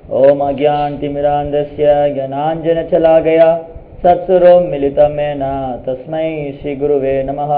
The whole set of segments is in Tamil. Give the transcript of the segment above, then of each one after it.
ॐ अज्ञानतिमिरान्धस्य ज्ञानाञ्जनचलागया सत्सुरों मिलितमेन तस्मै श्रीगुरुवे नमः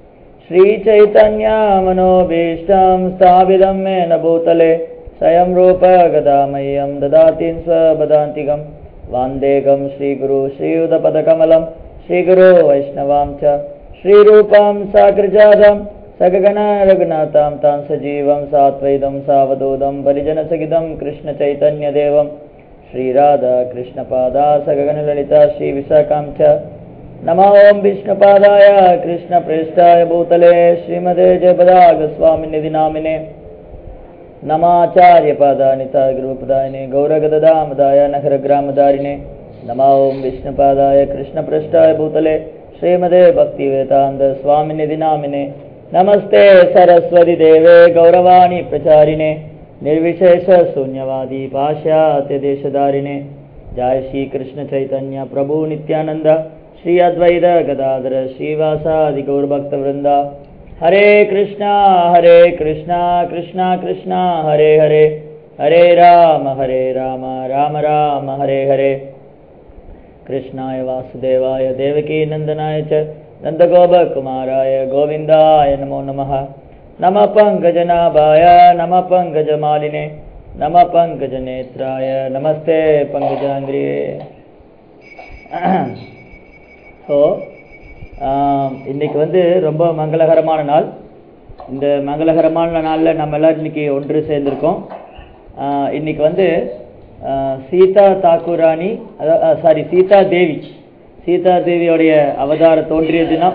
श्रीचैतन्यामनोभीष्टं स्थापितं मेन भूतले स्वयं रूप गदामह्यं ददाति स्वपदान्तिकं वान्देकं श्रीगुरु श्रीयुधपदकमलं श्रीगुरो वैष्णवां च श्रीरूपां साकृजातं सगगण रघुनाथां तां सजीवं सात्वैदं सावधूतं परिजनसहितं कृष्णचैतन्यदेवं श्रीराधा कृष्णपादा सगगणललिता श्रीविशाखां च नमो ॐ विष्णुपादाय कृष्णप्रेष्ठाय भूतले श्रीमते जयपदागस्वामिनिधि नामिने नमाचार्यपादानिता गुरुपदायिने गौरगददामदाय नगरग्रामदारिणे नमो ॐ विष्णुपादाय कृष्णपृष्ठाय भूतले श्रीमदे भक्तिवेदान्त स्वामिनिधि नामिने नमस्ते सरस्वती देवे गौरवाणी प्रचारिणे निर्विशेष शून्यवादी पाश्चात्यदेशधारिणे जय श्री कृष्ण चैतन्य प्रभु नित्यानंद श्री अद्वैत गदाधर श्रीवासादि गौरभक्तवृंद हरे कृष्णा हरे कृष्णा कृष्णा कृष्णा हरे हरे हरे राम हरे राम राम राम हरे हरे कृष्णाय वासुदेवाय देवकी नन्दनाय च नन्दगोपकुमाराय गोविन्दाय नमो नमः नमः पङ्कजनाभाय नमः पङ्कजमालिने नमः पङ्कजनेत्राय नमस्ते पङ्कजाङ्ग्रिये ஸோ இன்னைக்கு வந்து ரொம்ப மங்களகரமான நாள் இந்த மங்களகரமான நாளில் நம்ம எல்லோரும் இன்னைக்கு ஒன்று சேர்ந்திருக்கோம் இன்னைக்கு வந்து சீதா தாக்கூராணி அதாவது சாரி சீதா தேவி சீதா தேவியோடைய அவதார தோன்றிய தினம்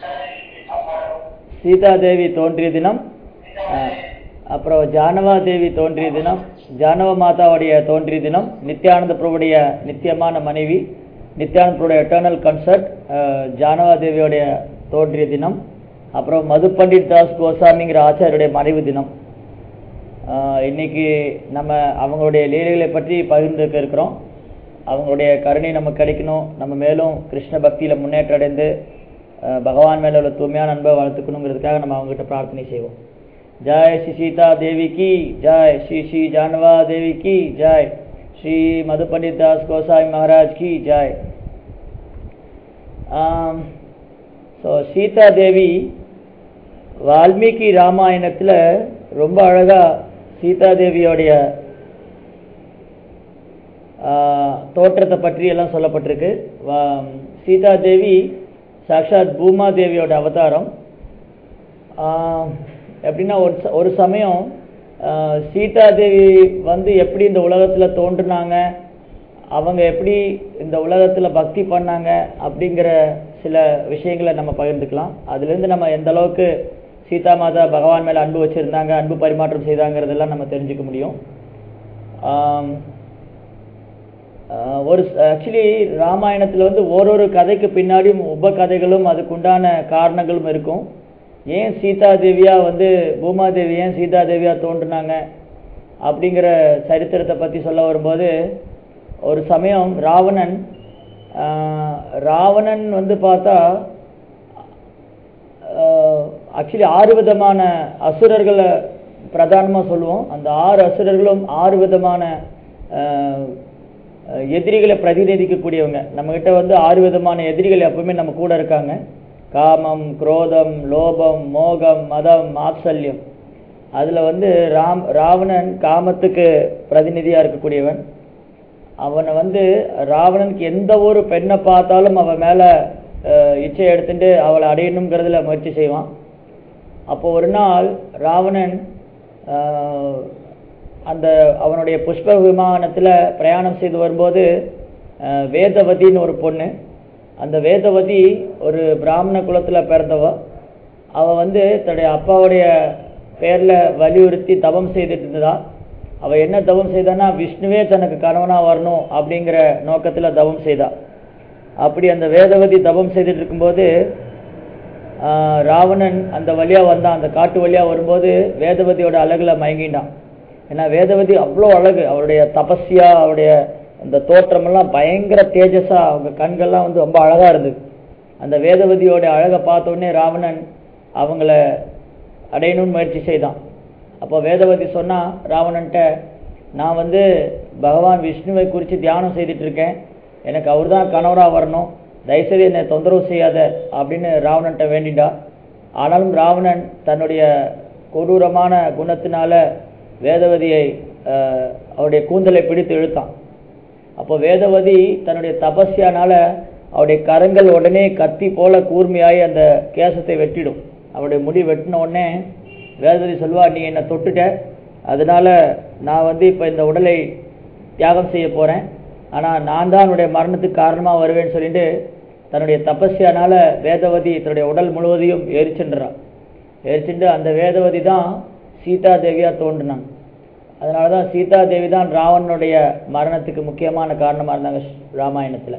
சீதா தேவி தோன்றிய தினம் அப்புறம் ஜானவா தேவி தோன்றிய தினம் ஜானவ மாதாவுடைய தோன்றிய தினம் நித்யானந்த பிரபுடைய நித்தியமான மனைவி நித்யானந்த பிரபுடைய எட்டர்னல் கன்சர்ட் ஜானவா தேவியோடைய தோன்றிய தினம் அப்புறம் மது பண்டிட் தாஸ் கோசாமிங்கிற ஆச்சாரியுடைய மறைவு தினம் இன்னைக்கு நம்ம அவங்களுடைய லீலைகளை பற்றி பகிர்ந்துக்க இருக்கிறோம் அவங்களுடைய கருணை நமக்கு கிடைக்கணும் நம்ம மேலும் கிருஷ்ண பக்தியில் முன்னேற்றம் அடைந்து பகவான் மேலே உள்ள தூய்மையான அன்பை வளர்த்துக்கணுங்கிறதுக்காக நம்ம அவங்ககிட்ட பிரார்த்தனை செய்வோம் ஜாய் ஸ்ரீ சீதா தேவி கி ஜாய் ஸ்ரீ ஸ்ரீ ஜானவா தேவி கி ஜாய் ஸ்ரீ மது பண்டித் தாஸ் கோசாமி மகாராஜ் கி ஜாய் ஸோ சீதா தேவி வால்மீகி ராமாயணத்தில் ரொம்ப அழகாக சீதா தேவியோடைய தோற்றத்தை பற்றி எல்லாம் சொல்லப்பட்டிருக்கு சீதா தேவி சாக்ஷாத் பூமா தேவியோட அவதாரம் எப்படின்னா ஒரு ஒரு சமயம் சீதா தேவி வந்து எப்படி இந்த உலகத்தில் தோன்றுனாங்க அவங்க எப்படி இந்த உலகத்தில் பக்தி பண்ணாங்க அப்படிங்கிற சில விஷயங்களை நம்ம பகிர்ந்துக்கலாம் அதுலேருந்து நம்ம எந்த அளவுக்கு சீதா மாதா பகவான் மேலே அன்பு வச்சுருந்தாங்க அன்பு பரிமாற்றம் செய்தாங்கிறதெல்லாம் நம்ம தெரிஞ்சுக்க முடியும் ஒரு ஆக்சுவலி ராமாயணத்தில் வந்து ஒரு ஒரு கதைக்கு பின்னாடியும் உப கதைகளும் அதுக்குண்டான காரணங்களும் இருக்கும் ஏன் சீதா தேவியாக வந்து பூமாதேவி ஏன் சீதா தேவியாக தோன்றுனாங்க அப்படிங்கிற சரித்திரத்தை பற்றி சொல்ல வரும்போது ஒரு சமயம் ராவணன் ராவணன் வந்து பார்த்தா ஆக்சுவலி ஆறு விதமான அசுரர்களை பிரதானமாக சொல்லுவோம் அந்த ஆறு அசுரர்களும் ஆறு விதமான எதிரிகளை பிரதிநிதிக்கக்கூடியவங்க நம்மக்கிட்ட வந்து ஆறு விதமான எதிரிகள் எப்பவுமே நம்ம கூட இருக்காங்க காமம் குரோதம் லோபம் மோகம் மதம் மாத்சல்யம் அதில் வந்து ராம் ராவணன் காமத்துக்கு பிரதிநிதியாக இருக்கக்கூடியவன் அவனை வந்து ராவணனுக்கு எந்த ஒரு பெண்ணை பார்த்தாலும் அவன் மேலே இச்சை எடுத்துட்டு அவளை அடையணுங்கிறதுல முயற்சி செய்வான் அப்போ ஒரு நாள் ராவணன் அந்த அவனுடைய புஷ்ப விமானத்தில் பிரயாணம் செய்து வரும்போது வேதவதின்னு ஒரு பொண்ணு அந்த வேதவதி ஒரு பிராமண குலத்தில் பிறந்தவ அவள் வந்து தன்னுடைய அப்பாவுடைய பேரில் வலியுறுத்தி தவம் செய்துட்டு இருந்ததா அவள் என்ன தவம் செய்தான்னா விஷ்ணுவே தனக்கு கணவனாக வரணும் அப்படிங்கிற நோக்கத்தில் தவம் செய்தா அப்படி அந்த வேதவதி தவம் செய்துட்டு இருக்கும்போது ராவணன் அந்த வழியாக வந்தான் அந்த காட்டு வழியாக வரும்போது வேதவதியோட அழகில் மயங்கிட்டான் ஏன்னா வேதவதி அவ்வளோ அழகு அவருடைய தபஸ்யா அவருடைய அந்த தோற்றமெல்லாம் பயங்கர தேஜஸா அவங்க கண்கள்லாம் வந்து ரொம்ப அழகா இருந்தது அந்த வேதவதியோட அழகை பார்த்த உடனே ராவணன் அவங்கள அடையணும்னு முயற்சி செய்தான் அப்போ வேதவதி சொன்னா ராவணன்ட்ட நான் வந்து பகவான் விஷ்ணுவை குறித்து தியானம் செய்துட்டு இருக்கேன் எனக்கு அவர் தான் கணவராக வரணும் தயவுசெய்து என்னை தொந்தரவு செய்யாத அப்படின்னு ராவணன்ட்ட வேண்டிண்டா ஆனாலும் ராவணன் தன்னுடைய கொடூரமான குணத்தினால வேதவதியை அஹ், அவருடைய கூந்தலை பிடித்து இழுத்தான் அப்போ வேதவதி தன்னுடைய தபஸ்யானால அவருடைய கரங்கள் உடனே கத்தி போல கூர்மையாகி அந்த கேசத்தை வெட்டிடும் அவருடைய முடி வெட்டின உடனே வேதவதி சொல்வா நீ என்னை தொட்டுட்ட அதனால நான் வந்து இப்போ இந்த உடலை தியாகம் செய்ய போகிறேன் ஆனால் நான் தான் என்னுடைய மரணத்துக்கு காரணமாக வருவேன்னு சொல்லிட்டு தன்னுடைய தபஸ்யானால வேதவதி தன்னுடைய உடல் முழுவதையும் எரிச்சுன்றான் எரிச்சுட்டு அந்த வேதவதி தான் சீதா தேவியாக தோன்றினாங்க அதனால தான் சீதா தேவி தான் ராவணனுடைய மரணத்துக்கு முக்கியமான காரணமாக இருந்தாங்க ராமாயணத்தில்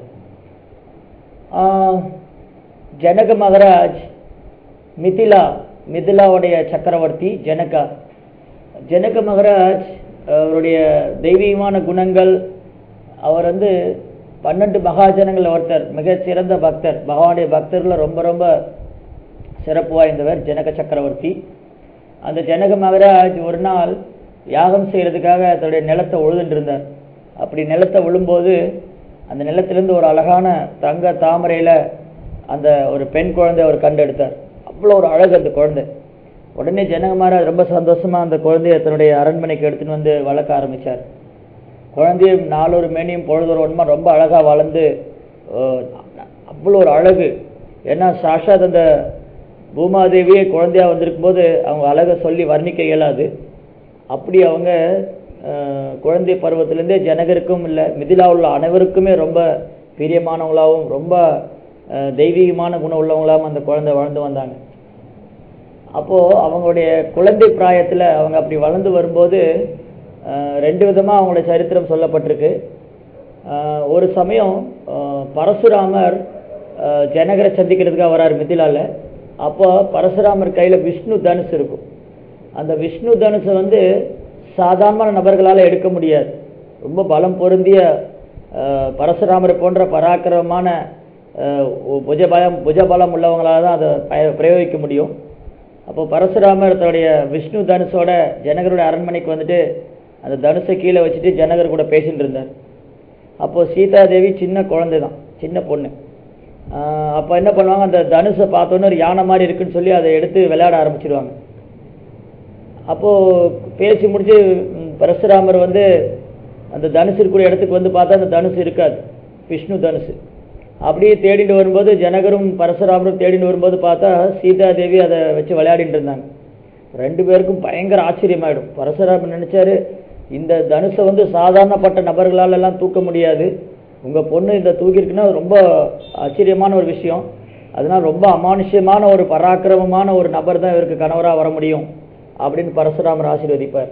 ஜனக மகராஜ் மிதிலா மிதிலாவுடைய சக்கரவர்த்தி ஜனகா ஜனக மகராஜ் அவருடைய தெய்வீகமான குணங்கள் அவர் வந்து பன்னெண்டு மகாஜனங்கள் ஒருத்தர் மிக சிறந்த பக்தர் பகவானுடைய பக்தர்களில் ரொம்ப ரொம்ப சிறப்பு வாய்ந்தவர் ஜனக சக்கரவர்த்தி அந்த ஜனக மகராஜ் ஒரு நாள் யாகம் செய்யறதுக்காக தன்னுடைய நிலத்தை உழுதுட்டு இருந்தார் அப்படி நிலத்தை விழும்போது அந்த நிலத்திலிருந்து ஒரு அழகான தங்க தாமரையில அந்த ஒரு பெண் குழந்தை அவர் கண்டெடுத்தார் அவ்வளோ ஒரு அழகு அந்த குழந்தை உடனே ஜனக மகாராஜ் ரொம்ப சந்தோஷமா அந்த குழந்தைய தன்னுடைய அரண்மனைக்கு எடுத்துன்னு வந்து வளர்க்க ஆரம்பிச்சார் குழந்தையும் நாளொரு மேனியும் பொழுதொரு ஒன்றுமா ரொம்ப அழகா வளர்ந்து அஹ், அவ்வளோ ஒரு அழகு ஏன்னா சாஷாத் அந்த பூமாதேவியே குழந்தையா வந்திருக்கும் போது அவங்க அழகை சொல்லி வர்ணிக்க இயலாது அப்படி அவங்க அஹ், குழந்தை பருவத்திலேருந்தே ஜனகருக்கும் இல்லை மிதிலா உள்ள அனைவருக்குமே ரொம்ப பிரியமானவங்களாகவும் ரொம்ப அஹ், தெய்வீகமான குணம் உள்ளவங்களாகவும் அந்த குழந்தை வளர்ந்து வந்தாங்க அப்போ அவங்களுடைய குழந்தை பிராயத்துல அவங்க அப்படி வளர்ந்து வரும்போது அஹ், ரெண்டு விதமா அவங்களுடைய சரித்திரம் சொல்லப்பட்டிருக்கு அஹ், ஒரு சமயம் அஹ், பரசுராமர் அஹ், ஜனகரை சந்திக்கிறதுக்காக வரார் மிதிலால அப்போ பரசுராமர் கையில விஷ்ணு தனுசு இருக்கும் அந்த விஷ்ணு தனுசை வந்து சாதாரண நபர்களால எடுக்க முடியாது ரொம்ப பலம் பொருந்திய அஹ், பரசுராமர் போன்ற பராக்கிரமமான அஹ், புஜபலம் புஜபலம் உள்ளவங்களால தான் அதை பய- பிரயோகிக்க முடியும் அப்போ பரசுராமர் தன்னுடைய விஷ்ணு தனுஷோட ஜனகருடைய அரண்மனைக்கு வந்துட்டு அந்த தனுஷை கீழே வச்சுட்டு ஜனகர் கூட பேசிட்டு இருந்தார் அப்போ சீதா தேவி சின்ன குழந்தை தான் சின்ன பொண்ணு ஆஹ் அப்போ என்ன பண்ணுவாங்க அந்த தனுஷை பார்த்தோன்னே ஒரு யானை மாதிரி இருக்குன்னு சொல்லி அதை எடுத்து விளையாட ஆரம்பிச்சிடுவாங்க அப்போ பேசி முடிச்சு ம், பரசுராமர் வந்து அந்த தனுசு இருக்கிற இடத்துக்கு வந்து பார்த்தா அந்த தனுசு இருக்காது விஷ்ணு தனுசு அப்படியே தேடிட்டு வரும்போது ஜனகரும் பரசுராமரும் தேடிட்டு வரும்போது பார்த்தா சீதா தேவி அதை வச்சு விளையாடிட்டு இருந்தாங்க ரெண்டு பேருக்கும் பயங்கர ஆச்சரியமாயிடும் பரசுராமர் நினைச்சாரு இந்த தனுஷை வந்து சாதாரணப்பட்ட நபர்களால எல்லாம் தூக்க முடியாது உங்க பொண்ணு இந்த தூக்கியிருக்குன்னா அது ரொம்ப ஆச்சரியமான ஒரு விஷயம் அதனால ரொம்ப அமானுஷ்யமான ஒரு பராக்கிரமமான ஒரு நபர் தான் இவருக்கு கணவரா வர முடியும் அப்படின்னு பரசுராமர் ஆசீர்வதிப்பார்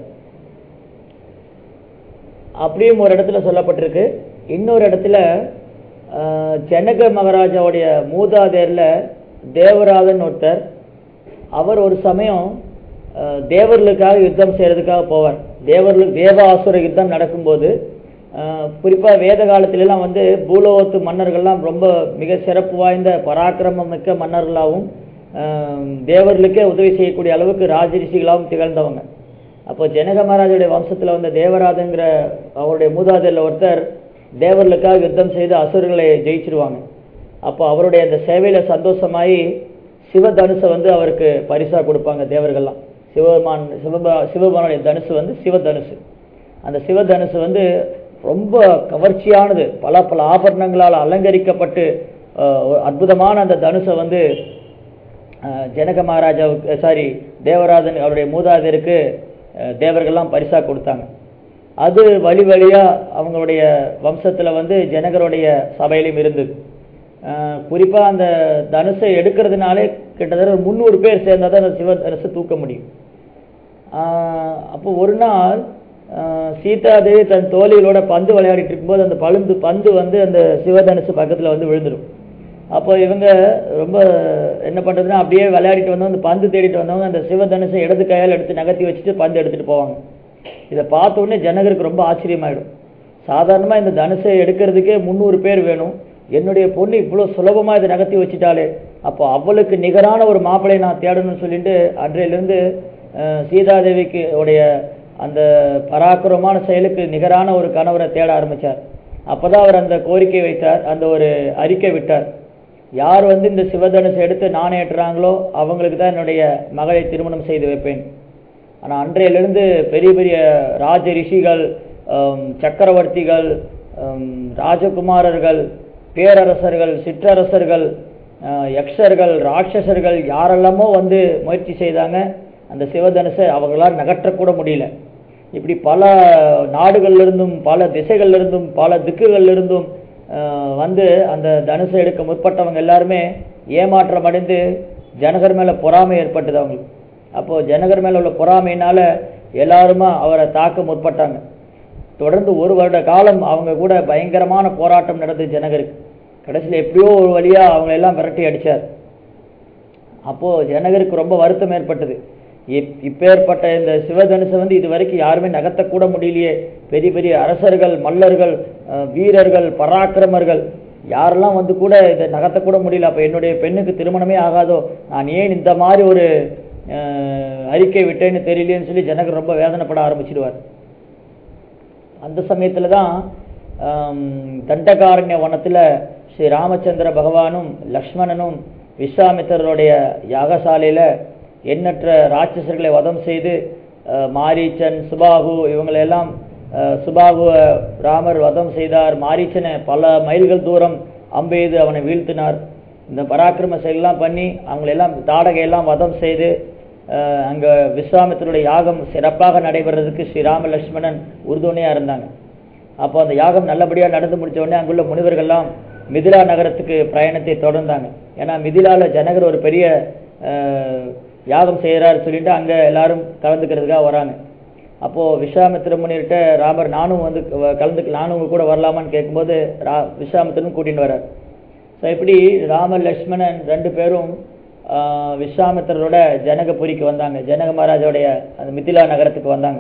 அப்படியும் ஒரு இடத்துல சொல்லப்பட்டிருக்கு இன்னொரு இடத்துல ஆஹ், ஜனக மகாராஜாவுடைய மூதாதையர்ல தேவராதன் ஒருத்தர் அவர் ஒரு சமயம் ஆஹ், தேவர்களுக்காக யுத்தம் செய்யறதுக்காக போவார் தேவர்களுக்கு தேவாசுர யுத்தம் நடக்கும்போது ஆஹ், குறிப்பா வேத காலத்துல எல்லாம் வந்து பூலோகத்து மன்னர்கள்லாம் ரொம்ப மிக சிறப்பு வாய்ந்த பராக்கிரமம் மிக்க மன்னர்களாகவும் ஆஹ், தேவர்களுக்கே உதவி செய்யக்கூடிய அளவுக்கு ராஜரிஷிகளாகவும் திகழ்ந்தவங்க அப்போ ஜனக மகாராஜுடைய வம்சத்துல வந்த தேவராஜங்கிற அவருடைய மூதாதையர்ல ஒருத்தர் தேவர்களுக்காக யுத்தம் செய்து அசுரர்களை ஜெயிச்சிருவாங்க அப்போ அவருடைய அந்த சேவையில சந்தோஷமாயி சிவதனுசை வந்து அவருக்கு பரிசா கொடுப்பாங்க தேவர்கள்லாம் சிவபெருமான் சிவபா சிவபெருமானுடைய தனுசு வந்து சிவதனுசு அந்த சிவதனுசு வந்து ரொம்ப கவர்ச்சியானது பல பல ஆபரணங்களால் அலங்கரிக்கப்பட்டு அஹ், ஒரு அற்புதமான அந்த தனுசை வந்து அஹ், ஜனக மகாராஜாவுக்கு சாரி தேவராஜன் அவருடைய மூதாதையருக்கு அஹ், தேவர்கள்லாம் பரிசா கொடுத்தாங்க அது வழி வழியா அவங்களுடைய வம்சத்துல வந்து ஜனகருடைய சபையிலும் இருந்தது அஹ், குறிப்பா அந்த தனுசை எடுக்கிறதுனாலே கிட்டத்தட்ட ஒரு முந்நூறு பேர் சேர்ந்தா தான் அந்த சிவ தனுசை தூக்க முடியும் ஆஹ் அப்போ ஒரு நாள் ஆஹ் சீதாதேவி தன் தோழிகளோட பந்து விளையாடிட்டு இருக்கும்போது அந்த பழுந்து பந்து வந்து அந்த சிவதனுசு பக்கத்துல வந்து விழுந்துடும் அப்போ இவங்க ரொம்ப என்ன பண்றதுன்னா அப்படியே விளையாடிட்டு வந்தவங்க அந்த பந்து தேடிட்டு வந்தவங்க அந்த சிவதனுசை இடது கையால் எடுத்து நகர்த்தி வச்சுட்டு பந்து எடுத்துட்டு போவாங்க இதை பார்த்த உடனே ஜனகருக்கு ரொம்ப ஆச்சரியமாயிடும் சாதாரணமா இந்த தனுசை எடுக்கிறதுக்கே முந்நூறு பேர் வேணும் என்னுடைய பொண்ணு இவ்வளவு சுலபமா இதை நகர்த்தி வச்சுட்டாலே அப்போ அவளுக்கு நிகரான ஒரு மாப்பிளை நான் தேடணும்னு சொல்லிட்டு அன்றையிலிருந்து அஹ், சீதாதேவிக்கு உடைய அந்த பராக்கிரமமான செயலுக்கு நிகரான ஒரு கணவரை தேட ஆரம்பிச்சார் அப்பதான் அவர் அந்த கோரிக்கை வைத்தார் அந்த ஒரு அறிக்கை விட்டார் யார் வந்து இந்த சிவதனுசை எடுத்து நாணயற்றுறாங்களோ அவங்களுக்கு தான் என்னுடைய மகளை திருமணம் செய்து வைப்பேன் ஆனால் அன்றையிலிருந்து பெரிய பெரிய ராஜ ரிஷிகள் ஆம், சக்கரவர்த்திகள் ஆம், ராஜகுமாரர்கள் பேரரசர்கள் சிற்றரசர்கள் ஆ, யக்ஷர்கள் ராட்சசர்கள் யாரெல்லாமோ வந்து முயற்சி செய்தாங்க அந்த சிவதனுசை அவங்களால் நகற்றக்கூட முடியல இப்படி பல நாடுகள்ல இருந்தும் பல திசைகள்ல இருந்தும் பல திக்குகள்ல இருந்தும் ஆ, வந்து அந்த தனுசை எடுக்க முற்பட்டவங்க எல்லாருமே ஏமாற்றம் அடைந்து ஜனகர் மேல பொறாமை ஏற்பட்டது அவங்களுக்கு அப்போ ஜனகர் மேல உள்ள பொறாமையினால எல்லாருமா அவரை தாக்க முற்பட்டாங்க தொடர்ந்து ஒரு வருட காலம் அவங்க கூட பயங்கரமான போராட்டம் நடந்தது ஜனகருக்கு கடைசியில் எப்படியோ ஒரு வழியா அவங்க எல்லாம் விரட்டி அடிச்சார் அப்போ ஜனகருக்கு ரொம்ப வருத்தம் ஏற்பட்டது இப்- இப்பேற்பட்ட இந்த சிவதனுசை வந்து இது வரைக்கும் யாருமே நகர்த்தக்கூட முடியலையே பெரிய பெரிய அரசர்கள் மல்லர்கள் அஹ், வீரர்கள் பராக்கிரமர்கள் யாரெல்லாம் வந்து கூட இதை நகர்த்தக்கூட முடியல அப்போ என்னுடைய பெண்ணுக்கு திருமணமே ஆகாதோ நான் ஏன் இந்த மாதிரி ஒரு அஹ், அறிக்கை விட்டேன்னு தெரியலையேன்னு சொல்லி ஜனகர் ரொம்ப வேதனைப்பட ஆரம்பிச்சிடுவார் அந்த சமயத்துல தான் ஆம், தண்டகாரண்ய வனத்துல ஸ்ரீ ராமச்சந்திர பகவானும் லக்ஷ்மணனும் விஸ்வாமித்திரருடைய யாகசாலையில எண்ணற்ற ராட்சசர்களை வதம் செய்து அஹ், மாரீச்சன் சுபாகு இவங்களெல்லாம் அஹ், சுபாகுவை ராமர் வதம் செய்தார் மாரீச்சனை பல மைல்கள் தூரம் அம்பெய்து அவனை வீழ்த்தினார் இந்த பராக்கிரம செயலெல்லாம் பண்ணி அவங்களெல்லாம் தாடகையெல்லாம் வதம் செய்து அஹ், அங்க விஸ்வாமித்தருடைய யாகம் சிறப்பாக நடைபெறதுக்கு ஸ்ரீராம லட்சுமணன் உறுதுணையா இருந்தாங்க அப்போ அந்த யாகம் நல்லபடியா நடந்து முடிச்ச உடனே அங்குள்ள முனிவர்கள்லாம் மிதிலா நகரத்துக்கு பிரயாணத்தை தொடர்ந்தாங்க ஏன்னா மிதிலால ஜனகர் ஒரு பெரிய அஹ், யாகம் செய்யறாரு சொல்லிட்டு அங்க எல்லாரும் கலந்துக்கிறதுக்காக வராங்க அப்போ விஸ்வாமித்திர முனிவர்கிட்ட ராமர் நானும் வந்து க- கலந்துக்க நானும் உங்க கூட வரலாமான்னு கேட்கும்போது ரா விஸ்வாமித்திரன் கூட்டின்னு வர்றார் ஸோ இப்படி ராமர் லக்ஷ்மணன் ரெண்டு பேரும் ஆஹ், விஸ்வாமித்திரரோட ஜனகபுரிக்கு வந்தாங்க ஜனக மகாராஜோடைய அந்த மிதிலா நகரத்துக்கு வந்தாங்க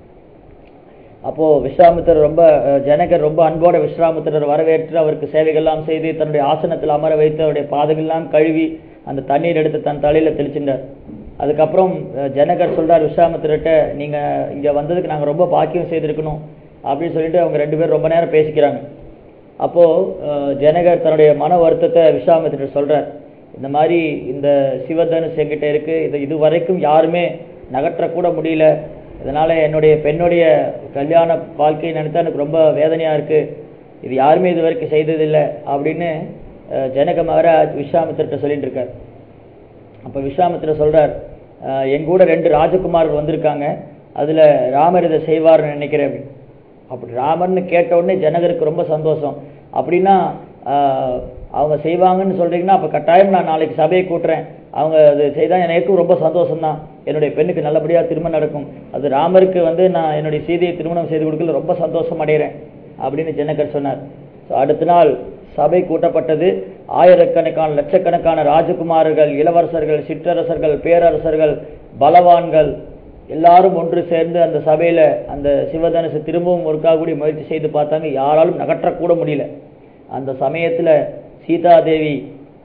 அப்போ விஸ்வாமித்திரர் ரொம்ப அஹ், ஜனகர் ரொம்ப அன்போட விஸ்வாமித்திரர் வரவேற்று அவருக்கு சேவைகள்லாம் செய்து தன்னுடைய ஆசனத்தில் அமர வைத்து அவருடைய பாதங்கள்லாம் கழுவி அந்த தண்ணீர் எடுத்து தன் தலையில தெளிச்சிட்டார் அதுக்கப்புறம் அஹ், ஜனகர் சொல்றார் விஸ்வாமித்திரர்கிட்ட நீங்க இங்க வந்ததுக்கு நாங்க ரொம்ப பாக்கியம் செய்திருக்கணும் அப்படின்னு சொல்லிட்டு அவங்க ரெண்டு பேரும் ரொம்ப நேரம் பேசிக்கிறாங்க அப்போ அஹ், ஜனகர் தன்னுடைய மன வருத்தத்தை விஸ்வாமித்திரர் சொல்றார் இந்த மாதிரி இந்த சிவதனுஷ் என்கிட்ட இருக்கு இது இது வரைக்கும் யாருமே நகற்றக்கூட முடியல இதனால என்னுடைய பெண்ணுடைய கல்யாண வாழ்க்கையை நினைத்தா எனக்கு ரொம்ப வேதனையா இருக்கு இது யாருமே இது வரைக்கும் செய்ததில்லை அப்படின்னு அஹ், ஜனக மகாராஜ் விஸ்வாமித்திரர்கிட்ட சொல்லிட்டு இருக்கார் அப்ப விஸ்வாமித்திரர் சொல்றார் "அஹ், என் கூட ரெண்டு ராஜகுமார்கள் வந்திருக்காங்க அதுல ராமர் இதை செய்வார்னு நினைக்கிறேன் அப்படின்னு. அப்படி ராமர்னு கேட்ட உடனே ஜனகருக்கு ரொம்ப சந்தோஷம் அப்படின்னா ஆஹ், அவங்க செய்வாங்கன்னு சொல்றீங்கன்னா அப்ப கட்டாயம் நான் நாளைக்கு சபையை கூட்டுறேன் அவங்க அது செய்தா எனக்கும் ரொம்ப சந்தோஷம்தான் என்னுடைய பெண்ணுக்கு நல்லபடியா திருமணம் நடக்கும் அது ராமருக்கு வந்து நான் என்னுடைய சீதையை திருமணம் செய்து கொடுக்கல ரொம்ப சந்தோஷம் அடைகிறேன் அப்படின்னு ஜனகர் சொன்னார் So, அடுத்த நாள் சபை கூட்டப்பட்டது ஆயிரக்கணக்கான லட்சக்கணக்கான ராஜகுமாரர்கள் இளவரசர்கள் சிற்றரசர்கள் பேரரசர்கள் பலவான்கள் எல்லாரும் ஒன்று சேர்ந்து அந்த சபையில அந்த சிவதனுசு திரும்பவும் ஒருக்காக கூடி முயற்சி செய்து பார்த்தாங்க யாராலும் நகற்றக்கூட முடியல அந்த சமயத்துல சீதாதேவி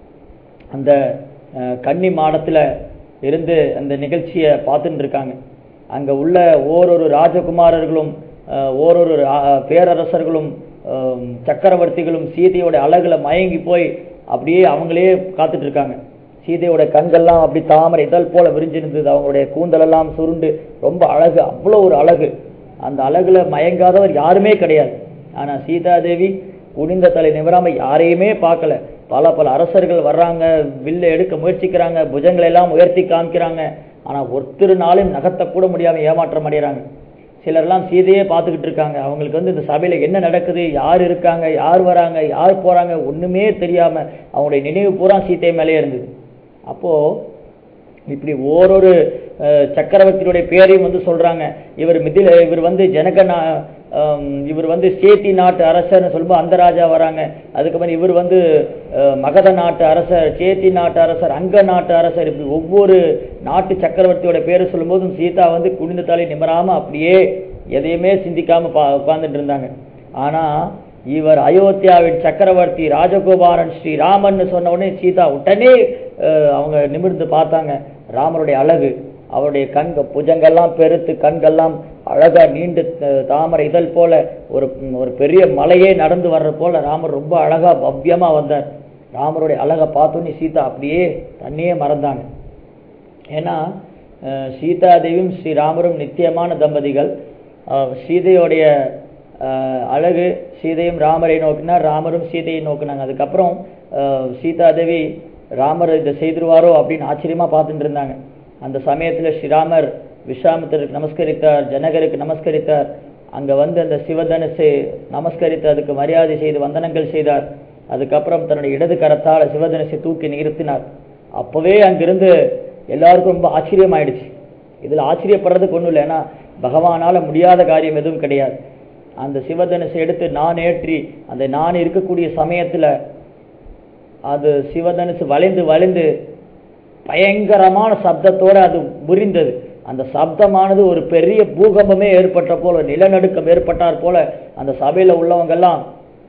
அந்த அஹ், கன்னி மாடத்துல இருந்து அந்த நிகழ்ச்சியை பார்த்துட்டு இருக்காங்க அங்க உள்ள ஓரொரு ராஜகுமாரர்களும் அஹ், ஓரொரு ரா- பேரரசர்களும் அஹ், சக்கரவர்த்திகளும் சீதையோட அழகுல மயங்கி போய் அப்படியே அவங்களே காத்துட்டு இருக்காங்க சீதையோட கண்கள்லாம் அப்படி தாமரை இதழ் போல விரிஞ்சிருந்தது அவங்களுடைய கூந்தலெல்லாம் சுருண்டு ரொம்ப அழகு அவ்வளோ ஒரு அழகு அந்த அழகுல மயங்காதவர் யாருமே கிடையாது ஆனா சீதாதேவி குனிந்த தலை நிவராம யாரையுமே பார்க்கல பல பல அரசர்கள் வர்றாங்க வில்ல எடுக்க முயற்சிக்கிறாங்க புஜங்களை எல்லாம் உயர்த்தி காமிக்கிறாங்க ஆனா ஒருத்தருனாலும் நகர்த்தக்கூட முடியாம ஏமாற்றம் அடைகிறாங்க சிலர்லாம் சீதையே பார்த்துக்கிட்டு இருக்காங்க அவங்களுக்கு வந்து இந்த சபையில என்ன நடக்குது யார் இருக்காங்க யார் வராங்க யார் போறாங்க ஒண்ணுமே தெரியாம அவங்களுடைய நினைவு பூரா சீதை மேலே இருந்தது அப்போ இப்படி ஓரொரு அஹ், சக்கரவர்த்தியுடைய பேரையும் வந்து சொல்றாங்க இவர் மிதில இவர் வந்து ஜனக நா- ஆம், இவர் வந்து சேத்தி நாட்டு அரசர்னு சொல்லும்போது அந்த ராஜா வராங்க அதுக்கப்புறம் இவர் வந்து அஹ், மகத நாட்டு அரசர் சேத்தி நாட்டு அரசர் அங்க நாட்டு அரசர் இப்படி ஒவ்வொரு நாட்டு சக்கரவர்த்தியோட பேரை சொல்லும்போதும் சீதா வந்து குனிந்த தலை நிமராம அப்படியே எதையுமே சிந்திக்காம பா உட்கார்ந்துட்டு இருந்தாங்க ஆனா இவர் அயோத்தியாவின் சக்கரவர்த்தி ராஜகோபாலன் ஸ்ரீராமன் சொன்ன உடனே சீதா உடனே அஹ், அவங்க நிமிர்ந்து பார்த்தாங்க ராமருடைய அழகு அவருடைய கண்கள் புஜங்கெல்லாம் பெருத்து கண்கள்லாம் அழகா நீண்டு அஹ், தாமரை இதழ் போல ஒரு ஒரு பெரிய மலையே நடந்து வர்ற போல ராமர் ரொம்ப அழகா பவ்யமா வந்தார் ராமருடைய அழகை பார்த்தோன்னே சீதா அப்படியே தன்னையே மறந்தாங்க ஏன்னா அஹ், சீதாதேவியும் ஸ்ரீராமரும் நித்தியமான தம்பதிகள் அஹ், சீதையோடைய அஹ், அழகு சீதையும் ராமரை நோக்கினார் ராமரும் சீதையை நோக்கினாங்க அதுக்கப்புறம் அஹ், சீதாதேவி ராமர் இதை செய்திருவாரோ அப்படின்னு ஆச்சரியமா பார்த்துட்டு இருந்தாங்க அந்த சமயத்துல ஸ்ரீராமர் விஸ்வாமித்திரருக்கு நமஸ்கரித்தார் ஜனகருக்கு நமஸ்கரித்தார் அங்க வந்து அந்த சிவதனுசை நமஸ்கரித்து அதுக்கு மரியாதை செய்து வந்தனங்கள் செய்தார் அதுக்கப்புறம் தன்னுடைய இடது கரத்தால் சிவதனுசை தூக்கி நிறுத்தினார் அப்பவே அங்கிருந்து எல்லாருக்கும் ரொம்ப ஆச்சரியமாயிடுச்சு இதுல ஆச்சரியப்படுறதுக்கு ஒண்ணும் இல்லை ஏன்னா பகவானால முடியாத காரியம் எதுவும் கிடையாது அந்த சிவதனுசை எடுத்து நான் ஏற்றி அந்த நான் இருக்கக்கூடிய சமயத்துல அது சிவதனுசு வளைந்து வளைந்து பயங்கரமான சப்தத்தோட அது முறிந்தது அந்த சப்தமானது ஒரு பெரிய பூகம்பமே ஏற்பட்ட போல நிலநடுக்கம் ஏற்பட்டார் போல அந்த சபையில உள்ளவங்க எல்லாம்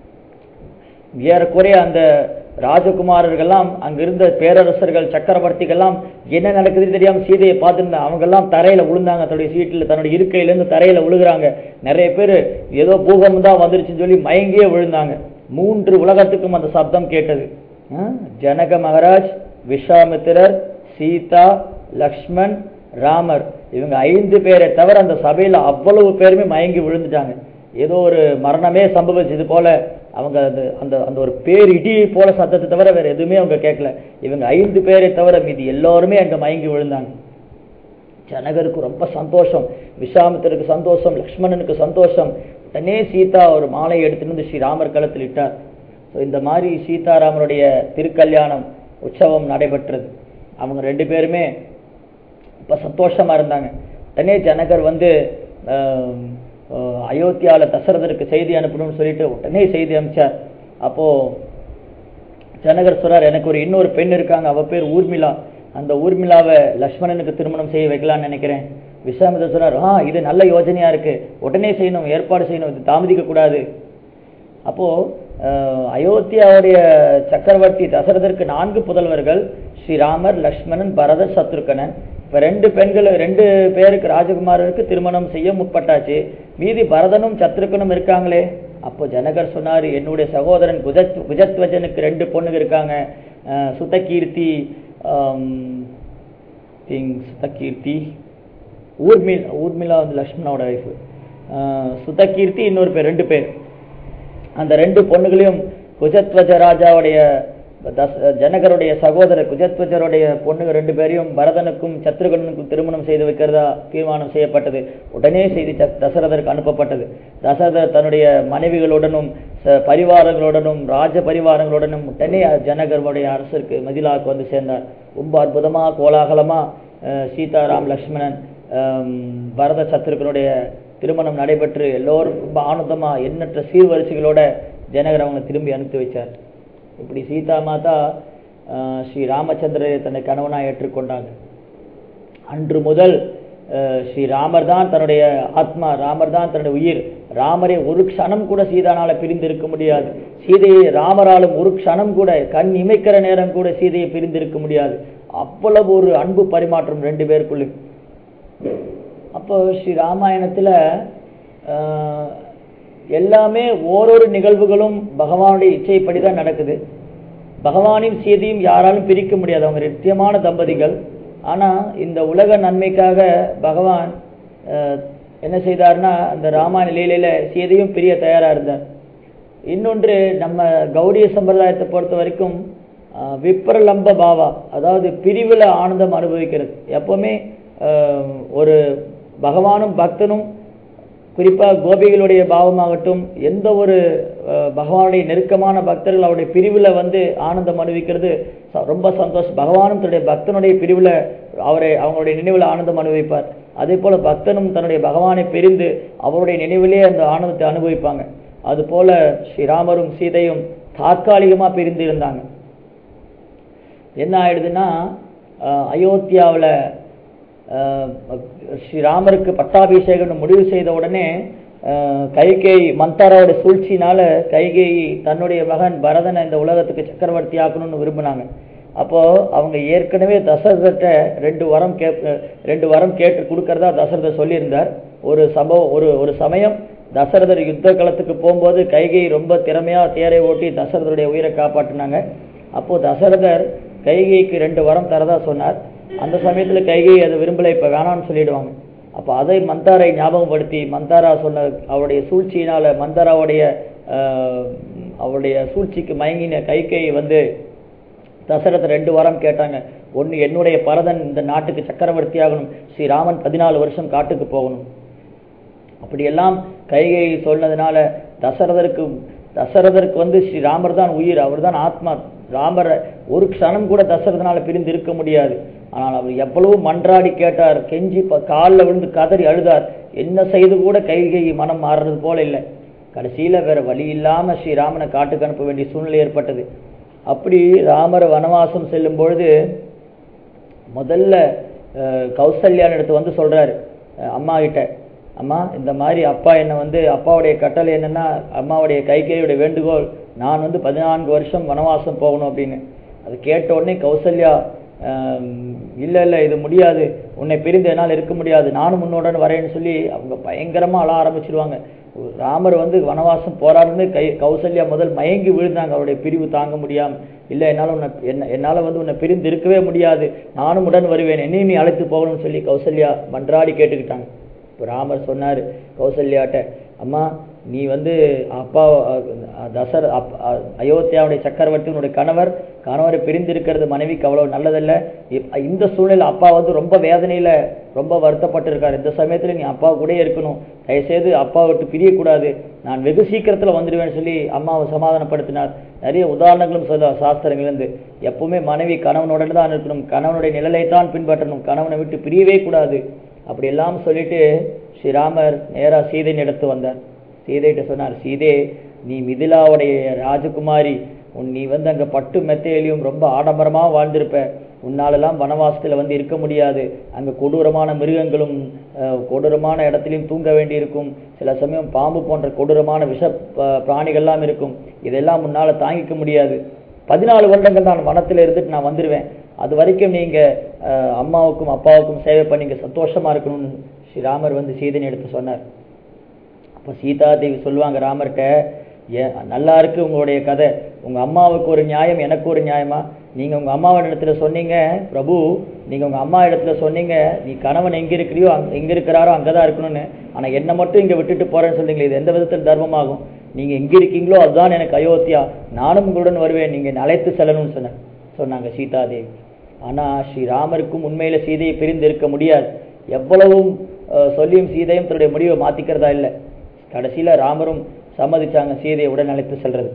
ஏறக்குறைய அந்த ராஜகுமாரர்கள்லாம் அங்கிருந்த பேரரசர்கள் சக்கரவர்த்திகள்லாம் என்ன நடக்குதுன்னு தெரியாம சீதையை பார்த்துருந்தாங்க அவங்க எல்லாம் தரையில விழுந்தாங்க தன்னுடைய சீட்டில் தன்னுடைய இருக்கையில இருந்து தரையில விழுகுறாங்க நிறைய பேர் ஏதோ பூகம்பம் தான் வந்துருச்சுன்னு சொல்லி மயங்கியே விழுந்தாங்க மூன்று உலகத்துக்கும் அந்த சப்தம் கேட்டது ஆ? ஜனக மகாராஜ் விஸ்வாமித்திரர் சீதா லக்ஷ்மண் ராமர் இவங்க ஐந்து பேரை தவிர அந்த சபையில அவ்வளவு பேருமே மயங்கி விழுந்துட்டாங்க ஏதோ ஒரு மரணமே சம்பவிச்சது போல அவங்க அந்த அந்த அந்த ஒரு பேர் இடி போல சத்தத்தை தவிர வேற எதுவுமே அவங்க கேட்கல இவங்க ஐந்து பேரை தவிர மீதி எல்லாருமே அங்க மயங்கி விழுந்தாங்க ஜனகருக்கு ரொம்ப சந்தோஷம் விஸ்வாமித்திரருக்கு சந்தோஷம் லக்ஷ்மணனுக்கு சந்தோஷம் உடனே சீதா ஒரு மாலையை எடுத்துட்டு வந்து ஸ்ரீராமர் களத்தில் இட்டார் ஸோ இந்த மாதிரி சீதாராமருடைய திருக்கல்யாணம் உற்சவம் நடைபெற்றது அவங்க ரெண்டு பேருமே ரொம்ப சந்தோஷமா இருந்தாங்க உடனே ஜனகர் வந்து ஆம், ஆஹ், அயோத்தியால தசரதருக்கு செய்தி அனுப்பணும்னு சொல்லிட்டு உடனே செய்தி அனுப்பிச்சார் அப்போ ஜனகர் சொல்றார் எனக்கு ஒரு இன்னொரு பெண் இருக்காங்க அவ பேர் ஊர்மிளா அந்த ஊர்மிளாவை லக்ஷ்மணனுக்கு திருமணம் செய்ய வைக்கலாம்னு நினைக்கிறேன் விஸ்வாமித்திரர் சொன்னார் ஆ இது நல்ல யோஜனையா இருக்கு உடனே செய்யணும் ஏற்பாடு செய்யணும் இது தாமதிக்க கூடாது அப்போ அஹ், அயோத்தியாவுடைய சக்கரவர்த்தி தசரதற்கு நான்கு புதல்வர்கள் ஸ்ரீராமர் லக்ஷ்மணன் பரதர் சத்ருக்கனன் இப்ப ரெண்டு பெண்கள் ரெண்டு பேருக்கு ராஜகுமாரருக்கு திருமணம் செய்ய முற்பட்டாச்சு மீதி பரதனும் சத்ருக்கனும் இருக்காங்களே அப்போ ஜனகர் சொன்னாரு என்னுடைய சகோதரன் குஜத் குஜத்வஜனுக்கு ரெண்டு பொண்ணுங்க இருக்காங்க அஹ், சுதகீர்த்தி ஆம், think சுதகீர்த்தி ஊர்மில் ஊர்மிளா வந்து லக்ஷ்மணோட ஒய்ஃபு சுதகீர்த்தி இன்னொரு பேர் ரெண்டு பேர் அந்த ரெண்டு பொண்ணுகளையும் குஜத்வஜ ராஜாவுடைய தச- ஜனகருடைய சகோதரர் குஜத்வஜருடைய பொண்ணுங்க ரெண்டு பேரையும் பரதனுக்கும் சத்ருகனுக்கும் திருமணம் செய்து வைக்கிறதா தீர்மானம் செய்யப்பட்டது உடனே செய்தி ச- தசரதருக்கு அனுப்பப்பட்டது தசரதர் தன்னுடைய மனைவிகளுடனும் ச- பரிவாரங்களுடனும் ராஜ பரிவாரங்களுடனும் உடனே ஜனகருடைய அரசருக்கு மதிலாவுக்கு வந்து சேர்ந்தார் ரொம்ப அற்புதமா கோலாகலமா அஹ், சீதாராம் லக்ஷ்மணன் ஆம், பரத சத்ருக்கனுடைய திருமணம் நடைபெற்று எல்லோரும் ரொம்ப ஆனந்தமா எண்ணற்ற சீர்வரிசைகளோட ஜனகர் அவங்க திரும்பி அனுப்பி வச்சார் இப்படி சீதா மாதா ஆஹ், ஸ்ரீ ராமச்சந்திரரை தன்னை கணவனா ஏற்றுக்கொண்டாங்க அன்று முதல் ஆஹ், ஸ்ரீ ராமர் தான் தன்னுடைய ஆத்மா ராமர் தான் தன்னுடைய உயிர் ராமரை ஒரு க்ஷணம் கூட சீதானால பிரிந்து இருக்க முடியாது சீதையை ராமராலும் ஒரு க்ஷணம் கூட கண் இமைக்கிற நேரம் கூட சீதையை பிரிந்து இருக்க முடியாது அவ்வளவு ஒரு அன்பு பரிமாற்றம் ரெண்டு பேருக்குள்ளே அப்போ ஸ்ரீ ராமாயணத்துல ஆஹ், எல்லாமே ஓரொரு நிகழ்வுகளும் பகவானுடைய இச்சைப்படி தான் நடக்குது பகவானையும் சீதையும் யாராலும் பிரிக்க முடியாது அவங்க நித்தியமான தம்பதிகள் ஆனா இந்த உலக நன்மைக்காக பகவான் ஆஹ், என்ன செய்தார்னா அந்த ராமாயண லீலையில சீதையும் பிரிய தயாரா இருந்தார் இன்னொன்று நம்ம கௌடிய சம்பிரதாயத்தை பொறுத்த வரைக்கும் ஆஹ், விப்ரலம்ப பாவா அதாவது பிரிவுல ஆனந்தம் அனுபவிக்கிறது எப்பவுமே ஆஹ், ஒரு பகவானும் பக்தனும் குறிப்பா கோபிகளுடைய பாவமாகட்டும் எந்த ஒரு அஹ், பகவானுடைய நெருக்கமான பக்தர்கள் அவருடைய பிரிவுல வந்து ஆனந்தம் அனுபவிக்கிறது ச- ரொம்ப சந்தோஷம் பகவானும் தன்னுடைய பக்தனுடைய பிரிவுல அவரை அவங்களுடைய நினைவுல ஆனந்தம் அனுபவிப்பார் அதே போல பக்தனும் தன்னுடைய பகவானை பிரிந்து அவருடைய நினைவிலே அந்த ஆனந்தத்தை அனுபவிப்பாங்க அது போல ஸ்ரீராமரும் சீதையும் தற்காலிகமா பிரிந்து இருந்தாங்க என்ன ஆயிடுதுன்னா அஹ், அயோத்தியாவுல அஹ், ஸ்ரீராமருக்கு பட்டாபிஷேகம் முடிவு செய்த உடனே அஹ், கைகேயி மந்தாராவோட சூழ்ச்சினால கைகேயி தன்னுடைய மகன் பரதனை இந்த உலகத்துக்கு சக்கரவர்த்தி ஆக்கணும்னு விரும்பினாங்க அப்போ அவங்க ஏற்கனவே தசரதர்கிட்ட ரெண்டு வரம் கே ரெண்டு வரம் கேட்டு கொடுக்கறதா தசரதர் சொல்லியிருந்தார் ஒரு சம்பவம் ஒரு ஒரு சமயம் தசரதர் யுத்த களத்துக்கு போகும்போது கைகை ரொம்ப திறமையா தேரை ஓட்டி தசரதருடைய உயிரை காப்பாற்றினாங்க அப்போ தசரதர் கைகைக்கு ரெண்டு வரம் தரதா சொன்னார் அந்த சமயத்துல கைகை அதை விரும்பல இப்ப வேணாம்னு சொல்லிடுவாங்க அப்ப அதை மந்தாரை ஞாபகப்படுத்தி மந்தாரா சொன்ன அவருடைய சூழ்ச்சியினால மந்தாராவுடைய ஆஹ், அவருடைய சூழ்ச்சிக்கு மயங்கின கைகை வந்து தசரதர் ரெண்டு வாரம் கேட்டாங்க ஒன்று என்னுடைய பரதன் இந்த நாட்டுக்கு சக்கரவர்த்தி ஆகணும் ஸ்ரீராமன் பதினாலு வருஷம் காட்டுக்கு போகணும் அப்படியெல்லாம் கைகை சொன்னதுனால தசரதருக்கு தசரதருக்கு வந்து ஸ்ரீராமர் தான் உயிர் அவர் தான் ஆத்மா ராமரை ஒரு க்ஷணம் கூட தசரதனால பிரிந்து இருக்க முடியாது ஆனால் அவர் எவ்வளவு மன்றாடி கேட்டார் கெஞ்சி ப- கால்ல விழுந்து கதறி அழுதார் என்ன செய்து கூட கைகை மனம் மாறுறது போல இல்லை கடைசியில வேற வழி இல்லாம ஸ்ரீராமனை காட்டுக்கு அனுப்ப வேண்டிய சூழ்நிலை ஏற்பட்டது அப்படி ராமர் வனவாசம் செல்லும் பொழுது முதல்ல அஹ், கௌசல்யான் இடத்து வந்து சொல்றாரு அஹ், அம்மா கிட்ட அம்மா இந்த மாதிரி அப்பா என்னை வந்து அப்பாவுடைய கட்டளை என்னன்னா அம்மாவுடைய கைகேயுடைய வேண்டுகோள் நான் வந்து பதினான்கு வருஷம் வனவாசம் போகணும் அப்படின்னு அது கேட்ட உடனே கௌசல்யா ஆம், இல்ல இல்ல இது முடியாது உன்னை பிரிந்து என்னால் இருக்க முடியாது நானும் உன்னுடன் வரேன்னு சொல்லி அவங்க பயங்கரமா அழ ஆரம்பிச்சிருவாங்க ராமர் வந்து வனவாசம் போராடுன்னு கை கௌசல்யா முதல் மயங்கி விழுந்தாங்க அவருடைய பிரிவு தாங்க முடியாம இல்ல என்னால உன்னை என்ன என்னால வந்து உன்னை பிரிந்து இருக்கவே முடியாது நானும் உடன் வருவேன் என்னையும் நீ அழைத்து போகணும்னு சொல்லி கௌசல்யா மன்றாடி கேட்டுக்கிட்டாங்க இப்போ ராமர் சொன்னாரு கௌசல்யாட்ட அம்மா நீ வந்து அப்பா அஹ், தசர அப்- அஹ், அயோத்தியாவுடைய சக்கரவர்த்தி உன்னுடைய கணவர் கணவரை பிரிந்திருக்கிறது மனைவிக்கு அவ்வளவு நல்லதல்ல இப்- இந்த சூழ்நிலை அப்பா வந்து ரொம்ப வேதனையில ரொம்ப வருத்தப்பட்டிருக்காரு இந்த சமயத்துல நீ அப்பா கூட இருக்கணும் தயவுசெய்து அப்பா விட்டு பிரியக்கூடாது நான் வெகு சீக்கிரத்துல வந்துடுவேன்னு சொல்லி அம்மாவை சமாதானப்படுத்தினார் நிறைய உதாரணங்களும் சொல்ல சாஸ்திரங்கள்லேருந்து எப்பவுமே மனைவி கணவனுடன் தான் இருக்கணும் கணவனுடைய நிழலை தான் பின்பற்றணும் கணவனை விட்டு பிரியவே கூடாது அப்படி எல்லாம் சொல்லிட்டு ஸ்ரீராமர் நேரா சீதையின் இடத்து வந்தார் சீதைகிட்ட சொன்னார் சீதே நீ மிதிலாவுடைய ராஜகுமாரி உன் நீ வந்து அங்க பட்டு மெத்தையிலையும் ரொம்ப ஆடம்பரமா வாழ்ந்திருப்ப உன்னாலெல்லாம் வனவாசத்துல வந்து இருக்க முடியாது அங்க கொடூரமான மிருகங்களும் அஹ், கொடூரமான இடத்திலையும் தூங்க வேண்டியிருக்கும் சில சமயம் பாம்பு போன்ற கொடூரமான விஷ ப- பிராணிகள்லாம் இருக்கும் இதெல்லாம் உன்னால தாங்கிக்க முடியாது பதினாலு வருடங்கள் நான் வனத்துல இருந்துட்டு நான் வந்துடுவேன் அது வரைக்கும் நீங்க அஹ், அம்மாவுக்கும் அப்பாவுக்கும் சேவை பண்ணி நீங்க சந்தோஷமா இருக்கணும்னு ஸ்ரீராமர் வந்து சீதனை எடுத்து சொன்னார் அப்போ சீதாதேவி சொல்லுவாங்க ராமர்கிட்ட ஏன் நல்லா இருக்கு உங்களுடைய கதை உங்க அம்மாவுக்கு ஒரு நியாயம் எனக்கு ஒரு நியாயமா நீங்க உங்க அம்மாவோட இடத்துல சொன்னீங்க பிரபு நீங்க உங்க அம்மா இடத்துல சொன்னீங்க நீ கணவன் எங்க இருக்கிறியோ அங்க எங்க இருக்கிறாரோ அங்கதான் இருக்கணும்னு ஆனா என்னை மட்டும் இங்க விட்டுட்டு போறேன்னு சொன்னீங்களே இது எந்த விதத்தில் தர்மமாகும் நீங்க எங்க இருக்கீங்களோ அதுதான் எனக்கு அயோத்தியா நானும் உங்களுடன் வருவேன் நீங்க என்னை அழைத்து செல்லணும்னு சொன்ன சொன்னாங்க சீதாதேவி ஆனா ஸ்ரீராமருக்கும் உண்மையில சீதையை பிரிந்து இருக்க முடியாது எவ்வளவும் அஹ், சொல்லியும் சீதையும் தன்னுடைய முடிவை மாத்திக்கிறதா இல்லை கடைசியில ராமரும் சம்மதிச்சாங்க சீதையை உடன் அழைத்து செல்றது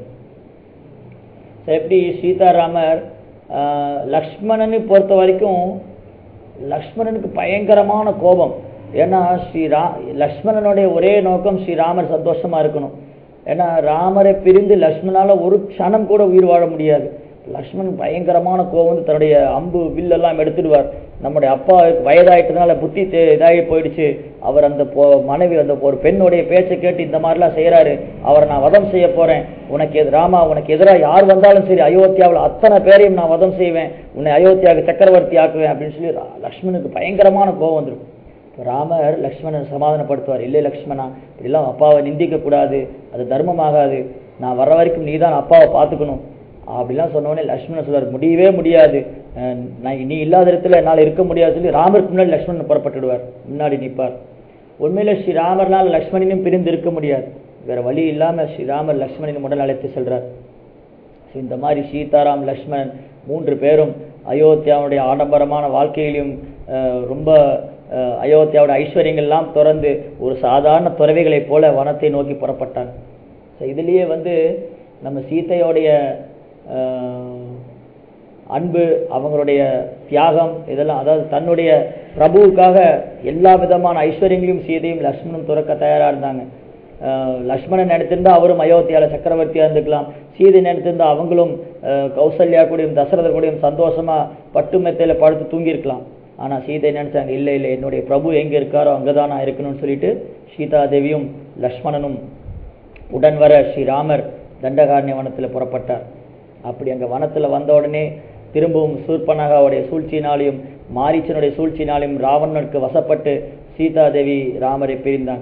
So, எப்படி சீதாராமர் ஆஹ், லக்ஷ்மணனை பொறுத்த வரைக்கும் லக்ஷ்மணனுக்கு பயங்கரமான கோபம் ஏன்னா ஸ்ரீரா லக்ஷ்மணனுடைய ஒரே நோக்கம் ஸ்ரீராமர் சந்தோஷமா இருக்கணும் ஏன்னா ராமரை பிரிந்து லக்ஷ்மணால ஒரு க்ஷணம் கூட உயிர் வாழ முடியாது லக்ஷ்மணன் பயங்கரமான கோபம் வந்து தன்னுடைய அம்பு வில்லெல்லாம் எடுத்துடுவார் நம்முடைய அப்பா வயதாயிட்டதுனால புத்தி தே- இதாகி போயிடுச்சு அவர் அந்த பொ- மனைவி அந்த ஒரு பெண்ணுடைய பேச்சை கேட்டு இந்த மாதிரிலாம் செய்யறாரு அவரை நான் வதம் செய்ய போறேன் உனக்கு எது ராமா உனக்கு எதிராக யார் வந்தாலும் சரி அயோத்தியாவில் அத்தனை பேரையும் நான் வதம் செய்வேன் உன்னை அயோத்தியாவுக்கு சக்கரவர்த்தி ஆக்குவேன் அப்படின்னு சொல்லி ரா- லக்ஷ்மணனுக்கு பயங்கரமான கோபம் வந்துடும் இப்ப ராமர் லக்ஷ்மணன் சமாதானப்படுத்துவார் இல்லை லக்ஷ்மணா இப்படிலாம் அப்பாவை நிந்திக்க கூடாது அது தர்மமாகாது நான் வர்ற வரைக்கும் நீ தான் அப்பாவை பார்த்துக்கணும் அப்படிலாம் சொன்ன உடனே லக்ஷ்மணன் சொல்றார் முடியவே முடியாது அஹ் நான் நீ இல்லாத இடத்துல என்னால் இருக்க முடியாது சொல்லி ராமருக்கு முன்னாடி லக்ஷ்மணன் புறப்பட்டுடுவார் முன்னாடி நிற்பார் உண்மையில ஸ்ரீராமர்னால் லக்ஷ்மணனையும் பிரிந்து இருக்க முடியாது வேற வழி இல்லாம ஸ்ரீராமர் லக்ஷ்மணனின் உடல் அழைத்து செல்றார் So, இந்த மாதிரி சீதாராம் லக்ஷ்மணன் மூன்று பேரும் அயோத்தியாவுடைய ஆடம்பரமான வாழ்க்கையிலும் அஹ், ரொம்ப அஹ், அயோத்தியாவோட ஐஸ்வர்யங்கள்லாம் துறந்து ஒரு சாதாரண துறவிகளைப் போல வனத்தை நோக்கி புறப்பட்டாங்க So, இதுலயே வந்து நம்ம சீதையோடைய அஹ், அன்பு அவங்களுடைய தியாகம் இதெல்லாம் அதாவது தன்னுடைய பிரபுவுக்காக எல்லா விதமான ஐஸ்வர்யங்களையும் சீதையும் லக்ஷ்மணும் துறக்க தயாரா இருந்தாங்க அஹ் லக்ஷ்மணன் நினைத்திருந்தா அவரும் அயோத்தியால சக்கரவர்த்தியா இருந்துக்கலாம் சீதை நினைத்திருந்தா அவங்களும் அஹ், கௌசல்யா கூடயும் தசரதர் கூடயும் சந்தோஷமா பட்டு மெத்தையில படுத்து தூங்கியிருக்கலாம் ஆனா சீதை நினைச்சாங்க இல்லை இல்லை என்னுடைய பிரபு எங்க இருக்காரோ அங்கதான் நான் இருக்கணும்னு சொல்லிட்டு சீதா தேவியும் லக்ஷ்மணனும் உடன் வர ஸ்ரீராமர் தண்டகாரண்ய வனத்துல புறப்பட்டார் அப்படி அங்க வனத்துல வந்த உடனே திரும்பவும் சூர்பனகாவுடைய சூழ்ச்சியினாலையும் மாரீச்சனுடைய சூழ்ச்சியினாலையும் ராவணனுக்கு வசப்பட்டு சீதாதேவி ராமரை பிரிந்தான்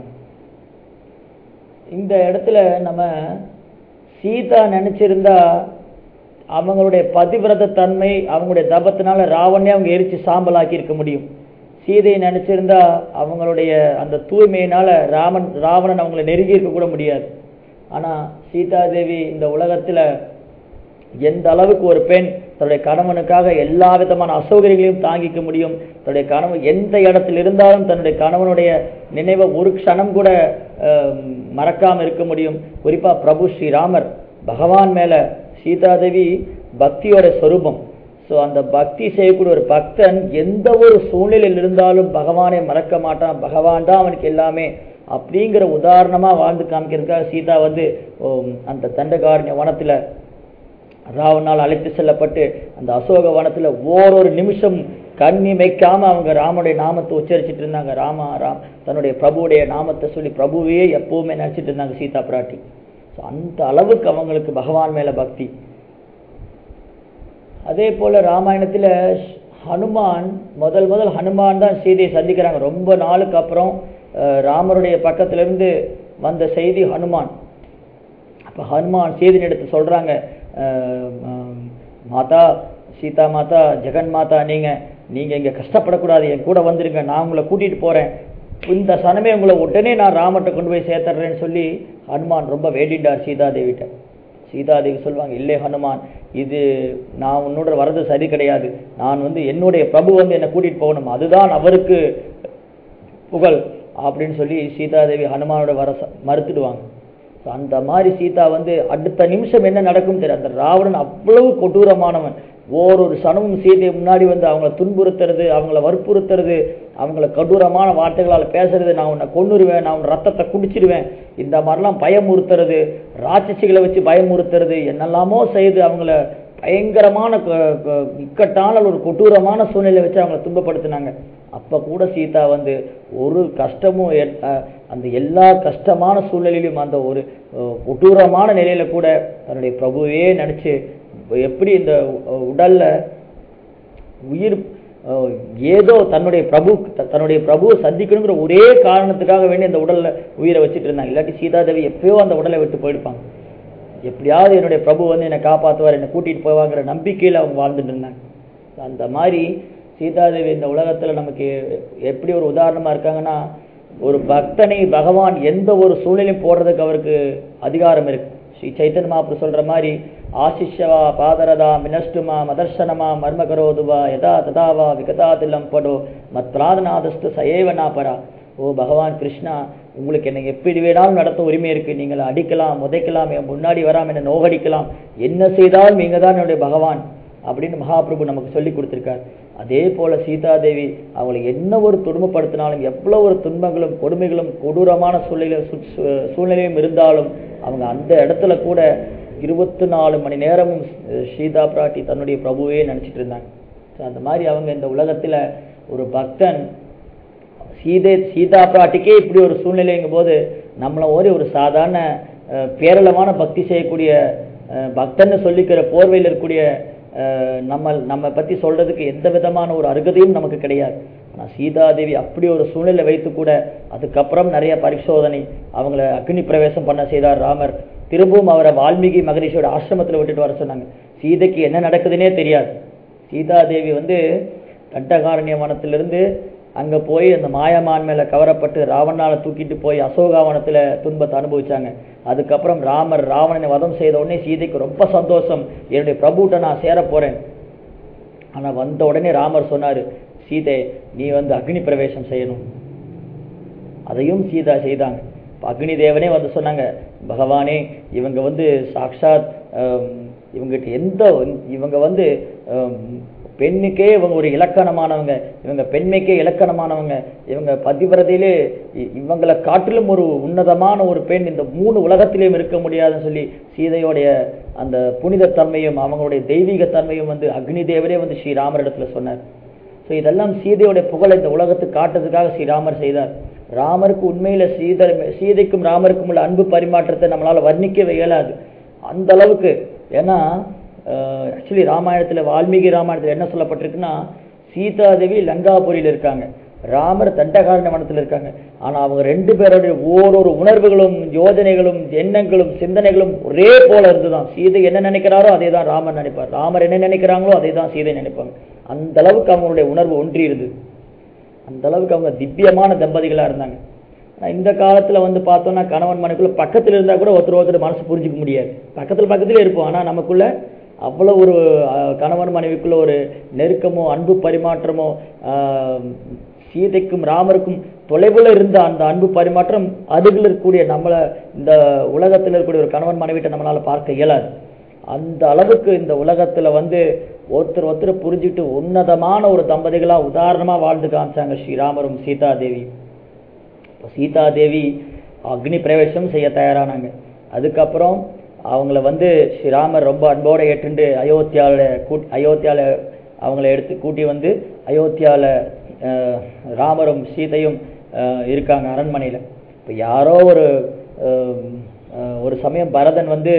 இந்த இடத்துல நம்ம சீதா நினைச்சிருந்தா அவங்களுடைய பதிவிரத தன்மை அவங்களுடைய தபத்தினால ராவணே அவங்க எரிச்சு சாம்பலாக்கி இருக்க முடியும் சீதையை நினைச்சிருந்தா அவங்களுடைய அந்த தூய்மையினால ராமன் ராவணன் அவங்களை நெருங்கி இருக்க கூட முடியாது ஆனா சீதாதேவி இந்த உலகத்துல எந்த அளவுக்கு ஒரு பெண் தன்னுடைய கணவனுக்காக எல்லா விதமான அசௌகரியங்களையும் தாங்கிக்க முடியும் தன்னுடைய கணவன் எந்த இடத்தில் இருந்தாலும் தன்னுடைய கணவனுடைய நினைவை ஒரு க்ஷணம் கூட அஹ், மறக்காம இருக்க முடியும் குறிப்பா பிரபு ஸ்ரீராமர் பகவான் மேல சீதாதேவி பக்தியோட சொரூபம் ஸோ அந்த பக்தி செய்யக்கூடிய ஒரு பக்தன் எந்த ஒரு சூழ்நிலையில் இருந்தாலும் பகவானை மறக்க மாட்டான் பகவான் தான் அவனுக்கு எல்லாமே அப்படிங்கிற உதாரணமா வாழ்ந்து காமிக்கிறதுக்காக சீதா வந்து ஓம், அந்த தண்டகாரண்ய வனத்துல ராவனால் அழைத்து செல்லப்பட்டு அந்த அசோக வனத்துல ஓரொரு நிமிஷம் கண்ணிமைக்காம அவங்க ராமனுடைய நாமத்தை உச்சரிச்சிட்டு இருந்தாங்க ராமா ராம் தன்னுடைய பிரபுவுடைய நாமத்தை சொல்லி பிரபுவையே எப்பவுமே நினைச்சிட்டு இருந்தாங்க சீதா பிராட்டி So, அந்த அளவுக்கு அவங்களுக்கு பகவான் மேல பக்தி அதே போல ராமாயணத்துல ஹனுமான் முதல் முதல் ஹனுமான் தான் சீதையை சந்திக்கிறாங்க ரொம்ப நாளுக்கு அப்புறம் அஹ், ராமருடைய பக்கத்துல இருந்து வந்த செய்தி ஹனுமான் அப்ப ஹனுமான் சீதையின் எடுத்து சொல்றாங்க அஹ், அஹ், மாதா சீதா மாதா ஜெகன் மாதா நீங்க நீங்க இங்க கஷ்டப்படக்கூடாது என் கூட வந்துருங்க நான் உங்களை கூட்டிட்டு போறேன் இந்த சனமே உங்களை உடனே நான் ராமர்கிட்ட கொண்டு போய் சேர்த்துறேன்னு சொல்லி ஹனுமான் ரொம்ப வேண்டிட்டார் சீதாதேவிட்ட சீதாதேவி சொல்லுவாங்க இல்லை ஹனுமான் இது நான் உன்னோட வர்றது சரி கிடையாது நான் வந்து என்னுடைய பிரபு வந்து என்னை கூட்டிட்டு போகணும் அதுதான் அவருக்கு புகழ் அப்படின்னு சொல்லி சீதாதேவி ஹனுமானோட வர ச- மறுத்துடுவாங்க So, அந்த மாதிரி சீதா வந்து அடுத்த நிமிஷம் என்ன நடக்கும் தெரியும் அந்த ராவணன் அவ்வளவு கொடூரமானவன் ஓரொரு சனமும் சீதையை முன்னாடி வந்து அவங்கள துன்புறுத்துறது அவங்கள வற்புறுத்துறது அவங்கள கொடூரமான வார்த்தைகளால் பேசுறது நான் உன்னை கொன்னுருவேன் நான் உன் ரத்தத்தை குடிச்சிடுவேன் இந்த மாதிரிலாம் பயமுறுத்துறது ராட்சசிகளை வச்சு பயமுறுத்துறது என்னெல்லாமோ செய்து அவங்கள பயங்கரமான க- க- இக்கட்டான ஒரு கொடூரமான சூழ்நிலை வச்சு அவங்கள துன்பப்படுத்தினாங்க அப்ப கூட சீதா வந்து ஒரு கஷ்டமும் ஏற்- அஹ் அந்த எல்லா கஷ்டமான சூழ்நிலையிலும் அந்த ஒரு அஹ், கொடூரமான நிலையில கூட தன்னுடைய பிரபுவே நினைச்சு எப்படி இந்த அஹ், உடல்ல உயிர் அஹ், ஏதோ தன்னுடைய பிரபு த- தன்னுடைய பிரபுவை சந்திக்கணுங்கிற ஒரே காரணத்துக்காக வேண்டி அந்த உடல்ல உயிரை வச்சுட்டு இருந்தாங்க இல்லாட்டி சீதாதேவி எப்பயோ அந்த உடலை விட்டு போயிருப்பாங்க எப்படியாவது என்னுடைய பிரபு வந்து என்னை காப்பாற்றுவார் என்னை கூட்டிட்டு போவாங்கிற நம்பிக்கையில அவங்க வாழ்ந்துட்டு இருந்தாங்க அந்த மாதிரி சீதாதேவி இந்த உலகத்துல நமக்கு எப்படி ஒரு உதாரணமா இருக்காங்கன்னா ஒரு பக்தனை பகவான் எந்த ஒரு சூழ்நிலையும் போடுறதுக்கு அவருக்கு அதிகாரம் இருக்கு ஸ்ரீ சைத்தன்ய மகாபுரு சொல்ற மாதிரி ஆசிஷ்யவா பாதரதா மினஷ்டுமா மதர்சனமா மர்மகரோதுவா யதா ததாவா விகதாதில்லம் படோ மத் பிராதநாதஸ்து சயேவனா பரா ஓ பகவான் கிருஷ்ணா உங்களுக்கு என்னை எப்படி வேணாலும் நடத்த உரிமை இருக்கு நீங்கள் அடிக்கலாம் உதைக்கலாம் என் முன்னாடி வராம என்ன நோகடிக்கலாம் என்ன செய்தாலும் நீங்க தான் என்னுடைய பகவான் அப்படின்னு மகாபிரபு நமக்கு சொல்லி கொடுத்திருக்கார் அதே போல சீதாதேவி அவங்களை என்ன ஒரு துன்பப்படுத்தினாலும் எவ்வளவு ஒரு துன்பங்களும் கொடுமைகளும் கொடூரமான சூழ்நிலை சு- சு- சூழ்நிலையும் இருந்தாலும் அவங்க அந்த இடத்துல கூட இருபத்தி நாலு மணி நேரமும் சீதா பிராட்டி தன்னுடைய பிரபுவே நினைச்சிட்டு இருந்தாங்க So, அந்த மாதிரி அவங்க இந்த உலகத்துல ஒரு பக்தன் சீதை சீதா பிராட்டிக்கே இப்படி ஒரு சூழ்நிலைங்கும் போது நம்மள ஒரு ஒரு சாதாரண அஹ், பேரளவான பக்தி செய்யக்கூடிய அஹ், பக்தன்னு சொல்லிக்கிற போர்வையில் இருக்கக்கூடிய அஹ், நம்ம நம்ம பத்தி சொல்றதுக்கு எந்த விதமான ஒரு அருகதையும் நமக்கு கிடையாது ஆனா சீதாதேவி அப்படி ஒரு சூழ்நிலை வைத்து கூட அதுக்கப்புறம் நிறைய பரிசோதனை அவங்கள அக்னி பிரவேசம் பண்ண செய்தார் ராமர் திரும்பவும் அவரை வால்மீகி மகரிஷியோட ஆசிரமத்துல விட்டுட்டு வர சொன்னாங்க சீதைக்கு என்ன நடக்குதுன்னே தெரியாது சீதாதேவி வந்து கண்டகாரண்ய வனத்திலிருந்து அங்க போய் அந்த மாயமான் மேல கவரப்பட்டு ராவணால தூக்கிட்டு போய் அசோகாவனத்துல துன்பத்தை அனுபவிச்சாங்க அதுக்கப்புறம் ராமர் ராவணனை வதம் செய்த உடனே சீதைக்கு ரொம்ப சந்தோஷம் என்னுடைய பிரபுட்ட நான் சேர போறேன் ஆனா வந்த உடனே ராமர் சொன்னாரு சீதை நீ வந்து அக்னி பிரவேசம் செய்யணும் அதையும் சீதா செய்தாங்க இப்ப அக்னி தேவனே வந்து சொன்னாங்க பகவானே இவங்க வந்து சாக்ஷாத் ஆம், இவங்ககிட்ட எந்த இவங்க வந்து ஆம், பெண்ணுக்கே இவங்க ஒரு இலக்கணமானவங்க இவங்க பெண்மைக்கே இலக்கணமானவங்க இவங்க பதிவிரதையிலே இ- இவங்களை காட்டிலும் ஒரு உன்னதமான ஒரு பெண் இந்த மூணு உலகத்திலேயும் இருக்க முடியாதுன்னு சொல்லி சீதையோடைய அந்த புனிதத்தன்மையும் அவங்களுடைய தெய்வீக தன்மையும் வந்து அக்னி தேவரே வந்து ஸ்ரீராமர் இடத்துல சொன்னார் ஸோ இதெல்லாம் சீதையோட புகழை இந்த உலகத்துக்கு காட்டுறதுக்காக ஸ்ரீராமர் செய்தார் ராமருக்கு உண்மையில சீதை சீதைக்கும் ராமருக்கும் உள்ள அன்பு பரிமாற்றத்தை நம்மளால வர்ணிக்கவே இயலாது அந்த அளவுக்கு ஏன்னா ஆக்சுவலி ராமாயணத்துல வால்மீகி ராமாயணத்துல என்ன சொல்லப்பட்டிருக்குன்னா சீதாதேவி லங்காபுரியில் இருக்காங்க ராமர் தண்டகாரண்ய வனத்தில் இருக்காங்க ஆனா அவங்க ரெண்டு பேருடைய ஓரொரு உணர்வுகளும் யோஜனைகளும் எண்ணங்களும் சிந்தனைகளும் ஒரே போல இருந்துதான் சீதை என்ன நினைக்கிறாரோ அதே தான் ராமர் நினைப்பார் ராமர் என்ன நினைக்கிறாங்களோ அதே தான் சீதை நினைப்பாங்க அந்த அளவுக்கு அவங்களுடைய உணர்வு ஒன்றி இருந்தது அந்த அளவுக்கு அவங்க திவ்யமான தம்பதிகளா இருந்தாங்க ஆனா இந்த காலத்துல வந்து பார்த்தோம்னா கணவன் மனைக்குள்ள பக்கத்துல இருந்தா கூட ஒருத்தர் ஒருத்தர் மனசு புரிஞ்சுக்க முடியாது பக்கத்துல பக்கத்துல இருப்போம் ஆனா நமக்குள்ள அவ்வளவு ஒரு அஹ், கணவன் மனைவிக்குள்ள ஒரு நெருக்கமோ அன்பு பரிமாற்றமோ ஆஹ், சீதைக்கும் ராமருக்கும் தொலைவில் இருந்த அந்த அன்பு பரிமாற்றம் அருகில் இருக்கக்கூடிய நம்மள இந்த உலகத்தில் இருக்கக்கூடிய ஒரு கணவன் மனைவிட்ட நம்மளால பார்க்க இயலாது அந்த அளவுக்கு இந்த உலகத்துல வந்து ஒருத்தர் ஒருத்தர் புரிஞ்சுட்டு உன்னதமான ஒரு தம்பதிகளா உதாரணமா வாழ்ந்து காமிச்சாங்க ஸ்ரீராமரும் சீதா தேவி இப்போ சீதா தேவி அக்னி பிரவேசம் செய்ய தயாரானாங்க அதுக்கப்புறம் அவங்கள வந்து ஸ்ரீராமர் ரொம்ப அன்போட ஏற்றுண்டு அயோத்தியாவில் கூட் அயோத்தியாவில் அவங்கள எடுத்து கூட்டி வந்து அயோத்தியாவில் ராமரும் சீதையும் அஹ், இருக்காங்க அரண்மனையில் இப்போ யாரோ ஒரு அஹ், அஹ், ஒரு சமயம் பரதன் வந்து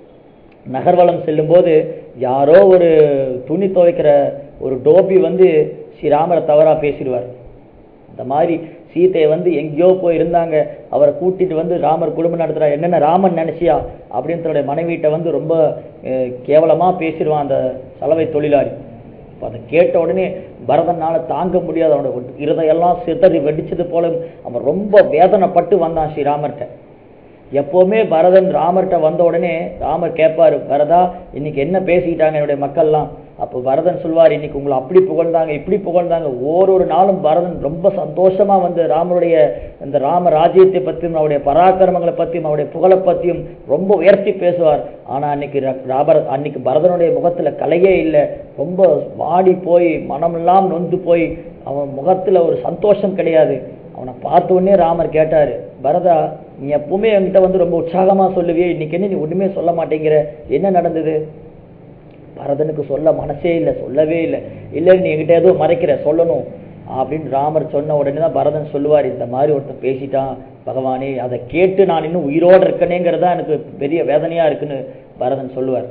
நகர்வலம் செல்லும்போது யாரோ ஒரு துணி துவைக்கிற ஒரு டோபி வந்து ஸ்ரீராமரை தவறா பேசிடுவார் அந்த மாதிரி சீதையை வந்து எங்கேயோ போய் இருந்தாங்க அவரை கூட்டிட்டு வந்து ராமர் குடும்பம் நடத்துறாரு என்னென்ன ராமன் நினைச்சியா அப்படின்னு தன்னுடைய மனைவிட்ட வந்து ரொம்ப அஹ், கேவலமா பேசிடுவான் அந்த சலவை தொழிலாளி அப்ப அதை கேட்ட உடனே பரதனால தாங்க முடியாத அவனோட இருதையெல்லாம் சிதறி வெடிச்சது போல அவன் ரொம்ப வேதனைப்பட்டு வந்தான் ஸ்ரீராமர்கிட்ட எப்பவுமே பரதன் ராமர்கிட்ட வந்த உடனே ராமர் கேட்பாரு பரதா இன்னைக்கு என்ன பேசிக்கிட்டாங்க என்னுடைய மக்கள்லாம் அப்போ பரதன் சொல்வார் இன்னைக்கு உங்களை அப்படி புகழ்ந்தாங்க இப்படி புகழ்ந்தாங்க ஓரொரு நாளும் பரதன் ரொம்ப சந்தோஷமா வந்து ராமருடைய இந்த ராம ராஜ்யத்தை பற்றியும் அவருடைய பராக்கிரமங்களை பற்றியும் அவருடைய புகழை பற்றியும் ரொம்ப உயர்த்தி பேசுவார் ஆனா அன்னைக்கு ர- ராபர அன்னைக்கு பரதனுடைய முகத்துல கலையே இல்லை ரொம்ப வாடி போய் மனமெல்லாம் நொந்து போய் அவன் முகத்துல ஒரு சந்தோஷம் கிடையாது அவனை பார்த்த உடனே ராமர் கேட்டாரு பரதா நீ எப்பவுமே என்கிட்ட வந்து ரொம்ப உற்சாகமா சொல்லுவியே இன்னைக்கு என்ன நீ ஒண்ணுமே சொல்ல மாட்டேங்கிற என்ன நடந்தது பரதனுக்கு சொல்ல மனசே இல்லை சொல்லவே இல்லை இல்லை நீ என்கிட்ட ஏதோ மறைக்கிற சொல்லணும் அப்படின்னு ராமர் சொன்ன உடனே தான் பரதன் சொல்லுவார் இந்த மாதிரி ஒருத்தன் பேசிட்டான் பகவானே அதை கேட்டு நான் இன்னும் உயிரோட இருக்கனேங்கிறதா எனக்கு பெரிய வேதனையா இருக்குன்னு பரதன் சொல்லுவார்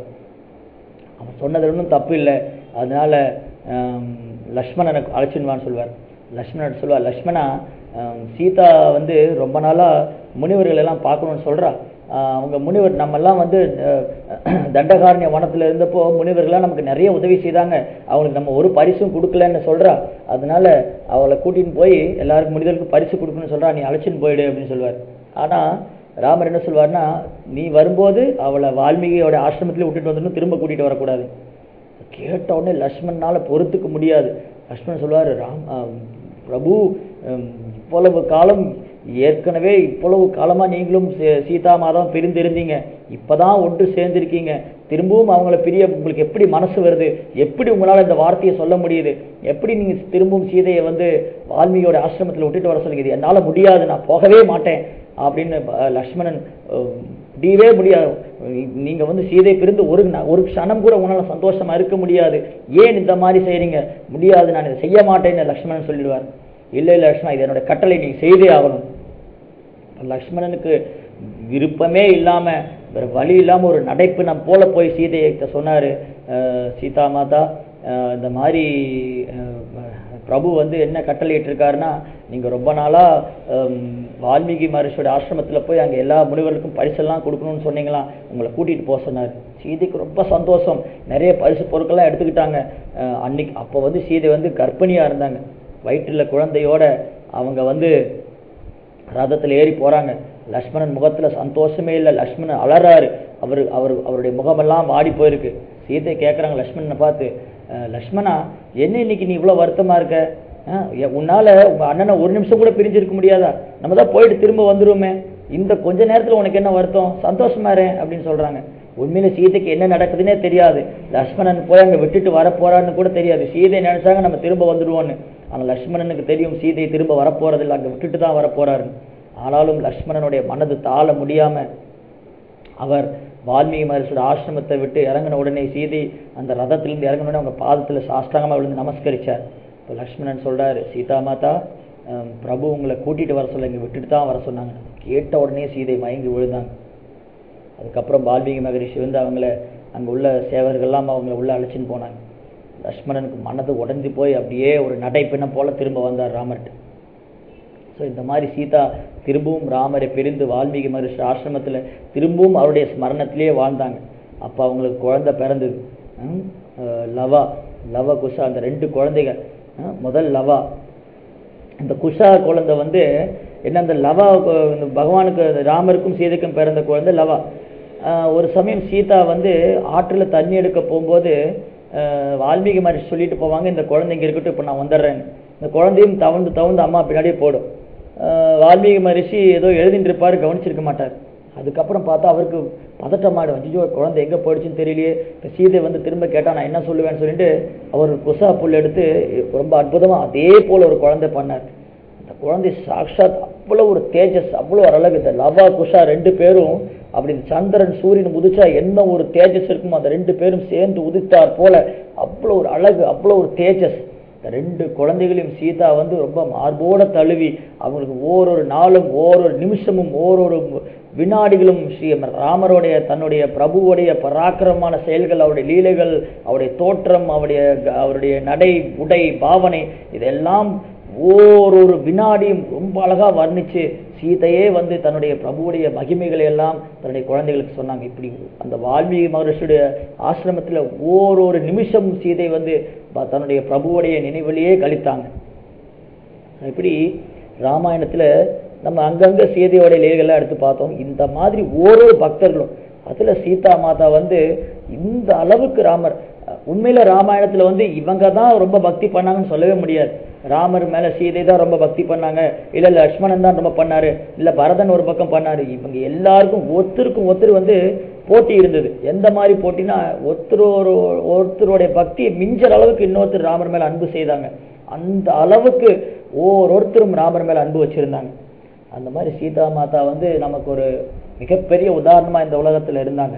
அவன் சொன்னது ஒன்றும் தப்பு இல்லை அதனால ஆம், லக்ஷ்மணனை அழைச்சின்வான்னு சொல்லுவார் லக்ஷ்மணன் சொல்லுவார் லக்ஷ்மணா ஆம், சீதா வந்து ரொம்ப நாளா முனிவர்கள் எல்லாம் பார்க்கணும்னு சொல்றா ஆஹ் அவங்க முனிவர் நம்மெல்லாம் வந்து அஹ், தண்டகாரண்ய வனத்துல இருந்தப்போ முனிவர்கள்லாம் நமக்கு நிறைய உதவி செய்தாங்க அவங்களுக்கு நம்ம ஒரு பரிசும் கொடுக்கலன்னு சொல்றா அதனால அவளை கூட்டின்னு போய் எல்லாருக்கும் முனிதர்களுக்கு பரிசு கொடுக்கணும்னு சொல்றா நீ அழைச்சின்னு போயிடு அப்படின்னு சொல்லுவார் ஆனா ராமர் என்ன சொல்வார்னா நீ வரும்போது அவளை வால்மீகியோட ஆசிரமத்திலே விட்டுட்டு வந்துடணும் திரும்ப கூட்டிட்டு வரக்கூடாது கேட்ட உடனே லக்ஷ்மணனால பொறுத்துக்க முடியாது லக்ஷ்மணன் சொல்வாரு ராம் ஆம், பிரபு ஹம், இவ்வளவு காலம் ஏற்கனவே இவ்வளவு காலமா நீங்களும் சீ- சீதா மாதம் பிரிந்திருந்தீங்க இப்பதான் ஒன்று சேர்ந்திருக்கீங்க திரும்பவும் அவங்கள பிரிய உங்களுக்கு எப்படி மனசு வருது எப்படி உங்களால இந்த வார்த்தையை சொல்ல முடியுது எப்படி நீங்க திரும்பவும் சீதையை வந்து வால்மீகியோட ஆசிரமத்தில் விட்டுட்டு வர சொல்லுங்க இது என்னால முடியாது நான் போகவே மாட்டேன் அப்படின்னு அஹ், லக்ஷ்மணன் அஹ், முடியவே முடியாது நீங்க வந்து சீதை பிரிந்து ஒரு ந- ஒரு க்ஷணம் கூட உங்களால சந்தோஷமா இருக்க முடியாது ஏன் இந்த மாதிரி செய்றீங்க முடியாது நான் இதை செய்ய மாட்டேன்னு லக்ஷ்மணன் சொல்லிடுவார் இல்ல இல்ல லக்ஷ்மணா இது என்னோட கட்டளை நீங்க செய்தே ஆகணும் லக்ஷ்மணனுக்கு விருப்பமே இல்லாம வேற வழி இல்லாம ஒரு நடைப்பினம் போல போய் சீதையை கிட்ட சொன்னாரு அஹ், சீதா மாதா அஹ், இந்த மாதிரி அஹ், பிரபு வந்து என்ன கட்டளையிட்டு இருக்காருன்னா நீங்க ரொம்ப நாளா ஹம், வால்மீகி மகர்ஷியோட ஆசிரமத்துல போய் அங்க எல்லா முனிவர்களுக்கும் பரிசெல்லாம் கொடுக்கணும்னு சொன்னீங்களா உங்களை கூட்டிட்டு போக சொன்னாரு சீதைக்கு ரொம்ப சந்தோஷம் நிறைய பரிசு பொருட்கள்லாம் எடுத்துக்கிட்டாங்க அஹ், அன்னைக்கு அப்போ வந்து சீதை வந்து கர்ப்பிணியா இருந்தாங்க வயிற்றுல குழந்தையோட அவங்க வந்து ரதத்துல ஏறி போறாங்க லக்ஷ்மணன் முகத்துல சந்தோஷமே இல்லை லக்ஷ்மணன் அலறாரு அவர் அவர் அவருடைய முகமெல்லாம் வாடி போயிருக்கு சீதை கேட்குறாங்க லக்ஷ்மணனை பார்த்து "அஹ், லக்ஷ்மணா என்ன இன்னைக்கு நீ இவ்வளவு வருத்தமா இருக்க அஹ், எ- உன்னால உங்க அண்ணனை ஒரு நிமிஷம் கூட பிரிஞ்சிருக்க முடியாதா நம்ம தான் போயிட்டு திரும்ப வந்துருவோமே இந்த கொஞ்ச நேரத்துல உனக்கு என்ன வருத்தம் சந்தோஷமா இரு அப்படின்னு சொல்றாங்க உண்மையில சீதைக்கு என்ன நடக்குதுன்னே தெரியாது லக்ஷ்மணன் போய் அங்க விட்டுட்டு வர போறான்னு கூட தெரியாது சீதை நினைச்சாங்க நம்ம திரும்ப வந்துடுவோன்னு ஆனா லக்ஷ்மணனுக்கு தெரியும் சீதை திரும்ப வரப்போறதில்லை அங்க விட்டுட்டு தான் வரப்போறாருன்னு ஆனாலும் லக்ஷ்மணனுடைய மனது தாழ முடியாம அவர் வால்மீகி மகர்ஷியோட ஆசிரமத்தை விட்டு இறங்கின உடனே சீதை அந்த ரதத்திலிருந்து இறங்கின உடனே அவங்க பாதத்துல சாஷ்டாங்கமா விழுந்து நமஸ்கரிச்சார் இப்போ லக்ஷ்மணன் சொல்றாரு சீதா மாதா அஹ், பிரபு உங்களை கூட்டிட்டு வர சொல்ல இங்க விட்டுட்டு தான் வர சொன்னாங்க கேட்ட உடனே சீதை மயங்கி விழுந்தாங்க அதுக்கப்புறம் வால்மீகி மகரிஷி வந்து அவங்கள அங்கே உள்ள சேவர்கள்லாம் அவங்கள உள்ள அழைச்சின்னு போனாங்க லக்ஷ்மணனுக்கு மனது உடஞ்சி போய் அப்படியே ஒரு நடைப்பிணம் போல திரும்ப வந்தார் ராமர்கிட்ட ஸோ இந்த மாதிரி சீதா திரும்பவும் ராமரை பிரிந்து வால்மீகி மகரிஷி ஆசிரமத்தில் திரும்பவும் அவருடைய ஸ்மரணத்திலேயே வாழ்ந்தாங்க அப்போ அவங்களுக்கு குழந்தை பிறந்தது ம், அஹ் லவா லவ குஷா அந்த ரெண்டு குழந்தைகள் அஹ், முதல் லவா இந்த குஷா குழந்தை வந்து என்ன அந்த லவா கு- இந்த பகவானுக்கு ராமருக்கும் சீதைக்கும் பிறந்த குழந்தை லவா ஆஹ் ஒரு சமயம் சீதா வந்து ஆற்றுல தண்ணி எடுக்க போகும்போது ஆஹ் வால்மீகி மகரிஷி சொல்லிட்டு போவாங்க இந்த குழந்தை இங்க இருக்கட்டும் இப்போ நான் வந்துடுறேன்னு இந்த குழந்தையும் தவழ்ந்து தவழ்ந்து அம்மா பின்னாடியே போடும் ஆஹ் வால்மீகி மகரிஷி ஏதோ எழுதிட்டு இருப்பாரு கவனிச்சிருக்க மாட்டார் அதுக்கப்புறம் பார்த்தா அவருக்கு பதட்டமாடும் ஐயோ குழந்தை எங்க போயிடுச்சுன்னு தெரியலையே இப்போ சீதை வந்து திரும்ப கேட்டா நான் என்ன சொல்லுவேன்னு சொல்லிட்டு அவர் குசா புல் எடுத்து ரொம்ப அற்புதமா அதே போல ஒரு குழந்தை பண்ணார் அந்த குழந்தை சாக்ஷாத் அவ்வளோ ஒரு தேஜஸ் அவ்வளோ ஒரு அழகு இந்த லவா குஷா ரெண்டு பேரும் அப்படி இந்த சந்திரன் சூரியன் உதிச்சா என்ன ஒரு தேஜஸ் இருக்குமோ அந்த ரெண்டு பேரும் சேர்ந்து உதித்தார் போல அவ்வளோ ஒரு அழகு அவ்வளோ ஒரு தேஜஸ் இந்த ரெண்டு குழந்தைகளையும் சீதா வந்து ரொம்ப மார்போட தழுவி அவங்களுக்கு ஓரொரு நாளும் ஓரொரு நிமிஷமும் ஓரொரு வினாடிகளும் ஸ்ரீ ராமருடைய தன்னுடைய பிரபுவுடைய பராக்கிரமமான செயல்கள் அவருடைய லீலைகள் அவருடைய தோற்றம் அவருடைய அவருடைய நடை உடை பாவனை இதெல்லாம் ஓரொரு வினாடியும் ரொம்ப அழகா வர்ணிச்சு சீதையே வந்து தன்னுடைய பிரபுவுடைய மகிமைகளை எல்லாம் தன்னுடைய குழந்தைகளுக்கு சொன்னாங்க இப்படி அந்த வால்மீகி மகரிஷியுடைய ஆசிரமத்துல ஓரொரு நிமிஷம் சீதை வந்து ப- தன்னுடைய பிரபுவுடைய நினைவிலேயே கழித்தாங்க இப்படி ராமாயணத்துல நம்ம அங்கங்க சீதையோட லீலைகள்லாம் எடுத்து பார்த்தோம் இந்த மாதிரி ஓரொரு பக்தர்களும் அதுல சீதா மாதா வந்து இந்த அளவுக்கு ராமர் அஹ், உண்மையில ராமாயணத்துல வந்து இவங்க தான் ரொம்ப பக்தி பண்ணாங்கன்னு சொல்லவே முடியாது ராமர் மேல சீதை தான் ரொம்ப பக்தி பண்ணாங்க இல்ல இல்ல லக்ஷ்மணன் தான் ரொம்ப பண்ணாரு இல்ல பரதன் ஒரு பக்கம் பண்ணாரு இவங்க எல்லாருக்கும் ஒருத்தருக்கும் ஒருத்தர் வந்து போட்டி இருந்தது எந்த மாதிரி போட்டினா ஒருத்தர் ஒரு ஒருத்தருடைய பக்தி மிஞ்சற அளவுக்கு இன்னொருத்தர் ராமர் மேல அன்பு செய்தாங்க அந்த அளவுக்கு ஒவ்வொருத்தரும் ராமர் மேல அன்பு வச்சிருந்தாங்க அந்த மாதிரி சீதா மாதா வந்து நமக்கு ஒரு மிகப்பெரிய உதாரணமா இந்த உலகத்துல இருந்தாங்க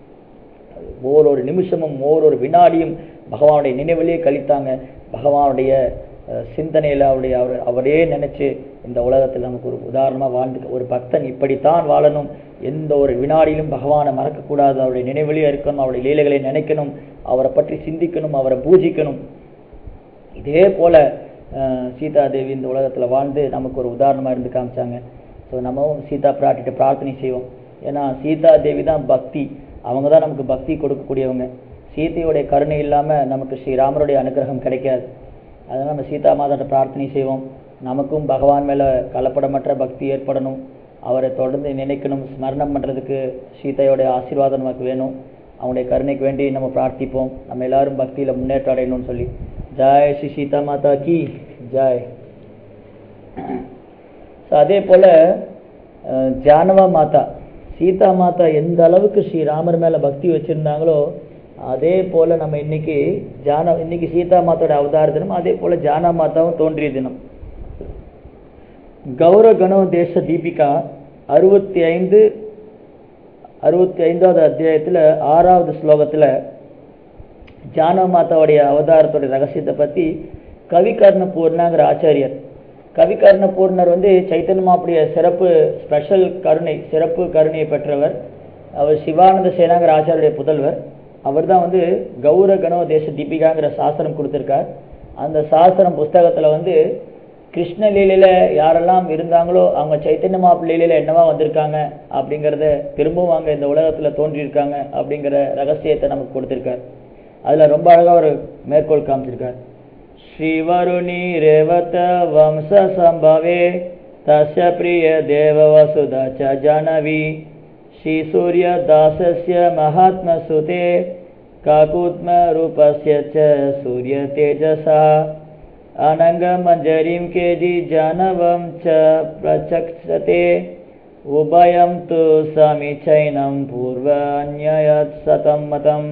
ஓரொரு நிமிஷமும் ஓரொரு வினாடியும் பகவானுடைய நினைவிலேயே கழித்தாங்க பகவானுடைய அஹ், சிந்தனையில அவருடைய அவர் அவரே நினைச்சு இந்த உலகத்தில் நமக்கு ஒரு உதாரணமா வாழ்ந்து ஒரு பக்தன் இப்படித்தான் வாழணும் எந்த ஒரு வினாடியிலும் பகவானை மறக்கக்கூடாது அவருடைய நினைவிலேயே இருக்கணும் அவருடைய லீலைகளை நினைக்கணும் அவரை பற்றி சிந்திக்கணும் அவரை பூஜிக்கணும் இதே போல அஹ், சீதா தேவி இந்த உலகத்துல வாழ்ந்து நமக்கு ஒரு உதாரணமா இருந்து காமிச்சாங்க ஸோ நம்மவும் சீதா பிராட்டிட்ட பிரார்த்தனை செய்வோம் ஏன்னா சீதா தேவி தான் பக்தி அவங்க தான் நமக்கு பக்தி கொடுக்கக்கூடியவங்க சீதையுடைய கருணை இல்லாம நமக்கு ஸ்ரீராமருடைய அனுகிரகம் கிடைக்காது அதனால நம்ம சீதா மாதாட்ட பிரார்த்தனை செய்வோம் நமக்கும் பகவான் மேல கலப்படமற்ற பக்தி ஏற்படணும் அவரை தொடர்ந்து நினைக்கணும் ஸ்மரணம் பண்றதுக்கு சீதையோட ஆசீர்வாதம் நமக்கு வேணும் அவங்களுடைய கருணைக்கு வேண்டி நம்ம பிரார்த்திப்போம் நம்ம எல்லாரும் பக்தியில முன்னேற்றம் அடையணும்னு சொல்லி ஜாய் ஸ்ரீ சீதா மாதா கி ஜாய் ஸோ அதே போல அஹ், ஜானவா மாதா சீதா மாதா எந்த அளவுக்கு ஸ்ரீ ராமர் மேல பக்தி வச்சிருந்தாங்களோ அதே போல நம்ம இன்னைக்கு ஜான இன்னைக்கு சீதா மாதாவோட அவதார தினம் அதே போல ஜானா மாதாவும் தோன்றிய தினம் கௌர கணோ தேச தீபிகா அறுபத்தி ஐந்து அறுபத்தி ஐந்தாவது அத்தியாயத்துல ஆறாவது ஸ்லோகத்துல ஜான மாதாவுடைய அவதாரத்தோட ரகசியத்தை பத்தி கவிகர்ண பூர்ணாங்கிற ஆச்சாரியர் கவிகர்ண பூர்ணர் வந்து சைத்தன்ய மாப்புடைய சிறப்பு ஸ்பெஷல் கருணை சிறப்பு கருணையை பெற்றவர் அவர் சிவானந்த சேனாங்கிற ஆச்சாரியுடைய புதல்வர் அவர் தான் வந்து கௌர கணோ தேச தீபிகாங்கிற சாஸ்திரம் கொடுத்திருக்கார் அந்த சாஸ்திரம் புஸ்தகத்துல வந்து கிருஷ்ண லீலையில யாரெல்லாம் இருந்தாங்களோ அவங்க சைத்தன்ய மாப்பு லீலையில என்னவா வந்திருக்காங்க அப்படிங்கறத திரும்பவும் அங்க இந்த உலகத்துல தோன்றியிருக்காங்க அப்படிங்கிற ரகசியத்தை நமக்கு கொடுத்திருக்கார் அதுல ரொம்ப அழகா ஒரு மேற்கோள் காமிச்சிருக்கார் ஸ்ரீவருணி ரேவத வம்ச சம்பவே தஸ்ய பிரிய தேவ வசுதா ச ஜானவி ஸ்ரீ சூரிய தாசஸ்ய மகாத்ம சுதே காகுத்ம ரூபஸ்ய ச சூரிய தேஜசா अनङ्गमञ्जरीं केजि जानवं च प्रचक्षते उभयं तु समीचैनं पूर्वान्ययत् सतं मतम्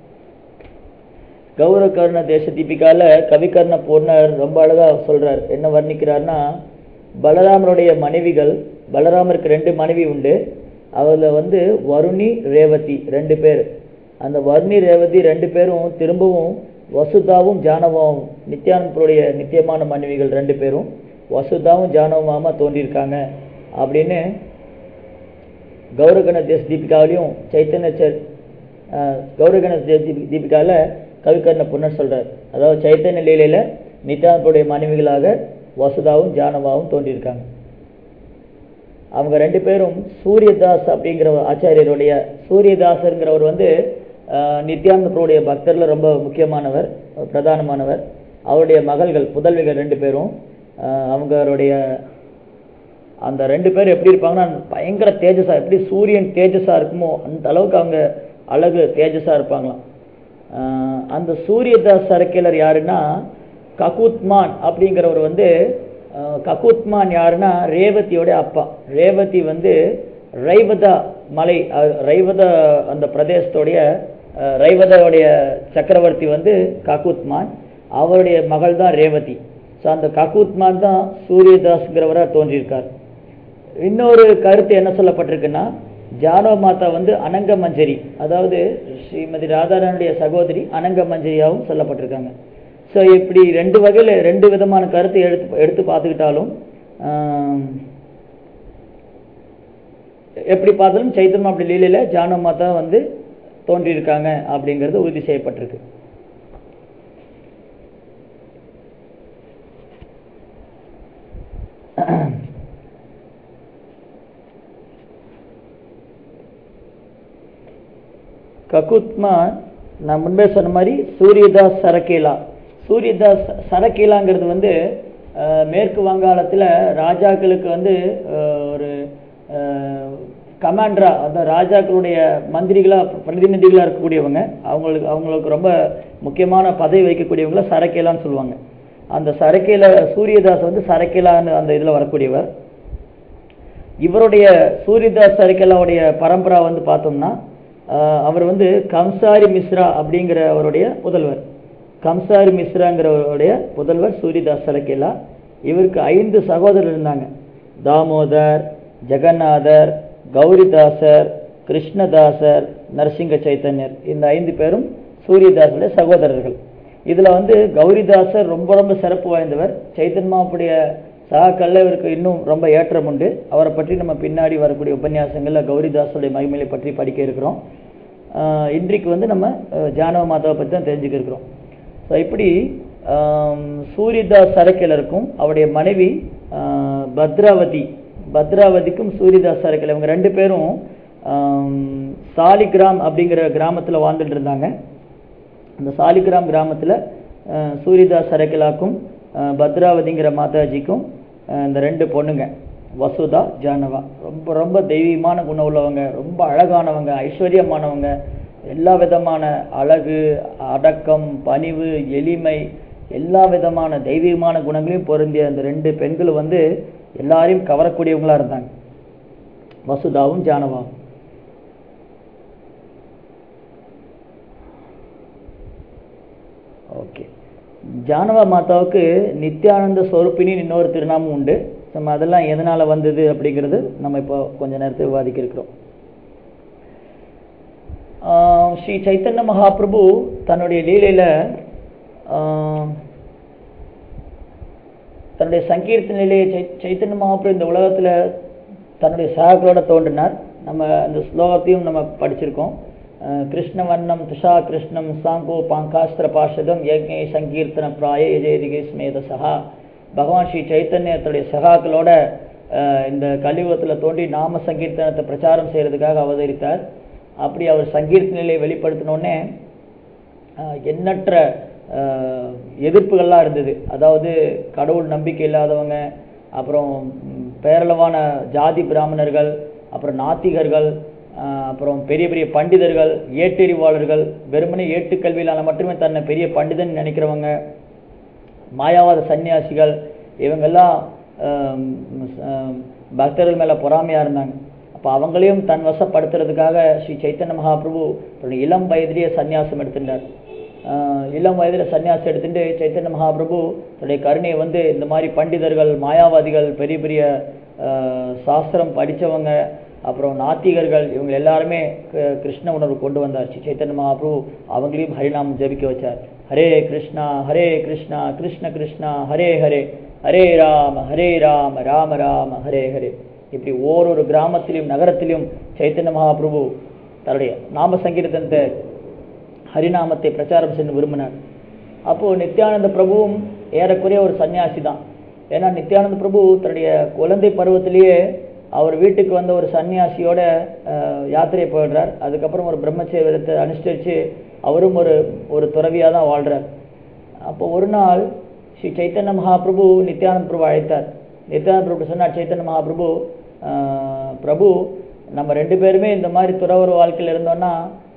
கௌரகர்ண தேச தீபிகால கவிகர்ண பூர்ணர் ரொம்ப அழகா சொல்றார் என்ன வர்ணிக்கிறார்னா பலராமருடைய மனைவிகள் பலராமருக்கு ரெண்டு மனைவி உண்டு அதுல வந்து வருணி ரேவதி ரெண்டு பேர் அந்த வருணி ரேவதி ரெண்டு பேரும் திரும்பவும் வசுதாவும் ஜானவாவும் நித்யானந்தருடைய நித்தியமான மனைவிகள் ரெண்டு பேரும் வசுதாவும் ஜானவமாமா தோன்றியிருக்காங்க அப்படின்னு கௌரகண தேச தீபிகாவிலையும் சைத்தன்ய சர் கௌரி கணேஷ் தேவி தீபிகாவில் கவிக்கர்ண புன்னர் சொல்றார் அதாவது சைத்தன்ய லீலையில நித்யானந்தருடைய மனைவிகளாக வசுதாவும் ஜானவாவும் தோன்றியிருக்காங்க அவங்க ரெண்டு பேரும் சூரியதாஸ் அப்படிங்கிற ஆச்சாரியருடைய சூரியதாசருங்கிறவர் வந்து ஆஹ், நித்யானந்த பிரபுடைய பக்தர்ல ரொம்ப முக்கியமானவர் பிரதானமானவர் அவருடைய மகள்கள் புதல்விகள் ரெண்டு பேரும் ஆஹ், அவங்களுடைய அந்த ரெண்டு பேரும் எப்படி இருப்பாங்கன்னா பயங்கர தேஜஸா எப்படி சூரியன் தேஜஸா இருக்குமோ அந்த அளவுக்கு அவங்க அழகு தேஜஸா இருப்பாங்களாம் ஆஹ், அந்த சூரியதாஸ் சரக்கிலர் யாருன்னா ககுத்மான் அப்படிங்கிறவர் வந்து ஆஹ், ககுத்மான் யாருன்னா ரேவதியோட அப்பா ரேவதி வந்து ரைவதா மலை அஹ், ரைவத அந்த பிரதேசத்தோடைய அஹ், ரைவதோடைய சக்கரவர்த்தி வந்து ககுத்மான் அவருடைய மகள் தான் ரேவதி ஸோ அந்த ககுத்மான் தான் சூரியதாஸ்ங்கிறவரா தோன்றியிருக்கார் இன்னொரு கருத்து என்ன சொல்லப்பட்டிருக்குன்னா ஜானவ மாதா வந்து அனங்க மஞ்சரி அதாவது ஸ்ரீமதி ராதாரானுடைய சகோதரி அனங்க மஞ்சரியாவும் சொல்லப்பட்டிருக்காங்க ஸோ இப்படி ரெண்டு வகையில் ரெண்டு விதமான கருத்தை எடுத்து எடுத்து பார்த்துக்கிட்டாலும் ஆம், எப்படி பார்த்தாலும் சைத்தன்யம் அப்படி லீலையில ஜானவ மாதா வந்து தோன்றியிருக்காங்க அப்படிங்கிறது உறுதி செய்யப்பட்டிருக்கு ககுத்மா நான் முன்பே சொன்ன மாதிரி சூரியதாஸ் சரக்கேலா சூரியதாஸ் சரக்கேலாங்கிறது வந்து அஹ், மேற்கு வங்காளத்துல ராஜாக்களுக்கு வந்து அஹ், ஒரு கமாண்டரா அந்த ராஜாக்களுடைய மந்திரிகளா பிரதிநிதிகளா இருக்கக்கூடியவங்க அவங்களுக்கு அவங்களுக்கு ரொம்ப முக்கியமான பதவி வைக்கக்கூடியவங்கள சரக்கேலான்னு சொல்லுவாங்க அந்த சரக்கேல சூரியதாஸ் வந்து சரக்கேலான்னு அந்த இதுல வரக்கூடியவர் இவருடைய சூரியதாஸ் சரக்கேலாவுடைய பரம்பரா வந்து பார்த்தோம்னா ஆஹ், அவர் வந்து கம்சாரி மிஸ்ரா அப்படிங்கிற அவருடைய புதல்வர் கம்சாரி மிஸ்ராங்கிறவருடைய புதல்வர் சூரியதாஸ் சரக்கேலா இவருக்கு ஐந்து சகோதரர் இருந்தாங்க தாமோதர் ஜெகநாதர் கௌரிதாசர் கிருஷ்ணதாசர் நரசிங்க சைத்தன்யர் இந்த ஐந்து பேரும் சூரியதாசருடைய சகோதரர்கள் இதுல வந்து கௌரிதாசர் ரொம்ப ரொம்ப சிறப்பு வாய்ந்தவர் சைத்தன்மாவுடைய சகாக்கள்ல இவருக்கு இன்னும் ரொம்ப ஏற்றம் உண்டு அவரை பற்றி நம்ம பின்னாடி வரக்கூடிய உபன்யாசங்கள்ல கௌரிதாசருடைய மகிமையை பற்றி படிக்க இருக்கிறோம் ஆஹ் இன்றைக்கு வந்து நம்ம அஹ், ஜானவ மாதாவை பற்றி தான் தெரிஞ்சுக்க இருக்கிறோம் ஸோ இப்படி ஆம், சூரியதாஸ் சரக்கிலருக்கும் அவருடைய மனைவி ஆஹ், பத்ராவதி பத்ராவதிக்கும் சூரியதாஸ் சரக்கில் இவங்க ரெண்டு பேரும் ஆம், சாலிகிராம் அப்படிங்கிற கிராமத்துல வாழ்ந்துட்டு இருந்தாங்க அந்த சாலிகிராம் கிராமத்துல அஹ், சூரியதாஸ் சரக்கிலாக்கும் அஹ், பத்ராவதிங்கிற மாதாஜிக்கும் அஹ், இந்த ரெண்டு பொண்ணுங்க வசுதா ஜானவா ரொம்ப ரொம்ப தெய்வீகமான குணம் உள்ளவங்க ரொம்ப அழகானவங்க ஐஸ்வர்யமானவங்க எல்லா விதமான அழகு அடக்கம் பணிவு எளிமை எல்லா விதமான தெய்வீகமான குணங்களையும் பொருந்திய அந்த ரெண்டு பெண்கள் வந்து எல்லாரையும் கவரக்கூடியவங்களா இருந்தாங்க வசுதாவும் ஜானவாவும் ஓகே ஜானவா மாதாவுக்கு நித்யானந்த ஸ்வரூபினின்னு இன்னொரு திருநாமம் உண்டு நம்ம அதெல்லாம் எதனால வந்தது அப்படிங்கிறது நம்ம இப்போ கொஞ்ச நேரத்தை விவாதிக்க இருக்கிறோம் ஆஹ் ஸ்ரீ சைத்தன்ய மகாபிரபு தன்னுடைய லீலையில ஆஹ் தன்னுடைய சங்கீர்த்தன நிலையை சை- சைத்தன்ய மகாபிரபு இந்த உலகத்துல தன்னுடைய சகாக்களோட தோன்றினார் நம்ம அந்த ஸ்லோகத்தையும் நம்ம படிச்சிருக்கோம் அஹ் கிருஷ்ண வண்ணம் துஷா கிருஷ்ணம் சாங்கோ பாங்காஸ்திர பாஷதம் யக்ஞை சங்கீர்த்தன பிராய எஜேதிகை ஸ்மேத சகா பகவான் ஸ்ரீ சைத்தன்யத்துடைய சகாக்களோட அஹ் இந்த கலியுகத்துல தோன்றி நாம சங்கீர்த்தனத்தை பிரச்சாரம் செய்யறதுக்காக அவதரித்தார் அப்படி அவர் சங்கீர்த்த நிலையை வெளிப்படுத்தினோடனே ஆஹ் எண்ணற்ற ஆஹ் எதிர்ப்புகள்லாம் இருந்தது அதாவது கடவுள் நம்பிக்கை இல்லாதவங்க அப்புறம் ம், பேரளவான ஜாதி பிராமணர்கள் அப்புறம் நாத்திகர்கள் ஆஹ் அப்புறம் பெரிய பெரிய பண்டிதர்கள் ஏட்டறிவாளர்கள் வெறுமனே ஏட்டுக்கல்வியிலான மட்டுமே தன்னை பெரிய பண்டிதன் நினைக்கிறவங்க மாயாவாத சன்னியாசிகள் இவங்கெல்லாம் ஆம், ஆம், பக்தர்கள் மேல பொறாமையா இருந்தாங்க அப்ப அவங்களையும் தன் வசப்படுத்துறதுக்காக ஸ்ரீ சைத்தன்ய மகாபிரபு தன்னுடைய இளம் வயதிலேயே சன்னியாசம் எடுத்திருந்தார் ஆஹ் இளம் வயதுல சன்னியாசம் எடுத்துட்டு சைத்தன்ய மகாபிரபு தன்னுடைய கருணையை வந்து இந்த மாதிரி பண்டிதர்கள் மாயாவாதிகள் பெரிய பெரிய ஆஹ் சாஸ்திரம் படிச்சவங்க அப்புறம் நாத்திகர்கள் இவங்க எல்லாருமே க- கிருஷ்ண உணர்வு கொண்டு வந்தார் ஸ்ரீ சைத்தன்ய மகாபிரபு அவங்களையும் ஹரிநாமம் ஜெபிக்க வச்சார் ஹரே கிருஷ்ணா ஹரே கிருஷ்ணா கிருஷ்ண கிருஷ்ணா ஹரே ஹரே ஹரே ராம ஹரே ராம ராம ராம ஹரே ஹரே இப்படி ஓரொரு கிராமத்திலும் நகரத்திலும் சைத்தன்ய மகாபிரபு தன்னுடைய நாம சங்கீர்த்தனத்தை ஹரிநாமத்தை பிரச்சாரம் செய்ய விரும்பினார் அப்போ நித்யானந்த பிரபுவும் ஏறக்குறைய ஒரு சன்னியாசி தான் ஏன்னா நித்யானந்த பிரபு தன்னுடைய குழந்தை பருவத்திலேயே அவர் வீட்டுக்கு வந்த ஒரு சன்னியாசியோட அஹ், யாத்திரை போயிடுறார் அதுக்கப்புறம் ஒரு பிரம்மச்சரியத்தை அனுஷ்டிச்சு அவரும் ஒரு ஒரு துறவியாக தான் வாழ்றார் அப்போ ஒரு நாள் ஸ்ரீ சைத்தன்ய மகாபிரபு நித்யானந்த பிரபு அழைத்தார் நித்யானந்த பிரபு சொன்னார் சைத்தன்ய மகாபிரபு ஆஹ், பிரபு நம்ம ரெண்டு பேருமே இந்த மாதிரி துறவர வாழ்க்கையில் இருந்தோம்னா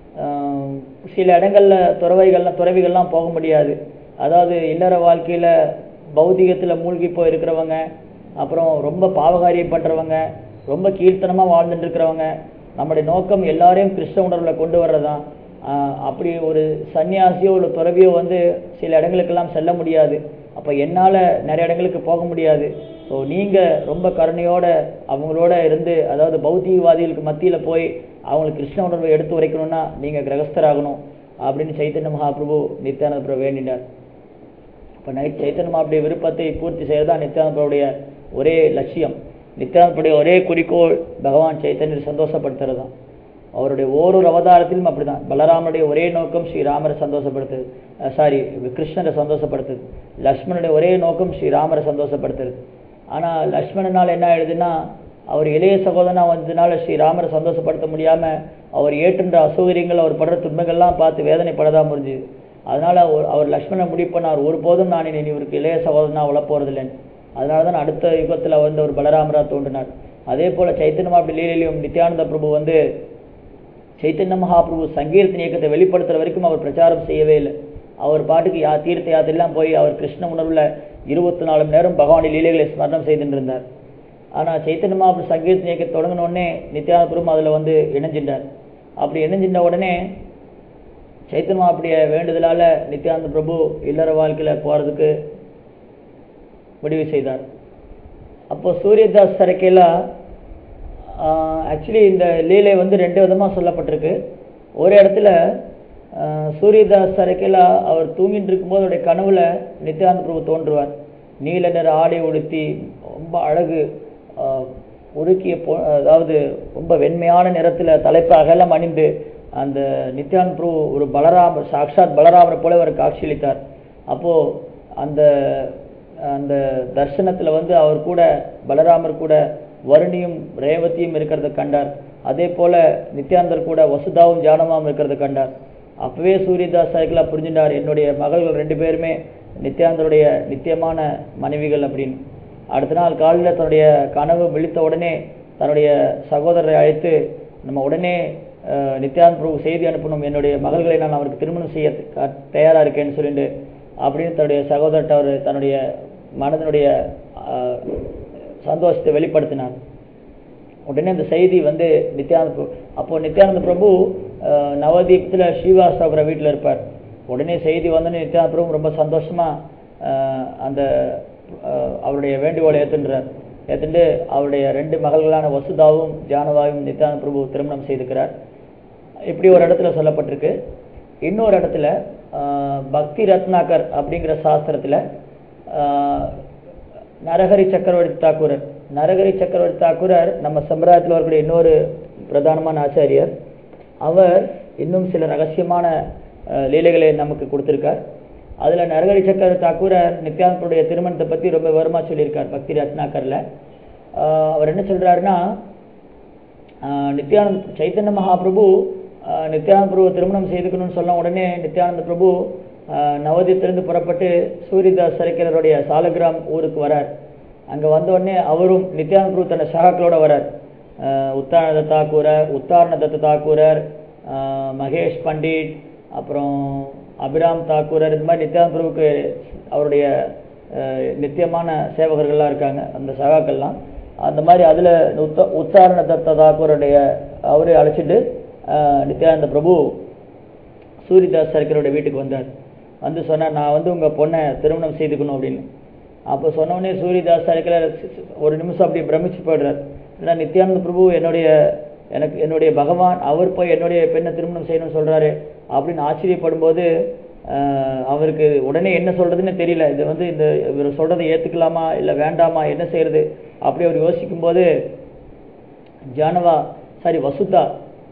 ஆஹ், சில இடங்கள்ல துறவைகள்லாம் துறவிகள்லாம் போக முடியாது அதாவது இல்லற வாழ்க்கையில பௌதிகத்துல மூழ்கி போய் இருக்கிறவங்க அப்புறம் ரொம்ப பாவகாரியம் பண்றவங்க ரொம்ப கீழ்த்தனமா வாழ்ந்துட்டு இருக்கிறவங்க நம்முடைய நோக்கம் எல்லாரையும் கிறிஸ்தவ உணர்வுல கொண்டு வர்றதுதான் ஆஹ் அப்படி ஒரு சன்னியாசியோ ஒரு துறவியோ வந்து சில இடங்களுக்கெல்லாம் செல்ல முடியாது அப்ப என்னால நிறைய இடங்களுக்கு போக முடியாது ஸோ நீங்க ரொம்ப கருணையோட அவங்களோட இருந்து அதாவது பௌத்திகவாதிகளுக்கு மத்தியில போய் அவங்களுக்கு கிருஷ்ண உணர்வை எடுத்து உரைக்கணும்னா நீங்க கிரகஸ்தராகணும் அப்படின்னு சைத்தன்ய மகாபிரபு நித்யானந்த பிரபு வேண்டினார் இப்போ நைட் சைத்தன்ய மகாபுடைய விருப்பத்தை பூர்த்தி செய்யறதா நித்யானந்த பிரபுடைய ஒரே லட்சியம் நித்யானந்த பிரபுடைய ஒரே குறிக்கோள் பகவான் சைத்தன்யரை சந்தோஷப்படுத்துறது தான் அவருடைய ஓரொரு அவதாரத்திலும் அப்படிதான் பலராமனுடைய ஒரே நோக்கம் ஸ்ரீராமரை சந்தோஷப்படுத்துது சாரி கிருஷ்ணரை சந்தோஷப்படுத்துது லக்ஷ்மணனுடைய ஒரே நோக்கம் ஸ்ரீராமரை சந்தோஷப்படுத்துறது ஆனா லக்ஷ்மணனால் என்ன ஆயிடுதுன்னா அவர் இளைய சகோதரனா வந்ததுனால ஸ்ரீராமரை சந்தோஷப்படுத்த முடியாம அவர் ஏற்றுன்ற அசௌகரியங்கள் அவர் படுற துன்பங்கள்லாம் பார்த்து வேதனைப்படதான் முடிஞ்சுது அதனால அவர் அவர் லக்ஷ்மணன் முடிவு பண்ணார் ஒருபோதும் நான் இனி இவருக்கு இளைய சகோதரனா வளப்போறதில்லைன்னு அதனால தான் அடுத்த யுகத்துல வந்து ஒரு பலராமரா தோன்றினார் அதே போல சைத்தன்ய அப்படி லீலையிலும் நித்யானந்த பிரபு வந்து சைத்தன்ய மகாபிரபு சங்கீர்த்தன இயக்கத்தை வெளிப்படுத்துற வரைக்கும் அவர் பிரச்சாரம் செய்யவே இல்லை அவர் பாட்டுக்கு யா தீர்த்த யாத்திரையெல்லாம் போய் அவர் கிருஷ்ண உணர்வுல இருபத்தி நாலு மணி நேரம் பகவானின் லீலைகளை ஸ்மரணம் செய்துட்டு இருந்தார் ஆனா சைத்தன்ய மகாபிரபு சங்கீர்த்தன இயக்கத்தை தொடங்கின உடனே நித்யானந்த பிரபு அதுல வந்து இணைஞ்சின்றார் அப்படி இணைஞ்சின்ற உடனே சைத்தன்ய மகாபுடைய வேண்டுதலால நித்யானந்த பிரபு இல்லற வாழ்க்கையில போறதுக்கு முடிவு செய்தார் அப்போ சூரியதாஸ் சரக்கேலா ஆக்சுவலி இந்த லீலை வந்து ரெண்டு விதமா சொல்லப்பட்டிருக்கு ஒரு இடத்துல ஆஹ், சூரியதாஸ் சரக்கேலா அவர் தூங்கிட்டு இருக்கும்போது அவருடைய கனவுல நித்யானந்த பிரபு தோன்றுவார் நீல நிற ஆடை உடுத்தி ரொம்ப அழகு ஆஹ், உருக்கிய பொ அதாவது ரொம்ப வெண்மையான நிறத்துல தலைப்பு அகலம் அணிந்து அந்த நித்யானந்த பிரபு ஒரு பலராம சாக்ஷாத் பலராமரை போல அவர் காட்சியளித்தார் அப்போ அந்த அந்த தர்சனத்துல வந்து அவர் கூட பலராமர் கூட வருணியும் ரேவதியும் இருக்கிறத கண்டார் அதே போல நித்யானந்தர் கூட வசுதாவும் ஜானமாவும் இருக்கிறத கண்டார் அப்பவே சூரியதாஸ் சாய்களா புரிஞ்சுட்டார் என்னுடைய மகள்கள் ரெண்டு பேருமே நித்யானந்தருடைய நித்தியமான மனைவிகள் அப்படின்னு அடுத்த நாள் காலையில் தன்னுடைய கனவு விழித்த உடனே தன்னுடைய சகோதரரை அழைத்து நம்ம உடனே அஹ், நித்யானந்த பிரபு செய்தி அனுப்பணும் என்னுடைய மகள்களை நான் அவருக்கு திருமணம் செய்ய த- தயாரா இருக்கேன்னு சொல்லிட்டு அப்படின்னு தன்னுடைய சகோதரர்கிட்ட அவர் தன்னுடைய மனதனுடைய அஹ், சந்தோஷத்தை வெளிப்படுத்தினார் உடனே அந்த செய்தி வந்து நித்யானந்த பிரபு அப்போ நித்யானந்த பிரபு அஹ், நவதீபத்துல ஸ்ரீவாஸ்தவர வீட்டில் இருப்பார் உடனே செய்தி வந்தோடனே நித்யானந்த பிரபு ரொம்ப சந்தோஷமா அஹ், அந்த அஹ், அவருடைய வேண்டுகோளை ஏத்துன்றார் ஏத்துட்டு அவருடைய ரெண்டு மகள்களான வசுதாவும் ஜானவாயும் நித்யானந்த பிரபு திருமணம் செய்துக்கிறார் இப்படி ஒரு இடத்துல சொல்லப்பட்டிருக்கு இன்னொரு இடத்துல ஆஹ், பக்தி ரத்னாகர் அப்படிங்கிற சாஸ்திரத்துல ஆஹ், நரஹரி சக்கரவர்த்தி தாக்கூரர் நரஹரி சக்கரவர்த்தி தாக்கூரர் நம்ம சம்பிரதாயத்தில் வரக்கூடிய இன்னொரு பிரதானமான ஆச்சாரியர் அவர் இன்னும் சில ரகசியமான ஆஹ், லீலைகளை நமக்கு கொடுத்திருக்கார் அதுல நரஹரி சக்கரவர்த்தி தாக்கூரர் நித்யானந்தருடைய திருமணத்தை பத்தி ரொம்ப விவரமா சொல்லியிருக்கார் பக்தி ரத்னாகர்ல ஆஹ், அவர் என்ன சொல்றாருன்னா ஆஹ் நித்யானந்த சைத்தன்ய மகாபிரபு ஆஹ் நித்யானந்த பிரபு திருமணம் செய்துக்கணும்னு சொன்ன உடனே நித்யானந்த பிரபு ஆஹ் நவதீப்திலிருந்து புறப்பட்டு சூரியதாஸ் சரைக்கலருடைய சாலகிராம் ஊருக்கு வரார் அங்க வந்த உடனே அவரும் நித்யானந்த பிரபு தன்னை சகாக்களோட வரார் ஆஹ் உத்தாரண தாக்கூரர் உத்தாரண தத்த தாக்கூரர் ஆஹ் மகேஷ் பண்டிட் அப்புறம் அபிராம் தாக்கூரர் இந்த மாதிரி நித்யானந்த பிரபுக்கு அவருடைய அஹ், நித்தியமான சேவகர்கள்லாம் இருக்காங்க அந்த சகாக்கள்லாம் அந்த மாதிரி அதுல உத்த உத்தாரண தத்த தாக்கூருடைய அவரை அழைச்சிட்டு அஹ், நித்யானந்த பிரபு சூரியதாஸ் சர்க்கருடைய வீட்டுக்கு வந்தார் வந்து சொன்னார் நான் வந்து உங்க பொண்ணை திருமணம் செய்துக்கணும் அப்படின்னு அப்போ சொன்ன உடனே சூரியதாஸ் சர்க்கர் ஒரு நிமிஷம் அப்படி பிரமிச்சு போயிடுறார் ஏன்னா நித்யானந்த பிரபு என்னுடைய எனக்கு என்னுடைய பகவான் அவர் போய் என்னுடைய பெண்ணை திருமணம் செய்யணும்னு சொல்றாரு அப்படின்னு ஆச்சரியப்படும்போது ஆஹ், அவருக்கு உடனே என்ன சொல்றதுன்னு தெரியல இது வந்து இந்த இவர் சொல்றதை ஏத்துக்கலாமா இல்ல வேண்டாமா என்ன செய்யறது அப்படி அவர் யோசிக்கும் போது ஜானவா சாரி வசுதா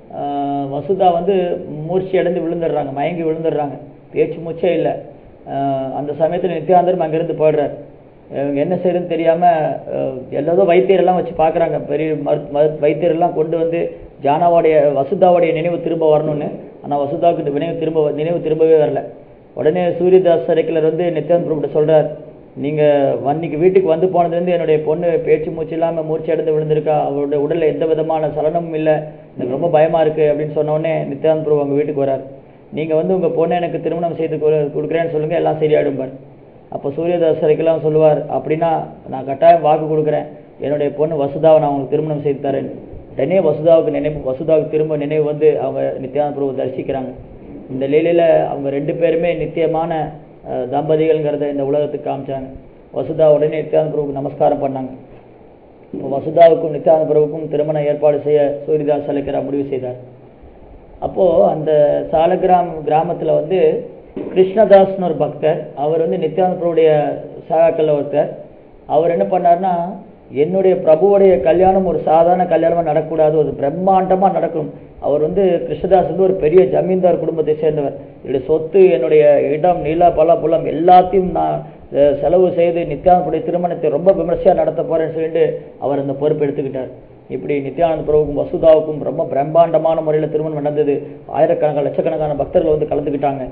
ஆஹ் வசுதா வந்து மூர்ச்சி அடைந்து விழுந்துடுறாங்க மயங்கி விழுந்துடுறாங்க பேச்சு மூச்சே இல்லை அந்த சமயத்தில் நித்யானந்தரும் அங்கிருந்து போயிடுறார் இவங்க என்ன செய்யறதுன்னு தெரியாம அஹ், எல்லாரும் வைத்தியரெல்லாம் வச்சு பார்க்கறாங்க பெரிய மரு மரு- வைத்தியரெல்லாம் கொண்டு வந்து ஜானாவுடைய வசுதாவுடைய நினைவு திரும்ப வரணும்னு ஆனா வசுதாவுக்கு இந்த நினைவு திரும்ப நினைவு திரும்பவே வரல உடனே சூரியதாஸ் சரைக்கிலர் வந்து நித்யானந்த பிரபுட்ட சொல்றார் நீங்க வன்னிக்கு வீட்டுக்கு வந்து போனதுலேருந்து என்னுடைய பொண்ணு பேச்சு மூச்சு இல்லாம மூச்சு அடைந்து விழுந்திருக்கா அவருடைய உடல்ல எந்த விதமான சலனமும் இல்லை எனக்கு ரொம்ப பயமா இருக்கு அப்படின்னு சொன்ன உடனே நித்யானந்த பிரபு அவங்க வீட்டுக்கு வரார் நீங்க வந்து உங்க பொண்ணை எனக்கு திருமணம் செய்து கொடு- கொடுக்குறேன்னு சொல்லுங்க எல்லாம் சரியாயிடும் பாரு அப்போ சூரியதாஸ் சரைக்கெல்லாம் சொல்லுவார் அப்படின்னா நான் கட்டாயம் வாக்கு கொடுக்குறேன் என்னுடைய பொண்ணு வசுதாவை நான் உங்களுக்கு திருமணம் செய்து தரேன் உடனே வசுதாவுக்கு நினைவு வசுதாவுக்கு திரும்ப நினைவு வந்து அவங்க நித்யானந்த பிரபு தரிசிக்கிறாங்க இந்த லீலையில அவங்க ரெண்டு பேருமே நித்தியமான அஹ், தம்பதிகள்ங்கிறத இந்த உலகத்துக்கு காமிச்சாங்க வசுதா உடனே நித்யானந்த பிரபுக்கு நமஸ்காரம் பண்ணாங்க இப்போ வசுதாவுக்கும் நித்யானந்த பிரபுக்கும் திருமண ஏற்பாடு செய்ய சூரியதாஸ் சலைக்கரா முடிவு செய்தார் அப்போ அந்த சாலகிராம் கிராமத்துல வந்து கிருஷ்ணதாஸ்னு ஒரு பக்தர் அவர் வந்து நித்யானந்த பிரபுடைய சகாக்கள்ல ஒருத்தர் அவர் என்ன பண்ணாருன்னா என்னுடைய பிரபுவுடைய கல்யாணம் ஒரு சாதாரண கல்யாணமா நடக்கக்கூடாது ஒரு பிரம்மாண்டமா நடக்கணும் அவர் வந்து கிருஷ்ணதாஸ் வந்து ஒரு பெரிய ஜமீன்தார் குடும்பத்தை சேர்ந்தவர் என்னுடைய சொத்து என்னுடைய இடம் நில பல புலம் எல்லாத்தையும் நான் அஹ், செலவு செய்து நித்யானந்தனுடைய திருமணத்தை ரொம்ப விமர்சையா நடத்த போறேன்னு சொல்லிட்டு அவர் அந்த பொறுப்பு எடுத்துக்கிட்டார் இப்படி நித்யானந்த பிரபுக்கும் வசுதாவுக்கும் ரொம்ப பிரம்மாண்டமான முறையில திருமணம் நடந்தது ஆயிரக்கணக்கான லட்சக்கணக்கான பக்தர்கள் வந்து கலந்துக்கிட்டாங்க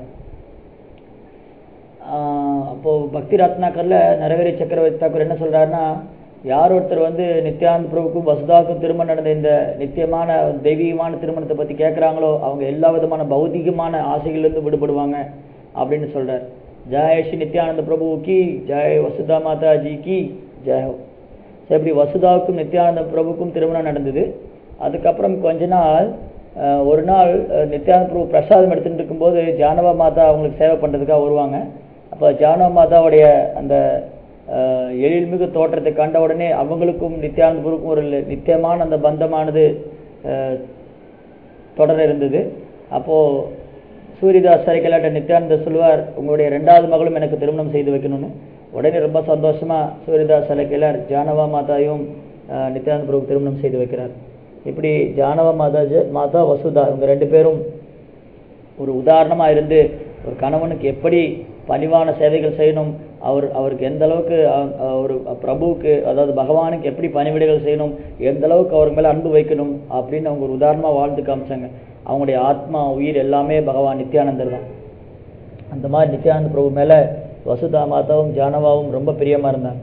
ஆஹ் அப்போ பக்தி ரத்னாக்கர்ல நரவேரி சக்கரவர்த்தி தாக்கூர் என்ன சொல்றாருன்னா யார் ஒருத்தர் வந்து நித்யானந்த பிரபுக்கும் வசுதாவுக்கும் திருமணம் நடந்த இந்த நித்தியமான தெய்வீகமான திருமணத்தை பத்தி கேட்கறாங்களோ அவங்க எல்லா விதமான பௌதிகமான ஆசைகள்ல இருந்து விடுபடுவாங்க அப்படின்னு சொல்றார் ஜெய் ஸ்ரீ நித்யானந்த பிரபு கி ஜெய் வசுதா மாதா ஜி கி ஜெய் ஹோ So, இப்படி வசுதாவுக்கும் நித்யானந்த பிரபுக்கும் திருமணம் நடந்தது அதுக்கப்புறம் கொஞ்ச நாள் அஹ், ஒரு நாள் அஹ், நித்யானந்த பிரபு பிரசாதம் எடுத்துட்டு இருக்கும்போது ஜானவா மாதா அவங்களுக்கு சேவை பண்றதுக்காக வருவாங்க அப்போ ஜானவா மாதாவுடைய அந்த அஹ், எழில்மிகு தோற்றத்தை கண்ட உடனே அவங்களுக்கும் நித்யானந்த பிரபுக்கும் ஒரு நித்தியமான அந்த பந்தமானது அஹ், தொடர இருந்தது அப்போ சூரியதாஸ் சரிக்கலாட்ட நித்யானந்த சொல்லுவார் உங்களுடைய ரெண்டாவது மகளும் எனக்கு திருமணம் செய்து வைக்கணும்னு உடனே ரொம்ப சந்தோஷமா சூரியதாஸ் சலைக்கலார் ஜானவா மாதாவையும் அஹ், நித்யானந்த பிரபு திருமணம் செய்து வைக்கிறார் இப்படி ஜானவா மாதா ஜ- மாதா வசுதா இவங்க ரெண்டு பேரும் ஒரு உதாரணமா இருந்து ஒரு கணவனுக்கு எப்படி பணிவான சேவைகள் செய்யணும் அவர் அவருக்கு எந்த அளவுக்கு அஹ், அஹ், ஒரு பிரபுவுக்கு அதாவது பகவானுக்கு எப்படி பணிவிடைகள் செய்யணும் எந்த அளவுக்கு அவர் மேல அன்பு வைக்கணும் அப்படின்னு அவங்க ஒரு உதாரணமா வாழ்ந்து காமிச்சாங்க அவங்களுடைய ஆத்மா உயிர் எல்லாமே பகவான் நித்யானந்தர் தான் அந்த மாதிரி நித்யானந்த பிரபு மேல வசுதா மாதாவும் ஜானவாவும் ரொம்ப பிரியமா இருந்தாங்க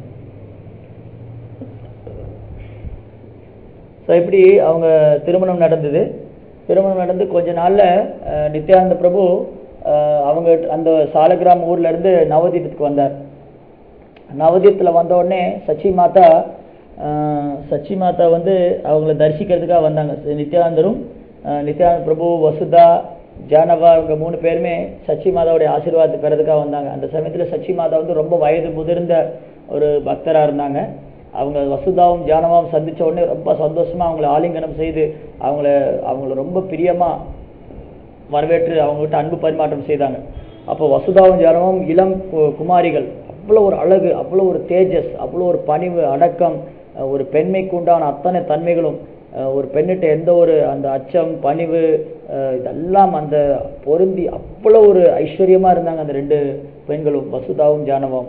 ஸோ இப்படி அவங்க திருமணம் நடந்தது திருமணம் நடந்து கொஞ்ச நாள்ல அஹ், நித்யானந்த பிரபு அஹ், அவங்க அந்த சாலகிராம் ஊர்ல இருந்து நவதீபத்துக்கு வந்தார் நவதீபத்துல வந்த உடனே சச்சி மாதா அஹ், சச்சி மாதா வந்து அவங்கள தரிசிக்கிறதுக்காக வந்தாங்க நித்யானந்தரும் அஹ், நித்யானந்த பிரபு வசுதா ஜானவா இவங்க மூணு பேருமே சச்சி மாதாவுடைய ஆசீர்வாதத்தை பெறதுக்காக வந்தாங்க அந்த சமயத்துல சச்சி மாதா வந்து ரொம்ப வயது முதிர்ந்த ஒரு பக்தரா இருந்தாங்க அவங்க வசுதாவும் ஜானவாவும் சந்திச்ச உடனே ரொம்ப சந்தோஷமா அவங்கள ஆலிங்கனம் செய்து அவங்கள அவங்கள ரொம்ப பிரியமா வரவேற்று அவங்ககிட்ட அன்பு பரிமாற்றம் செய்தாங்க அப்போ வசுதாவும் ஜானவும் இளம் கு- குமாரிகள் அவ்வளோ ஒரு அழகு அவ்வளோ ஒரு தேஜஸ் அவ்வளோ ஒரு பணிவு அடக்கம் அஹ் ஒரு பெண்மைக்கு உண்டான அத்தனை தன்மைகளும் அஹ் ஒரு பெண்ணிட்ட எந்த ஒரு அந்த அச்சம் பணிவு அஹ் இதெல்லாம் அந்த பொருந்தி அவ்வளோ ஒரு ஐஸ்வர்யமா இருந்தாங்க அந்த ரெண்டு பெண்களும் வசுதாவும் ஜானவாவும்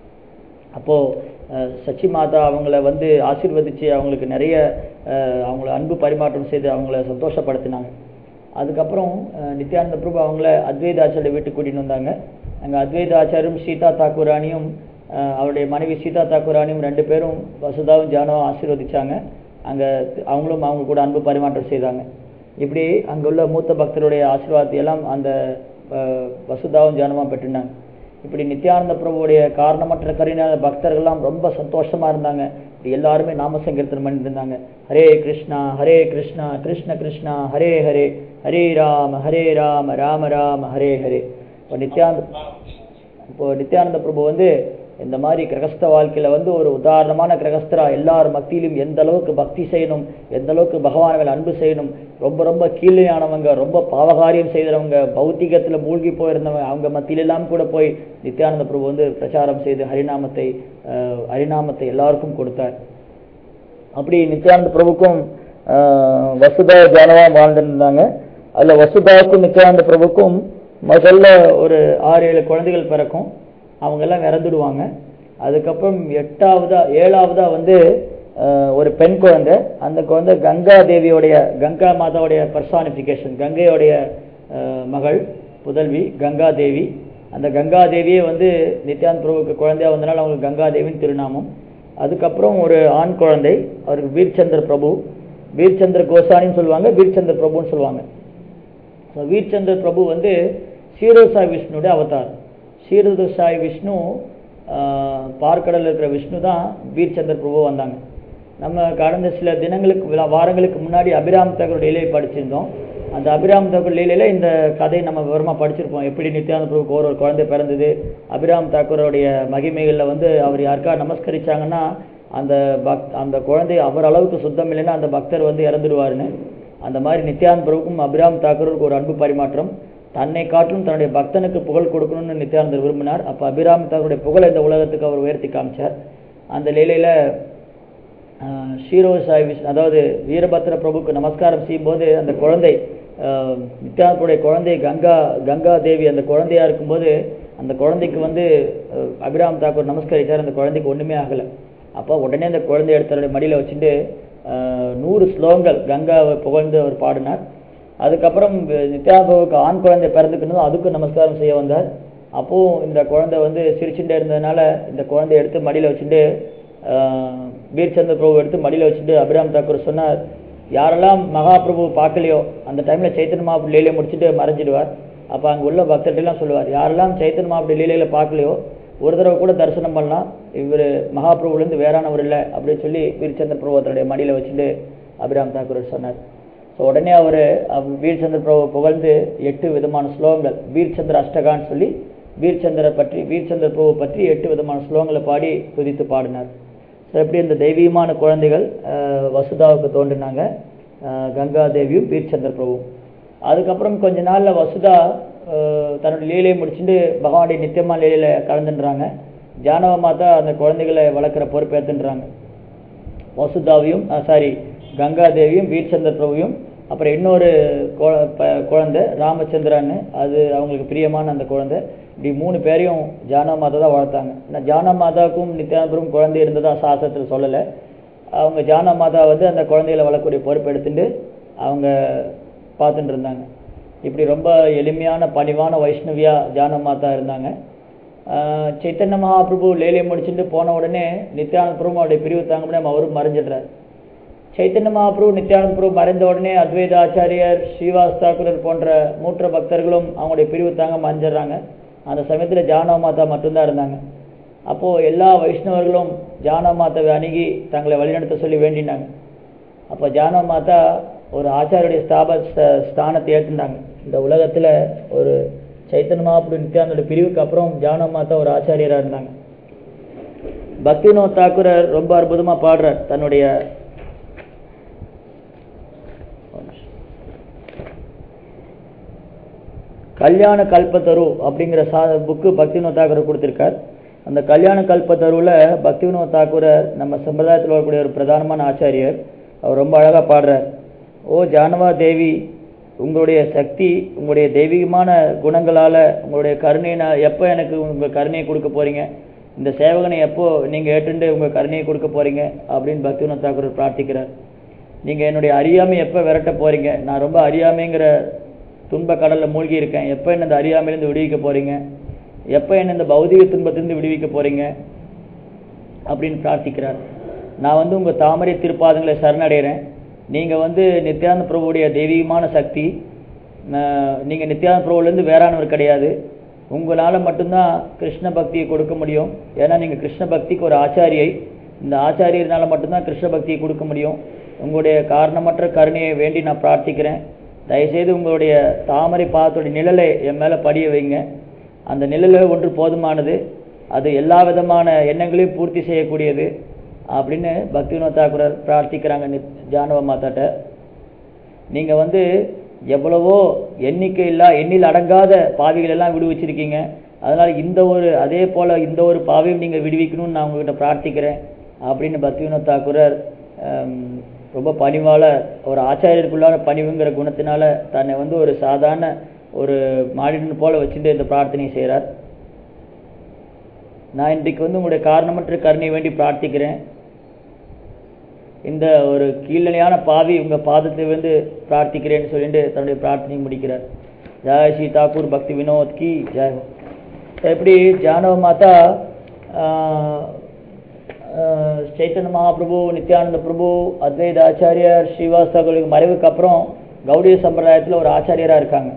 அப்போ அஹ், சச்சி மாதா அவங்கள வந்து ஆசீர்வதிச்சு அவங்களுக்கு நிறைய அஹ், அவங்கள அன்பு பரிமாற்றம் செய்து அவங்கள சந்தோஷப்படுத்தினாங்க அதுக்கப்புறம் அஹ், நித்யானந்த பிரபு அவங்கள அத்வைத ஆச்சாரிய வீட்டுக்கு கூட்டிட்டு வந்தாங்க அங்க அத்வைத ஆச்சாரியும் சீதா தாக்கூராணியும் அஹ், அவருடைய மனைவி சீதா தாக்கூராணியும் ரெண்டு பேரும் வசுதாவும் ஜானவும் ஆசீர்வதிச்சாங்க அங்க அவங்களும் அவங்க கூட அன்பு பரிமாற்றம் செய்தாங்க இப்படி அங்குள்ள மூத்த பக்தருடைய ஆசீர்வாதத்தை எல்லாம் அந்த அஹ், வசுதாவும் ஜானவும் பெற்றிருந்தாங்க இப்படி நித்யானந்த பிரபுவுடைய காரணமற்ற கருணையான பக்தர்கள்லாம் ரொம்ப சந்தோஷமா இருந்தாங்க இப்படி எல்லாருமே நாம சங்கீர்த்தனம் பண்ணிட்டு இருந்தாங்க ஹரே கிருஷ்ணா ஹரே கிருஷ்ணா கிருஷ்ண கிருஷ்ணா ஹரே ஹரே ஹரே ராம ஹரே ராம ராம ராம ஹரே ஹரே இப்போ நித்யானந்த இப்போ நித்யானந்த பிரபு வந்து இந்த மாதிரி கிரகஸ்த வாழ்க்கையில வந்து ஒரு உதாரணமான கிரகஸ்தரா எல்லார் மத்தியிலும் எந்த அளவுக்கு பக்தி செய்யணும் எந்த அளவுக்கு பகவான் மேல அன்பு செய்யணும் ரொம்ப ரொம்ப கீழையானவங்க ரொம்ப பாவகாரியம் செய்தவங்க பௌத்திகத்துல மூழ்கி போயிருந்தவங்க அவங்க மத்தியிலெல்லாம் கூட போய் நித்யானந்த பிரபு வந்து பிரச்சாரம் செய்து ஹரிநாமத்தை அஹ், ஹரிநாமத்தை எல்லாருக்கும் கொடுத்தார் அப்படி நித்யானந்த பிரபுக்கும் ஆஹ், வசுதா ஜானவா வாழ்ந்துருந்தாங்க அதில் வசுதாவுக்கும் நித்யானந்த பிரபுக்கும் முதல்ல ஒரு ஆறு ஏழு குழந்தைகள் பிறக்கும் அவங்க எல்லாம் இறந்துடுவாங்க அதுக்கப்புறம் எட்டாவதா ஏழாவதா வந்து ஆஹ், ஒரு பெண் குழந்தை அந்த குழந்தை கங்கா தேவியோடைய கங்கா மாதாவுடைய பர்சானிஃபிகேஷன் கங்கையோடைய ஆஹ், மகள் புதல்வி கங்கா தேவி அந்த கங்கா தேவியே வந்து நித்யானந்த பிரபுக்கு குழந்தையா வந்தனால அவங்களுக்கு கங்கா தேவின்னு திருநாமம் அதுக்கப்புறம் ஒரு ஆண் குழந்தை அவருக்கு வீர்ச்சந்திர பிரபு வீர்ச்சந்திர கோசானின்னு சொல்லுவாங்க வீர்ச்சந்திர பிரபுன்னு சொல்லுவாங்க ஸோ வீர்ச்சந்திர பிரபு வந்து சீரோசாய் விஷ்ணுடைய அவதார் சீரோசாய் விஷ்ணு ஆஹ், பார்க்கடல்ல இருக்கிற விஷ்ணு தான் வீர்ச்சந்திர பிரபு வந்தாங்க நம்ம கடந்த சில தினங்களுக்கு விழா- வாரங்களுக்கு முன்னாடி அபிராம் தகரோட லீலையை படிச்சிருந்தோம் அந்த அபிராம் தாக்கூர் லீலையில இந்த கதையை நம்ம விவரமா படிச்சிருப்போம் எப்படி நித்யானந்த பிரபுக்கு ஒரு ஒரு குழந்தை பிறந்தது அபிராம் தாக்கூரோடைய மகிமைகள்ல வந்து அவர் யாருக்கா நமஸ்கரிச்சாங்கன்னா அந்த பக் அந்த குழந்தை அவர் அளவுக்கு சுத்தம் இல்லைன்னா அந்த பக்தர் வந்து இறந்துடுவாருன்னு அந்த மாதிரி நித்யானந்த பிரபுக்கும் அபிராம் தாக்கூருக்கு ஒரு அன்பு பரிமாற்றம் தன்னை காட்டிலும் தன்னுடைய பக்தனுக்கு புகழ் கொடுக்கணும்னு நித்யானந்தர் விரும்பினார் அப்ப அபிராம் தாக்கூருடைய புகழை இந்த உலகத்துக்கு அவர் உயர்த்தி காமிச்சார் அந்த லீலையில ஆஹ் ஷீரோசாய் விஷ் அதாவது வீரபத்ர பிரபுக்கு நமஸ்காரம் செய்யும்போது அந்த குழந்தை ஆஹ் நித்யானந்தருடைய குழந்தை கங்கா கங்கா தேவி அந்த குழந்தையா இருக்கும்போது அந்த குழந்தைக்கு வந்து ஆஹ் அபிராம் தாக்கூர் நமஸ்கரிச்சார் அந்த குழந்தைக்கு ஒண்ணுமே ஆகல அப்போ உடனே அந்த குழந்தை எடுத்து தன்னுடைய மடியில வச்சுட்டு ஆஹ் நூறு ஸ்லோகங்கள் கங்காவை புகழ்ந்து அவர் பாடினார் அதுக்கப்புறம் நித்யானந்த பிரபுக்கு ஆண் குழந்தை பிறந்துக்கணும் அதுக்கும் நமஸ்காரம் செய்ய வந்தார் அப்போ இந்த குழந்தை வந்து சிரிச்சுட்டே இருந்ததுனால இந்த குழந்தைய எடுத்து மடியில வச்சுட்டு ஆஹ் வீர்ச்சந்திர பிரபு எடுத்து மடியில வச்சுட்டு அபிராம் தாக்கூர் சொன்னார் யாரெல்லாம் மகாபிரபு பார்க்கலையோ அந்த டைம்ல சைத்தன்ய மகாபுரி லீலையை முடிச்சுட்டு மறைஞ்சிடுவார் அப்ப அங்க உள்ள பக்தர்கள்லாம் சொல்லுவார் யாரெல்லாம் சைத்தன்ய மகாபுரி லீலையில பார்க்கலையோ ஒரு தடவை கூட தரிசனம் பண்ணலாம் இவர் மகாபிரபுல இருந்து வேறானவர் இல்லை அப்படின்னு சொல்லி வீர்ச்சந்திர பிரபு தன்னுடைய மடியில வச்சுட்டு அபிராம் தாக்கூர் சொன்னார் ஸோ உடனே அவர் வீர்ச்சந்திர பிரபு புகழ்ந்து எட்டு விதமான ஸ்லோகங்கள் வீர்ச்சந்திர அஷ்டகான்னு சொல்லி வீர்ச்சந்திர பற்றி வீர்ச்சந்திர பிரபு பற்றி எட்டு விதமான ஸ்லோகங்களை பாடி துதித்து பாடினார் ஸோ எப்படி இந்த தெய்வீகமான குழந்தைகள் அஹ், வசுதாவுக்கு தோன்றினாங்க அஹ், கங்கா தேவியும் வீர்ச்சந்திர பிரபுவும் அதுக்கப்புறம் கொஞ்ச நாள்ல வசுதா அஹ், தன்னுடைய லீலையை முடிச்சுட்டு பகவானுடைய நித்தியமான லீலையில கலந்துன்றாங்க ஜானவ மாதா அந்த குழந்தைகளை வளர்க்குற பொறுப்பேற்றுன்றாங்க வசுதாவையும் சாரி கங்கா தேவியும் வீர்ச்சந்திர பிரபுவையும் அப்புறம் இன்னொரு குழ- ப- குழந்தை ராமச்சந்திரன்னு அது அவங்களுக்கு பிரியமான அந்த குழந்தை இப்படி மூணு பேரையும் ஜானா மாதா தான் வளர்த்தாங்க நான் ஜானா மாதாவுக்கும் நித்யானந்தரும் குழந்தை இருந்ததா சாஸ்திரத்தில் சொல்லலை அவங்க ஜானா மாதா வந்து அந்த குழந்தைகளை வளர்க்கக்கூடிய பொறுப்பு எடுத்துட்டு அவங்க பார்த்துட்டு இருந்தாங்க இப்படி ரொம்ப எளிமையான பணிவான வைஷ்ணவியா ஜான மாதா இருந்தாங்க ஆஹ் சைத்தன்ய மகாபிரபு லேலியை முடிச்சுட்டு போன உடனே நித்யானந்த பிரபு அவருடைய பிரிவு தாங்க முடியாம அவரும் மறைஞ்சிடுறாரு சைத்தன்ய மகாபிரபு நித்யானந்த பிரபு மறைந்த உடனே அத்வைத ஆச்சாரியர் ஸ்ரீவாஸ் தாக்குரர் போன்ற மூற்ற பக்தர்களும் அவங்களுடைய பிரிவு தாங்க மறைஞ்சிடுறாங்க அந்த சமயத்துல ஜானவ மாதா மட்டும்தான் இருந்தாங்க அப்போ எல்லா வைஷ்ணவர்களும் ஜானவ மாதாவை அணுகி தங்களை வழிநடத்த சொல்லி வேண்டினாங்க அப்போ ஜானவ மாதா ஒரு ஆச்சாரியுடைய ஸ்தாப ஸ்த- ஸ்தானத்தை ஏற்றுனாங்க இந்த உலகத்துல ஒரு சைத்தன்ய மகாபிரபு நித்யானந்தோட பிரிவுக்கு அப்புறம் ஜானவ மாதா ஒரு ஆச்சாரியரா இருந்தாங்க பக்திவினோத் தாக்குரர் ரொம்ப அற்புதமா பாடுறார் தன்னுடைய கல்யாண கல்பத்தரு அப்படிங்கிற சா புக்கு பக்திவினோத் தாக்கூர் கொடுத்திருக்கார் அந்த கல்யாண கல்பத்தருவில் பக்திவினோத் தாக்கூரர் நம்ம சம்பிரதாயத்தில் வரக்கூடிய ஒரு பிரதானமான ஆச்சாரியர் அவர் ரொம்ப அழகா பாடுறார் ஓ ஜானவா தேவி உங்களுடைய சக்தி உங்களுடைய தெய்வீகமான குணங்களால உங்களுடைய கருணையினா எப்போ எனக்கு உங்க கருணையை கொடுக்க போறீங்க இந்த சேவகனை எப்போ நீங்க ஏற்றுண்டு உங்க கருணையை கொடுக்க போறீங்க அப்படின்னு பக்திவினோத் தாக்கூர் பிரார்த்திக்கிறார் நீங்க என்னுடைய அறியாமை எப்போ விரட்ட போறீங்க நான் ரொம்ப அறியாமைங்கிற துன்ப கடல்ல மூழ்கி இருக்கேன் எப்போ என்ன இந்த அறியாமையிலிருந்து விடுவிக்க போறீங்க எப்போ என்ன இந்த பௌதிக துன்பத்திலிருந்து விடுவிக்க போறீங்க அப்படின்னு பிரார்த்திக்கிறார் நான் வந்து உங்க தாமரை திருப்பாதங்களை சரணடைகிறேன் நீங்க வந்து நித்யானந்த பிரபுவுடைய தெய்வீகமான சக்தி நான் நீங்க நித்யானந்த பிரபுலேருந்து வேறானவர் கிடையாது உங்களால மட்டும்தான் கிருஷ்ண பக்தியை கொடுக்க முடியும் ஏன்னா நீங்க கிருஷ்ண பக்திக்கு ஒரு ஆச்சாரியை இந்த ஆச்சாரியர்னால மட்டும்தான் கிருஷ்ண பக்தியை கொடுக்க முடியும் உங்களுடைய காரணமற்ற கருணையை வேண்டி நான் பிரார்த்திக்கிறேன் தயவுசெய்து உங்களுடைய தாமரை பாதத்துடைய நிழலை என் மேல படிய வைங்க அந்த நிழலே ஒன்று போதுமானது அது எல்லா விதமான எண்ணங்களையும் பூர்த்தி செய்யக்கூடியது அப்படின்னு பக்திவினோத் தாக்குரர் பிரார்த்திக்கிறாங்க நித்- ஜானவ மாதாட்ட நீங்க வந்து எவ்வளவோ எண்ணிக்கை இல்லா எண்ணில் அடங்காத பாவிகள் எல்லாம் விடுவிச்சிருக்கீங்க அதனால இந்த ஒரு அதே போல இந்த ஒரு பாவையும் நீங்க விடுவிக்கணும்னு நான் உங்ககிட்ட பிரார்த்திக்கிறேன் அப்படின்னு பக்திவினோத் தாக்குரர் ஹம், ரொம்ப பணிவால ஒரு ஆச்சாரியருக்குள்ளான பணிவுங்கிற குணத்தினால தன்னை வந்து ஒரு சாதாரண ஒரு மாடினு போல வச்சுட்டு இந்த பிரார்த்தனை செய்கிறார் நான் இன்றைக்கு வந்து உங்களுடைய காரணமற்ற கருணை வேண்டி பிரார்த்திக்கிறேன் இந்த ஒரு கீழ்நிலையான பாவி உங்க பாதத்தை வந்து பிரார்த்திக்கிறேன்னு சொல்லிட்டு தன்னுடைய பிரார்த்தனை முடிக்கிறார் ஜெய் ஸ்ரீ தாக்கூர் பக்தி வினோத் கி ஜெய் ஹோ. எப்படி ஜானவ மாதா ஆஹ், ஆஹ், சைத்தன்ய மகாபிரபு நித்யானந்த பிரபு அத்வைத ஆச்சாரியார் ஸ்ரீவாஸ்தவர்களுக்கு மறைவுக்கு அப்புறம் கௌடிய சம்பிரதாயத்தில் ஒரு ஆச்சாரியரா இருக்காங்க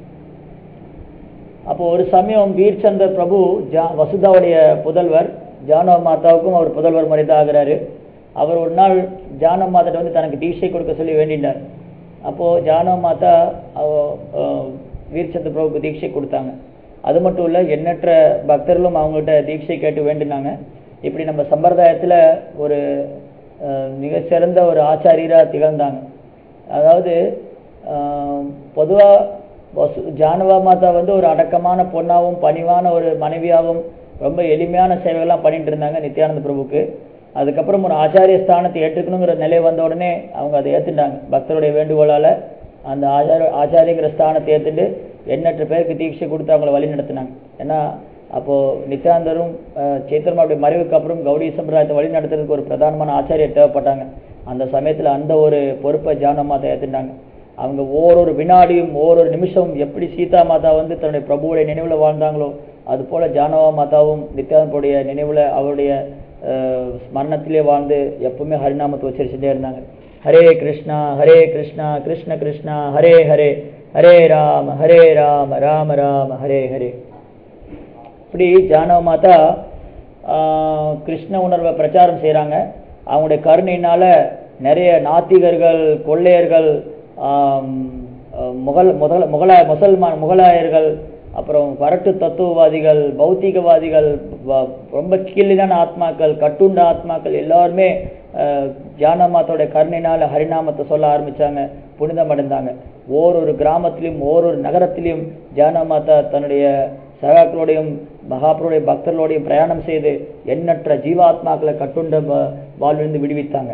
அப்போ ஒரு சமயம் வீர்ச்சந்தர் பிரபு ஜா வசுதாவுடைய புதல்வர் ஜானவ மாதாவுக்கும் அவர் புதல்வர் மாதிரி தான் ஆகிறாரு அவர் ஒரு நாள் ஜானவ மாதாட்ட வந்து தனக்கு தீட்சை கொடுக்க சொல்லி வேண்டினார் அப்போ ஜானவ மாதா அவ- அஹ் வீர்ச்சந்திர பிரபுக்கு தீட்சை கொடுத்தாங்க அது மட்டும் இல்ல எண்ணற்ற பக்தர்களும் அவங்கள்ட்ட தீட்சை கேட்டு வேண்டினாங்க இப்படி நம்ம சம்பிரதாயத்துல ஒரு அஹ், மிக சிறந்த ஒரு ஆச்சாரியரா திகழ்ந்தாங்க அதாவது ஆஹ், பொதுவா வசு ஜானவா மாதா வந்து ஒரு அடக்கமான பொண்ணாவும் பணிவான ஒரு மனைவியாகவும் ரொம்ப எளிமையான சேவைகள்லாம் பண்ணிட்டு இருந்தாங்க நித்யானந்த பிரபுக்கு அதுக்கப்புறம் ஒரு ஆச்சாரிய ஸ்தானத்தை ஏற்றுக்கணுங்கிற நிலை வந்த உடனே அவங்க அதை ஏத்துட்டாங்க பக்தருடைய வேண்டுகோளால அந்த ஆச்சார ஆச்சாரியங்கிற ஸ்தானத்தை ஏத்துட்டு எண்ணற்ற பேருக்கு தீட்சை கொடுத்து அவங்கள வழி நடத்தினாங்க ஏன்னா அப்போ நித்யானந்தரும் அஹ், சைத்தன்யாவுடைய மறைவுக்கு அப்புறம் கௌடி சம்பிரதாயத்தை வழி நடத்துறதுக்கு ஒரு பிரதானமான ஆச்சாரியர் தேவைப்பட்டாங்க அந்த சமயத்துல அந்த ஒரு பொறுப்பை ஜான மாதா ஏத்துட்டாங்க அவங்க ஓரொரு வினாடியும் ஓரொரு நிமிஷமும் எப்படி சீதா மாதா வந்து தன்னுடைய பிரபுவுடைய நினைவுல வாழ்ந்தாங்களோ அது போல ஜானவா மாதாவும் நித்யானந்தருடைய நினைவுல அவருடைய அஹ், ஸ்மரணத்திலே வாழ்ந்து எப்பவுமே ஹரிநாமத்தை உச்சரிச்சுட்டே இருந்தாங்க ஹரே கிருஷ்ணா ஹரே கிருஷ்ணா கிருஷ்ண கிருஷ்ணா ஹரே ஹரே ஹரே ராம ஹரே ராம ராம ராம ஹரே ஹரே இப்படி ஜானவ மாதா ஆஹ், கிருஷ்ண உணர்வை பிரச்சாரம் செய்றாங்க அவங்களுடைய கருணையினால நிறைய நாத்திகர்கள் கொள்ளையர்கள் ஆம், அஹ், முகல் முதல் முகலாய முசல்மான் முகலாயர்கள் அப்புறம் வரட்டு தத்துவவாதிகள் பௌத்திகவாதிகள் வ- ரொம்ப கீழினான ஆத்மாக்கள் கட்டுண்ட ஆத்மாக்கள் எல்லாருமே அஹ், ஜானமாத்தோட கருணையினால ஹரிநாமத்தை சொல்ல ஆரம்பிச்சாங்க புனிதம் அடைந்தாங்க ஓரொரு கிராமத்திலும் ஓரொரு நகரத்திலும் ஜானமாதா தன்னுடைய சகாக்களோடையும் மகாபுருடைய பக்தர்களோடையும் பிரயாணம் செய்து எண்ணற்ற ஜீவாத்மாக்களை கட்டுண்ட வ- வாழ்விலிருந்து விடுவித்தாங்க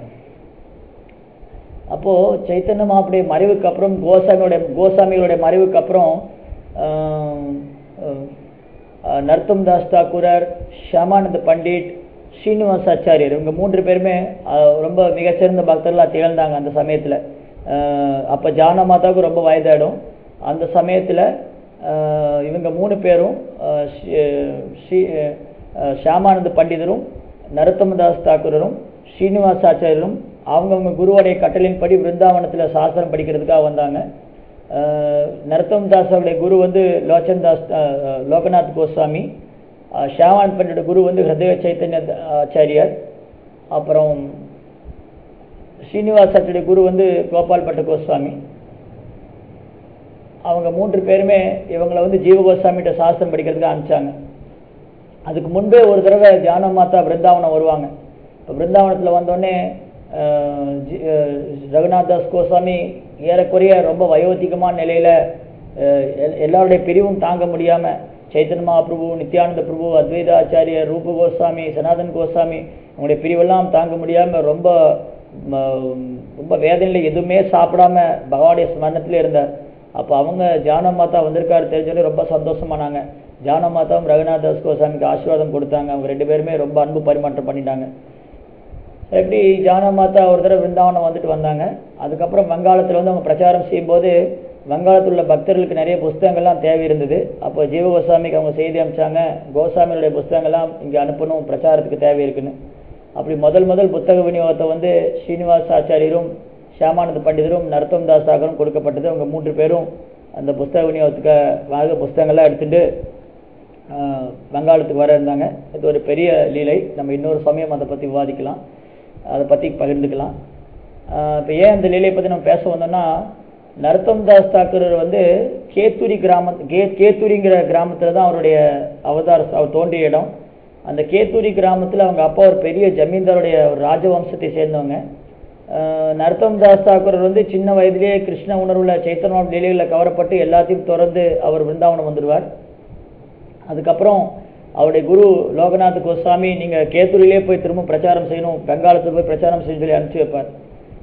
அப்போ சைத்தன்ய மகாபுடைய மறைவுக்கு அப்புறம் கோசாமியோட கோசாமிகளுடைய மறைவுக்கு அப்புறம் ஆம், ஆஹ், நர்த்தம் தாஸ் தாக்கூரர் ஷியாமானந்த பண்டிட் ஸ்ரீனிவாசாச்சாரியர் இவங்க மூன்று பேருமே ஆஹ், ரொம்ப மிகச்சிறந்த பக்தர்களா திகழ்ந்தாங்க அந்த சமயத்துல ஆஹ், அப்ப ஜான மாதாவுக்கு ரொம்ப வயதாயிடும் அந்த சமயத்துல ஆஹ், இவங்க மூணு பேரும் ஆஹ், ஸ்ரீ- ஸ்ரீ ஆஹ், ஷியாமானந்த பண்டிதரும் நரோத்தமதாஸ் தாக்கூரரும் ஸ்ரீனிவாசாச்சாரியரும் அவங்கவுங்க குருவோடைய கட்டளையின்படி பிருந்தாவனத்துல சாஸ்திரம் படிக்கிறதுக்காக வந்தாங்க ஆஹ், நரோத்தம் தாஸ் அவருடைய குரு வந்து லோச்சன் தாஸ் ஆஹ், லோகநாத் கோஸ்வாமி ஆஹ், ஷியாமானந்த் பண்டிட குரு வந்து ஹிருதய சைத்தன்ய ஆச்சாரியார் அப்புறம் ஸ்ரீனிவாசாச்சாரிய குரு வந்து கோபால் பட்ட கோஸ்வாமி அவங்க மூன்று பேருமே இவங்களை வந்து ஜீவ கோஸ்வாமிகிட்ட சாஸ்திரம் படிக்கிறதுக்கு அனுப்பிச்சாங்க அதுக்கு முன்பே ஒரு தடவை தியான மாதா பிருந்தாவனம் வருவாங்க இப்போ பிருந்தாவனத்தில் வந்தோடனே அஹ், ஜி- அஹ், ரகுநாத் தாஸ் கோஸ்வாமி ஏறக்குறைய ரொம்ப வயோதிகமான நிலையில அஹ், எல்- எல்லாருடைய பிரிவும் தாங்க முடியாம சைத்தன்ய மகாபிரபு நித்யானந்த பிரபு அத்வைத ஆச்சாரியர் ரூப கோஸ்வாமி சனாதன் கோஸ்வாமி அவங்களுடைய பிரிவெல்லாம் தாங்க முடியாம ரொம்ப ம, ரொம்ப வேதனையில எதுவுமே சாப்பிடாம பகவானுடைய ஸ்மரணத்திலே இருந்தார் அப்போ அவங்க ஜான மாதா வந்திருக்காரு தெரிஞ்சோடனே ரொம்ப சந்தோஷமானாங்க ஜான மாதாவும் ரகுநாத் தாஸ் கோசாமிக்கு ஆசீர்வாதம் கொடுத்தாங்க அவங்க ரெண்டு பேருமே ரொம்ப அன்பு பரிமாற்றம் பண்ணிட்டாங்க எப்படி ஜான மாதா ஒரு தடவை பிருந்தாவனம் வந்துட்டு வந்தாங்க அதுக்கப்புறம் வங்காளத்தில் வந்து அவங்க பிரச்சாரம் செய்யும்போது வங்காளத்தில் உள்ள பக்தர்களுக்கு நிறைய புஸ்தகங்கள்லாம் தேவை இருந்தது அப்போ ஜீவ கோசாமிக்கு அவங்க செய்தி அனுப்பிச்சாங்க கோசாமியுடைய புஸ்தகங்கள்லாம் இங்கே அனுப்பணும் பிரச்சாரத்துக்கு தேவை இருக்குன்னு அப்படி முதல் முதல் புத்தக விநியோகத்தை வந்து ஸ்ரீனிவாஸ் ஆச்சாரியரும் ஷியாமானந்த பண்டிதரும் நரத்தம் தாஸ் தாகரும் கொடுக்கப்பட்டது அவங்க மூன்று பேரும் அந்த புஸ்தக விநியோகத்துக்கு வாங்க புஸ்தகங்கள்லாம் எடுத்துட்டு ஆஹ், வங்காளத்துக்கு வர இருந்தாங்க இது ஒரு பெரிய லீலை நம்ம இன்னொரு சமயம் அதை பற்றி விவாதிக்கலாம் அதை பற்றி பகிர்ந்துக்கலாம் இப்போ ஏன் அந்த லீலையை பற்றி நம்ம பேச வந்தோம்னா நரத்தம் தாஸ் தாக்கூர் வந்து கேத்தூரி கிராம கே கேத்தூரிங்கிற கிராமத்தில் தான் அவருடைய அவதார அவர் தோன்றிய இடம் அந்த கேத்தூரி கிராமத்தில் அவங்க அப்பா ஒரு பெரிய ஜமீன்தாருடைய ஒரு ராஜவம்சத்தை சேர்ந்தவங்க ஆஹ் நரத்தம் தாஸ் தாக்கூர் வந்து சின்ன வயதிலேயே கிருஷ்ண உணர்வுல சைத்தன்ய லீலைகளில் கவரப்பட்டு எல்லாத்தையும் திறந்து அவர் பிருந்தாவனம் வந்துடுவார் அதுக்கப்புறம் அவருடைய குரு லோகநாத் கோஸ்வாமி நீங்க கேத்தூரிலே போய் திரும்ப பிரச்சாரம் செய்யணும் பெங்காலத்துக்கு போய் பிரச்சாரம் செய்யணும் சொல்லி அனுப்பிச்சு வைப்பார்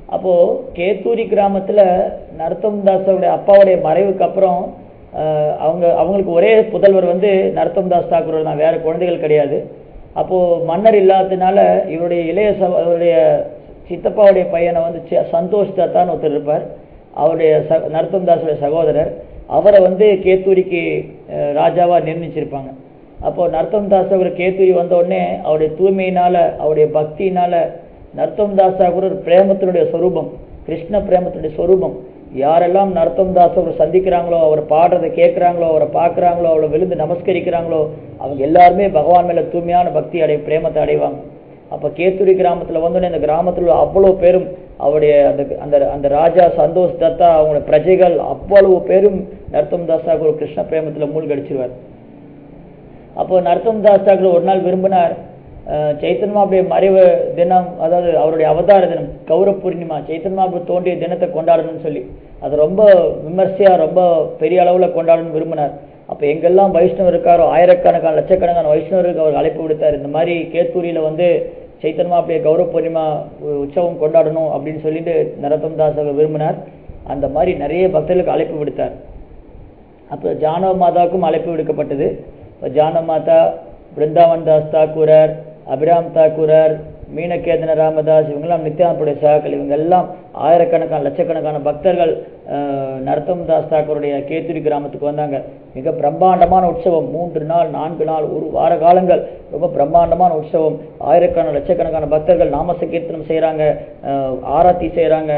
அப்போது கேத்தூரி கிராமத்தில் நரத்தம் தாஸோடைய அப்பாவுடைய மறைவுக்கு அப்புறம் ஆஹ், அவங்க அவங்களுக்கு ஒரே புதல்வர் வந்து நரத்தம் தாஸ் தாக்கூர் தான் வேற குழந்தைகள் கிடையாது அப்போது மன்னர் இல்லாததுனால இவருடைய இளைய ச அவருடைய சித்தப்பாவுடைய பையனை வந்து சி- சந்தோஷ் தத்தான்னு ஒருத்தர் இருப்பார் அவருடைய ச நரத்தம் தாஸுடைய சகோதரர் அவரை வந்து கேத்தூரிக்கு அஹ், ராஜாவா நிர்ணயிச்சிருப்பாங்க அப்போ நர்த்தம் தாஸ் அவர் கேத்தூரி வந்த உடனே அவருடைய தூய்மையினால அவருடைய பக்தியினால நர்த்தம் தாஸ் அவர் ஒரு பிரேமத்தினுடைய சொரூபம் கிருஷ்ண பிரேமத்தினுடைய சொரூபம் யாரெல்லாம் நர்த்தம் தாஸ் அவர் சந்திக்கிறாங்களோ அவர் பாடுறதை கேட்குறாங்களோ அவரை பார்க்குறாங்களோ அவரை விழுந்து நமஸ்கரிக்கிறாங்களோ அவங்க எல்லாருமே பகவான் மேல தூய்மையான பக்தி அடை பிரேமத்தை அடைவாங்க அப்ப கேத்துரி கிராமத்துல வந்தோடனே இந்த கிராமத்துல உள்ள அவ்வளவு பேரும் அவருடைய அந்த அந்த அந்த ராஜா சந்தோஷ் தத்தா அவங்களோட பிரஜைகள் அவ்வளவு பேரும் நர்த்தம் தாஸாக ஒரு கிருஷ்ண பிரேமத்துல மூழ்கடிச்சிருவார் அப்போ நரத்தம் தாஸ் தாக்கூர் ஒரு நாள் விரும்பினார் அஹ், சைத்தன்ய மாபுடைய மறைவு தினம் அதாவது அவருடைய அவதார தினம் கௌர பூர்ணிமா சைத்தன்ய மாபு தோன்றிய தினத்தை கொண்டாடணும்னு சொல்லி அது ரொம்ப விமர்சையா ரொம்ப பெரிய அளவுல கொண்டாடணும்னு விரும்பினார் அப்ப எங்கெல்லாம் வைஷ்ணவர் இருக்காரோ ஆயிரக்கணக்கான லட்சக்கணக்கான வைஷ்ணவருக்கு அவர் அழைப்பு விடுத்தார் இந்த மாதிரி கேத்தூரியில வந்து சைத்தன்ய மாபுடைய கௌர பூர்ணிமா உ- உற்சவம் கொண்டாடணும் அப்படின்னு சொல்லிட்டு நரத்தம் தாஸ் அவர் விரும்பினார் அந்த மாதிரி நிறைய பக்தர்களுக்கு அழைப்பு விடுத்தார் அப்போ ஜானவ மாதாவுக்கும் அழைப்பு விடுக்கப்பட்டது இப்ப ஜானவ மாதா பிருந்தாவன் தாஸ் தாக்கூரர் அபிராம் தாக்கூரர் மீனகேதன ராமதாஸ் இவங்கெல்லாம் நித்யானப்புடைய சகாக்கள் இவங்க எல்லாம் ஆயிரக்கணக்கான லட்சக்கணக்கான பக்தர்கள் அஹ், நரத்தம் தாஸ் தாக்கூருடைய கேத்துரி கிராமத்துக்கு வந்தாங்க மிக பிரம்மாண்டமான உற்சவம் மூன்று நாள் நான்கு நாள் ஒரு வார காலங்கள் ரொம்ப பிரம்மாண்டமான உற்சவம் ஆயிரக்கணக்கான லட்சக்கணக்கான பக்தர்கள் நாம சங்கீர்த்தனம் செய்கிறாங்க ஆராத்தி செய்கிறாங்க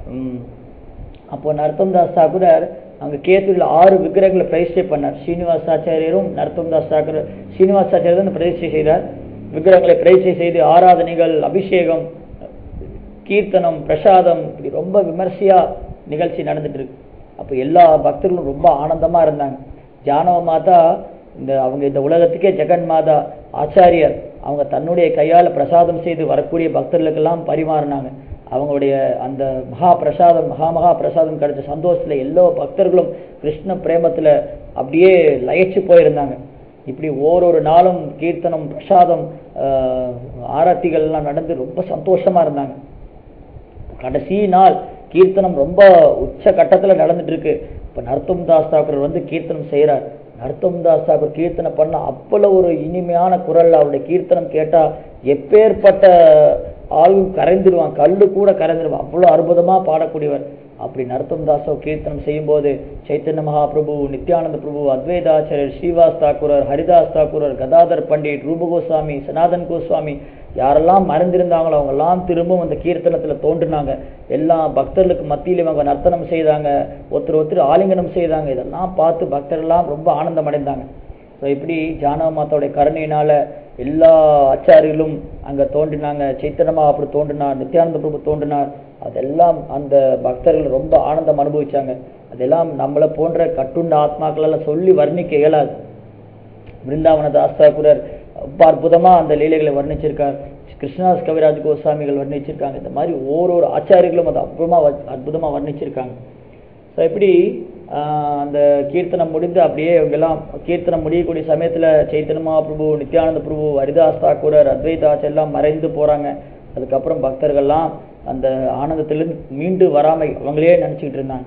அப்போ நரத்தம் தாஸ் தாக்கூரர் அங்க கேத்தூரில் ஆறு விக்கிரகங்களை பிரதிஷ்டை பண்ணார் ஸ்ரீனிவாஸ் ஆச்சாரியரும் நரத்தம் தாஸ் தாக்கூர் ஸ்ரீனிவாஸ் ஆச்சாரியர் தான் பிரதிஷ்டை செய்தார் விக்கிரகங்களை பிரதிஷ்டை செய்து ஆராதனைகள் அபிஷேகம் கீர்த்தனம் பிரசாதம் இப்படி ரொம்ப விமர்சையா நிகழ்ச்சி நடந்துட்டு இருக்கு அப்போ எல்லா பக்தர்களும் ரொம்ப ஆனந்தமா இருந்தாங்க ஜானவ மாதா இந்த அவங்க இந்த உலகத்துக்கே ஜெகன் மாதா ஆச்சாரியர் அவங்க தன்னுடைய கையால பிரசாதம் செய்து வரக்கூடிய பக்தர்களுக்கெல்லாம் பரிமாறினாங்க அவங்களுடைய அந்த மகா பிரசாதம் மகா மகா பிரசாதம் கிடைச்ச சந்தோஷத்துல எல்லா பக்தர்களும் கிருஷ்ண பிரேமத்துல அப்படியே லயிச்சு போயிருந்தாங்க இப்படி ஓரொரு நாளும் கீர்த்தனம் பிரசாதம் ஆஹ், ஆரத்திகள் எல்லாம் நடந்து ரொம்ப சந்தோஷமா இருந்தாங்க கடைசி நாள் கீர்த்தனம் ரொம்ப உச்ச கட்டத்துல நடந்துட்டு இருக்கு இப்ப நர்த்தம் தாஸ் தாக்கூர் வந்து கீர்த்தனம் செய்யறார் நர்த்தம் தாஸ் தாக்கூர் கீர்த்தனம் பண்ண அவ்வளவு ஒரு இனிமையான குரல்ல அவருடைய கீர்த்தனம் கேட்டா எப்பேற்பட்ட ஆளும் கரைந்துடுவான் கல்லு கூட கரைந்துடுவான் அவ்வளவு அற்புதமா பாடக்கூடியவர் அப்படி நரத்தம் தாசோ கீர்த்தனம் செய்யும்போது சைத்தன்ய மகாபிரபு நித்யானந்த பிரபு அத்வைதாச்சாரியர் ஸ்ரீவாஸ் தாக்கூரர் ஹரிதாஸ் தாக்கூரர் கதாதர் பண்டிட் ரூப கோஸ்வாமி சனாதன் கோஸ்வாமி யாரெல்லாம் மறைந்திருந்தாங்களோ அவங்க எல்லாம் திரும்பவும் அந்த கீர்த்தனத்துல தோன்றினாங்க எல்லா பக்தர்களுக்கு மத்தியிலும் அவங்க நர்த்தனம் செய்தாங்க ஒருத்தர் ஒருத்தர் ஆலிங்கனம் செய்தாங்க இதெல்லாம் பார்த்து பக்தர்கள்லாம் ரொம்ப ஆனந்தம் அடைந்தாங்க ஸோ இப்படி ஜானவ மாதாவுடைய கருணையினால எல்லா ஆச்சாரிகளும் அங்க தோன்றினாங்க சைத்தன்யமா அப்படி தோன்றினார் நித்யானந்த பிரபு தோன்றினார் அதெல்லாம் அந்த பக்தர்கள் ரொம்ப ஆனந்தம் அனுபவிச்சாங்க அதெல்லாம் நம்மளை போன்ற கட்டுண்ட ஆத்மாக்கள் எல்லாம் சொல்லி வர்ணிக்க இயலாது பிருந்தாவன தாஸ்தாக்குரர் ரொம்ப அற்புதமா அந்த லீலைகளை வர்ணிச்சிருக்கார் கிருஷ்ணதாஸ் கவிராஜ் கோஸ்வாமிகள் வர்ணிச்சிருக்காங்க இந்த மாதிரி ஓரொரு ஆச்சாரியர்களும் அதை அற்புதமா வ- அற்புதமா வர்ணிச்சிருக்காங்க ஸோ இப்படி ஆஹ், அந்த கீர்த்தனம் முடிந்து அப்படியே இவங்கெல்லாம் கீர்த்தனம் முடியக்கூடிய சமயத்துல சைத்தன்ய பிரபு நித்யானந்த பிரபு ஹரிதாஸ் தாக்கூரர் அத்வைதாஸ் எல்லாம் மறைந்து போறாங்க அதுக்கப்புறம் பக்தர்கள்லாம் அந்த ஆனந்தத்திலிருந்து மீண்டு வராமை அவங்களே நினைச்சுக்கிட்டு இருந்தாங்க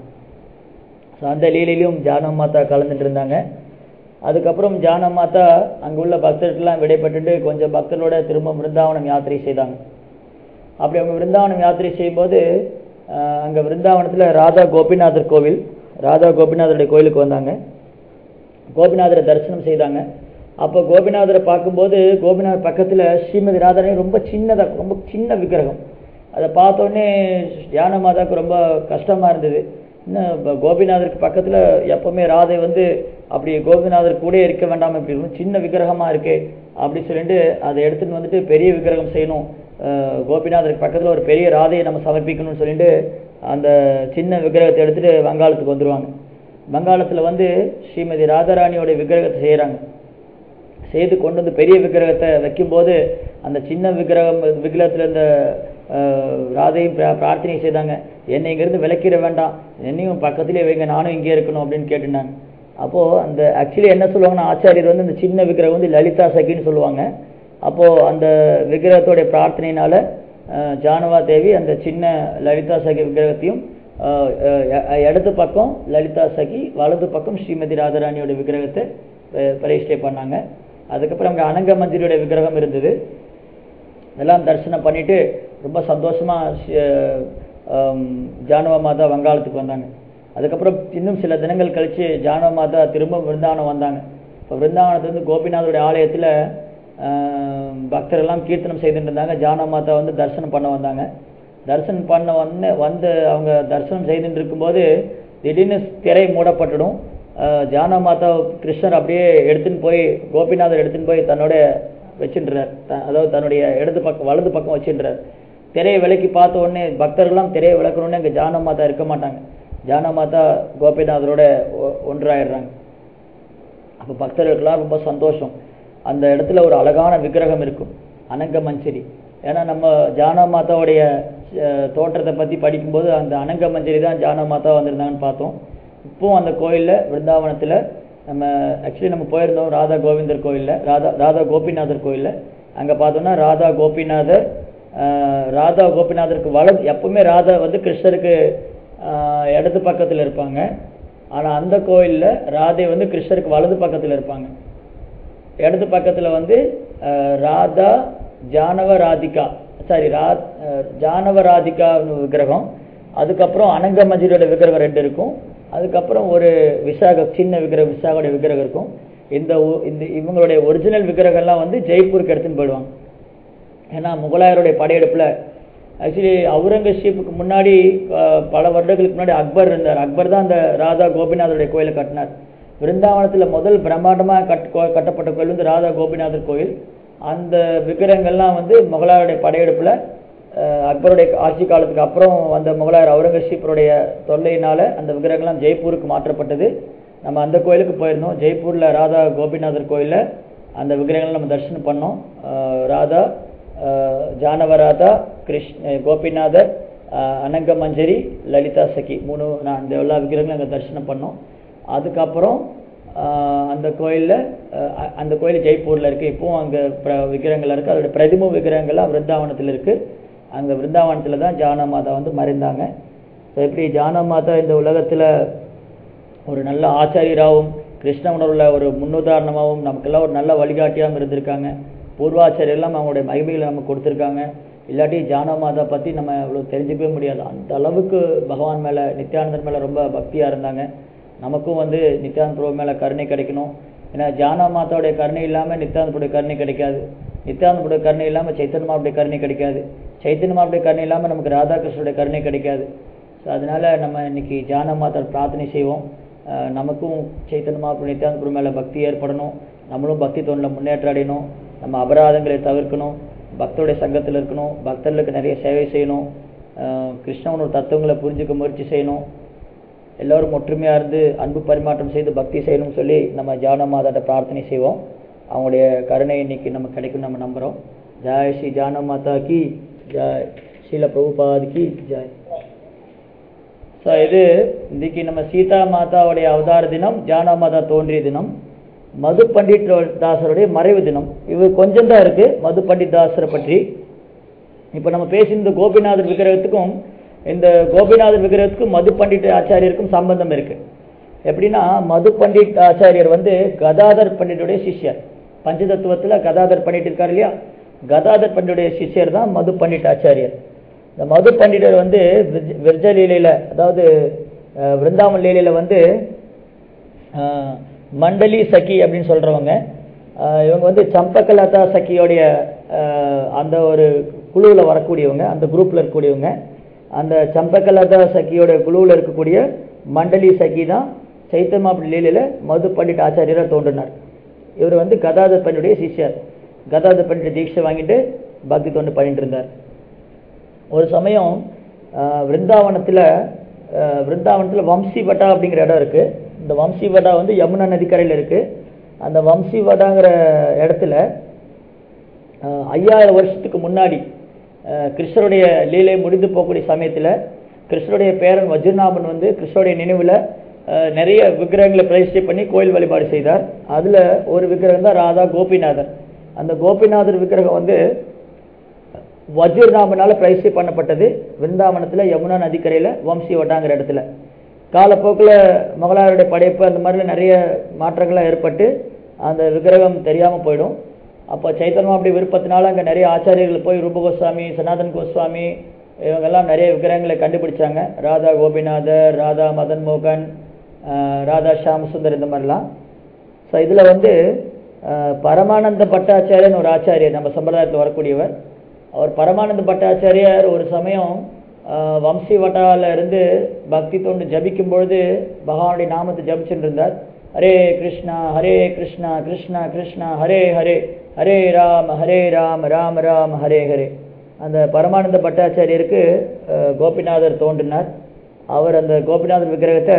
ஸோ அந்த லீலையிலும் ஜானவ மாதா கலந்துட்டு இருந்தாங்க அதுக்கப்புறம் ஜான மாதா அங்க உள்ள பக்தர்கள்லாம் விடைபெற்றுட்டு கொஞ்சம் பக்தர்களோட திரும்ப விருந்தாவனம் யாத்திரை செய்தாங்க அப்படி அவங்க விருந்தாவனம் யாத்திரை செய்யும்போது ஆஹ், அங்க விருந்தாவனத்துல ராதா கோபிநாதர் கோவில் ராதா கோபிநாதருடைய கோயிலுக்கு வந்தாங்க கோபிநாதரை தரிசனம் செய்தாங்க அப்போ கோபிநாதரை பார்க்கும்போது கோபிநாதர் பக்கத்துல ஸ்ரீமதி ராதாராணி ரொம்ப சின்னதா ரொம்ப சின்ன விக்கிரகம் அதை பார்த்த உடனே தியான மாதாவுக்கு ரொம்ப கஷ்டமா இருந்தது இன்னும் இப்ப கோபிநாதருக்கு பக்கத்துல எப்பவுமே ராதை வந்து அப்படி கோபிநாதர் கூட இருக்க வேண்டாம் இப்படி ரொம்ப சின்ன விக்கிரகமா இருக்கே அப்படி சொல்லிட்டு அதை எடுத்துட்டு வந்துட்டு பெரிய விக்கிரகம் செய்யணும் அஹ் கோபிநாதருக்கு பக்கத்துல ஒரு பெரிய ராதையை நம்ம சமர்ப்பிக்கணும்னு சொல்லிட்டு அந்த சின்ன விக்கிரகத்தை எடுத்துட்டு வங்காளத்துக்கு வந்துருவாங்க வங்காளத்துல வந்து ஸ்ரீமதி ராதாராணியோட விக்கிரகத்தை செய்யறாங்க செய்து கொண்டு வந்து பெரிய விக்கிரகத்தை வைக்கும்போது அந்த சின்ன விக்கிரகம் விக்கிரகத்துல இருந்த அஹ், ராதையும் பிரா- பிரார்த்தனை செய்தாங்க என்னை இங்கிருந்து விலக்கிட வேண்டாம் என்னையும் பக்கத்திலே வைங்க நானும் இங்கே இருக்கணும் அப்படின்னு கேட்டுனாங்க அப்போ அந்த ஆக்சுவலி என்ன சொல்லுவாங்கன்னா ஆச்சாரியர் வந்து இந்த சின்ன விக்கிரகம் வந்து லலிதா சகின்னு சொல்லுவாங்க அப்போ அந்த விக்கிரகத்தோடைய பிரார்த்தனையினால அஹ், ஜானவா தேவி அந்த சின்ன லலிதா சகி விக்கிரகத்தையும் அஹ், அஹ், இடது பக்கம் லலிதா சகி வலது பக்கம் ஸ்ரீமதி ராதாராணியோட விக்கிரகத்தை அஹ், பிரதிஷ்டை பண்ணாங்க அதுக்கப்புறம் அங்கே அனங்க மஞ்சரியோட விக்கிரகம் இருந்தது இதெல்லாம் தரிசனம் பண்ணிட்டு ரொம்ப சந்தோஷமா சி- ஆம், ஜானவ மாதா வங்காளத்துக்கு வந்தாங்க அதுக்கப்புறம் இன்னும் சில தினங்கள் கழிச்சு ஜானவ மாதா திரும்ப விருந்தாவனம் வந்தாங்க இப்போ விருந்தாவனத்துலேருந்து கோபிநாதருடைய ஆலயத்தில் பக்தர் எல்லாம் கீர்த்தனம் செய்துட்டு இருந்தாங்க ஜானவ மாதா வந்து தரிசனம் பண்ண வந்தாங்க தரிசனம் பண்ண வந்து வந்து அவங்க தரிசனம் செய்துட்டு இருக்கும்போது திடீர்னு திரை மூடப்பட்டுடும் ஆஹ் ஜானவ மாதா கிருஷ்ணர் அப்படியே எடுத்துன்னு போய் கோபிநாதர் எடுத்துன்னு போய் தன்னோட வச்சுன்றார் அதாவது தன்னுடைய இடது பக்கம் வலது பக்கம் வச்சுன்றார் திரையை விலக்கி பார்த்த உடனே பக்தர்கள்லாம் திரையை விளக்கணுன்னே அங்கே ஜான மாதா இருக்க மாட்டாங்க ஜான மாதா கோபிநாதரோட ஒ- ஒன்றாயிடுறாங்க அப்போ பக்தர்களுக்கெல்லாம் ரொம்ப சந்தோஷம் அந்த இடத்துல ஒரு அழகான விக்கிரகம் இருக்கும் அனங்க மஞ்சரி ஏன்னா நம்ம ஜான மாதாவுடைய அஹ், தோற்றத்தை பற்றி படிக்கும்போது அந்த அனங்க மஞ்சரி தான் ஜான மாதா வந்திருந்தாங்கன்னு பார்த்தோம் இப்போவும் அந்த கோயிலில் விருந்தாவனத்தில் நம்ம ஆக்சுவலி நம்ம போயிருந்தோம் ராதா கோவிந்தர் கோயிலில் ராதா ராதா கோபிநாதர் கோயிலில் அங்கே பார்த்தோம்னா ராதா கோபிநாதர் ஆஹ், ராதா கோபிநாதருக்கு வலது எப்பவுமே ராதா வந்து கிருஷ்ணருக்கு ஆஹ், இடது பக்கத்தில் இருப்பாங்க ஆனால் அந்த கோயிலில் ராதை வந்து கிருஷ்ணருக்கு வலது பக்கத்தில் இருப்பாங்க இடது பக்கத்தில் வந்து அஹ், ராதா ஜானவ ராதிகா சாரி ரா அஹ், ஜானவ ராதிகா விக்கிரகம் அதுக்கப்புறம் அனங்க மஜிரோட விக்கிரகம் ரெண்டு இருக்கும் அதுக்கப்புறம் ஒரு விசாக சின்ன விக்கிரகம் விசாகோட விக்கிரகம் இருக்கும் இந்த ஒ- இந்த இவங்களுடைய ஒரிஜினல் விக்கிரகம்லாம் வந்து ஜெய்ப்பூருக்கு எடுத்துன்னு போயிடுவாங்க ஏன்னா முகலாயருடைய படையெடுப்பில் ஆக்சுவலி அவுரங்கசீப்புக்கு முன்னாடி அஹ், பல வருடங்களுக்கு முன்னாடி அக்பர் இருந்தார் அக்பர் தான் அந்த ராதா கோபிநாதருடைய கோயிலை கட்டினார் விருந்தாவனத்தில் முதல் பிரம்மாண்டமாக கட் கோ- கட்டப்பட்ட கோயில் வந்து ராதா கோபிநாதர் கோயில் அந்த விக்கிரகங்கள்லாம் வந்து முகலாயருடைய படையெடுப்பில் அக்பருடைய ஆட்சி காலத்துக்கு அப்புறம் வந்த முகலாயர் அவுரங்கசீப்பருடைய தொல்லையினால அந்த விக்கிரகங்கள்லாம் ஜெய்ப்பூருக்கு மாற்றப்பட்டது நம்ம அந்த கோயிலுக்கு போயிருந்தோம் ஜெய்ப்பூரில் ராதா கோபிநாதர் கோயிலில் அந்த விக்கிரகங்கள் நம்ம தரிசனம் பண்ணோம் அஹ் ராதா அஹ் ஜானவராதா கிருஷ்ண கோபிநாதர் அஹ் அனங்க மஞ்சரி லலிதா சகி மூணு நான் இந்த எல்லா விக்கிரகங்களும் அங்கே தரிசனம் பண்ணோம் அதுக்கப்புறம் அஹ் அந்த கோயிலில் அந்த கோயில் ஜெய்ப்பூரில் இருக்குது இப்போவும் அங்கே பிர விக்கிரகங்கள் இருக்குது அதோட பிரதிம விக்கிரகங்கள்லாம் விருந்தாவனத்தில் இருக்குது அங்கே விருந்தாவனத்தில் தான் ஜான மாதா வந்து மறைந்தாங்க ஸோ எப்படி ஜான மாதா இந்த உலகத்தில் ஒரு நல்ல ஆச்சாரியராகவும் கிருஷ்ண உணர்வுல ஒரு முன்னுதாரணமாகவும் நமக்கெல்லாம் ஒரு நல்ல வழிகாட்டியாகவும் இருந்திருக்காங்க பூர்வாச்சாரியர் எல்லாம் அவங்களுடைய மகிமைகளை நமக்கு கொடுத்துருக்காங்க இல்லாட்டி ஜான மாதா பற்றி நம்ம இவ்வளோ தெரிஞ்சுக்கவே முடியாது அந்த அளவுக்கு பகவான் மேலே நித்யானந்தர் மேலே ரொம்ப பக்தியாக இருந்தாங்க நமக்கும் வந்து நித்யானந்த பிரபு மேலே கருணை கிடைக்கணும் ஏன்னா ஜான மாதாவுடைய கருணை இல்லாமல் நித்யானந்தருடைய கருணை கிடைக்காது நித்யானந்தருடைய கருணை இல்லாமல் சைத்தன்ய மாவுடைய கருணை கிடைக்காது சைத்தன்ய மாவுடைய கருணை இல்லாமல் நமக்கு ராதாகிருஷ்ணருடைய கருணை கிடைக்காது ஸோ அதனால நம்ம இன்னைக்கு ஜான மாதா பிரார்த்தனை செய்வோம் அஹ் நமக்கும் சைத்தன்ய மாப்பு நித்யானந்த குரு மேலே பக்தி ஏற்படணும் நம்மளும் பக்தி தொண்டில் முன்னேற்றம் அடையணும் நம்ம அபராதங்களை தவிர்க்கணும் பக்தருடைய சங்கத்தில் இருக்கணும் பக்தர்களுக்கு நிறைய சேவை செய்யணும் அஹ் கிருஷ்ணவனோட தத்துவங்களை புரிஞ்சுக்க முயற்சி செய்யணும் எல்லோரும் ஒற்றுமையாக இருந்து அன்பு பரிமாற்றம் செய்து பக்தி செய்யணும்னு சொல்லி நம்ம ஜான மாதாட்ட பிரார்த்தனை செய்வோம் அவங்களுடைய கருணை இன்னைக்கு நம்ம கிடைக்கும் நம்ம நம்புகிறோம் ஜாய் ஸ்ரீ ஜான மாதா கி ஜாய் ஸ்ரீல பிரபுபாத் கி ஜாய் ஸோ இது இன்னைக்கு நம்ம சீதா மாதாவுடைய அவதார தினம் ஜானா மாதா தோன்றிய தினம் மது பண்டிட் தாசருடைய மறைவு தினம் இது கொஞ்சம் தான் இருக்கு மது பண்டிட் தாசரை பற்றி இப்போ நம்ம பேசியிருந்த கோபிநாதர் விக்கிரகத்துக்கும் இந்த கோபிநாதர் விக்கிரகத்துக்கும் மது பண்டிட் ஆச்சாரியருக்கும் சம்பந்தம் இருக்கு எப்படின்னா மது பண்டிட் ஆச்சாரியர் வந்து கதாதர் பண்டிட்டுடைய சிஷ்யர் பஞ்சதத்துவத்தில் கதாதர் பண்டிட் இருக்கார் இல்லையா கதாதர் பண்டிட்டுடைய சிஷ்யர் தான் மது பண்டிட் ஆச்சாரியர் இந்த மது பண்டிதர் வந்து விர்ஜ- விர்ஜ லீலையில அதாவது அஹ், விருந்தாவன் லீலையில வந்து அஹ், மண்டலி சகி அப்படின்னு சொல்றவங்க அஹ், இவங்க வந்து சம்பகலதா சகியோடைய அஹ், அந்த ஒரு குழுவில் வரக்கூடியவங்க அந்த குரூப்ல இருக்கக்கூடியவங்க அந்த சம்பகலதா சகியோட குழுவில் இருக்கக்கூடிய மண்டலி சகி தான் சைத்தமாபுரி லீலையில மது பண்டிட் ஆச்சாரியராக தோன்றினார் இவர் வந்து கதாதர் பண்டிடைய சிஷ்யர் கதாதர் பண்டிட் தீட்சை வாங்கிட்டு பக்தி தொண்டு பண்ணிட்டு இருந்தார் ஒரு சமயம் ஆஹ், விருந்தாவனத்துல ஆஹ், விருந்தாவனத்துல வம்சி வட்டா அப்படிங்கிற இடம் இருக்கு இந்த வம்சி வட்டா வந்து யமுனா நதிக்கரையில் இருக்கு அந்த வம்சி வட்டாங்கிற இடத்துல ஆஹ், ஐயாயிரம் வருஷத்துக்கு முன்னாடி ஆஹ், கிருஷ்ணருடைய லீலை முடிந்து போகக்கூடிய சமயத்துல கிருஷ்ணருடைய பேரன் வஜ்ரநாபன் வந்து கிருஷ்ணருடைய நினைவுல ஆஹ், நிறைய விக்கிரகங்களை பிரதிஷ்டை பண்ணி கோயில் வழிபாடு செய்தார் அதுல ஒரு விக்கிரகம் தான் ராதா கோபிநாதர் அந்த கோபிநாதர் விக்கிரகம் வந்து வஜ்ரநாமனால பிரதிஷ்டை பண்ணப்பட்டது விருந்தாவனத்தில் யமுனா நதிக்கரையில் வம்சி வட்டாங்கிற இடத்துல காலப்போக்கில் முகலாயருடைய படைப்பு அந்த மாதிரிலாம் நிறைய மாற்றங்கள்லாம் ஏற்பட்டு அந்த விக்கிரகம் தெரியாமல் போயிடும் அப்போ சைத்தன்யம் அப்படி விருப்பத்தினால அங்கே நிறைய ஆச்சாரியர்கள் போய் ரூப கோஸ்வாமி சனாதன் கோஸ்வாமி இவங்கெல்லாம் நிறைய விக்கிரகங்களை கண்டுபிடிச்சாங்க ராதா கோபிநாதர் ராதா மதன் மோகன் ஆஹ் ராதா ஷாம் சுந்தர் இந்த மாதிரிலாம் ஸோ இதில் வந்து ஆஹ் பரமானந்த பட்டாச்சாரியன் ஒரு ஆச்சாரியர் நம்ம சம்பிரதாயத்தில் வரக்கூடியவர் அவர் பரமானந்த பட்டாச்சாரியார் ஒரு சமயம் ஆஹ் வம்சி வட்டால இருந்து பக்தி தொண்டு ஜபிக்கும் பொழுது பகவானுடைய நாமத்தை ஜபிச்சுட்டு இருந்தார் ஹரே கிருஷ்ணா ஹரே கிருஷ்ணா கிருஷ்ணா கிருஷ்ணா ஹரே ஹரே ஹரே ராம ஹரே ராம ராம ராம ஹரே ஹரே அந்த பரமானந்த பட்டாச்சாரியருக்கு ஆஹ் கோபிநாதர் தோன்றினார் அவர் அந்த கோபிநாதர் விக்கிரகத்தை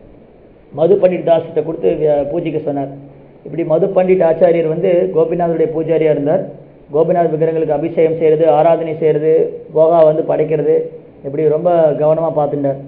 மது பண்டிட் தாஸ்கிட்ட கொடுத்து வி- பூஜைக்க சொன்னார் இப்படி மது பண்டிட் ஆச்சாரியர் வந்து கோபிநாதருடைய பூஜாரியா இருந்தார் கோபிநாத் விக்கிரகங்களுக்கு அபிஷேகம் செய்யறது ஆராதனை செய்யறது போகா வந்து படைக்கிறது இப்படி ரொம்ப கவனமா பார்த்துட்டார்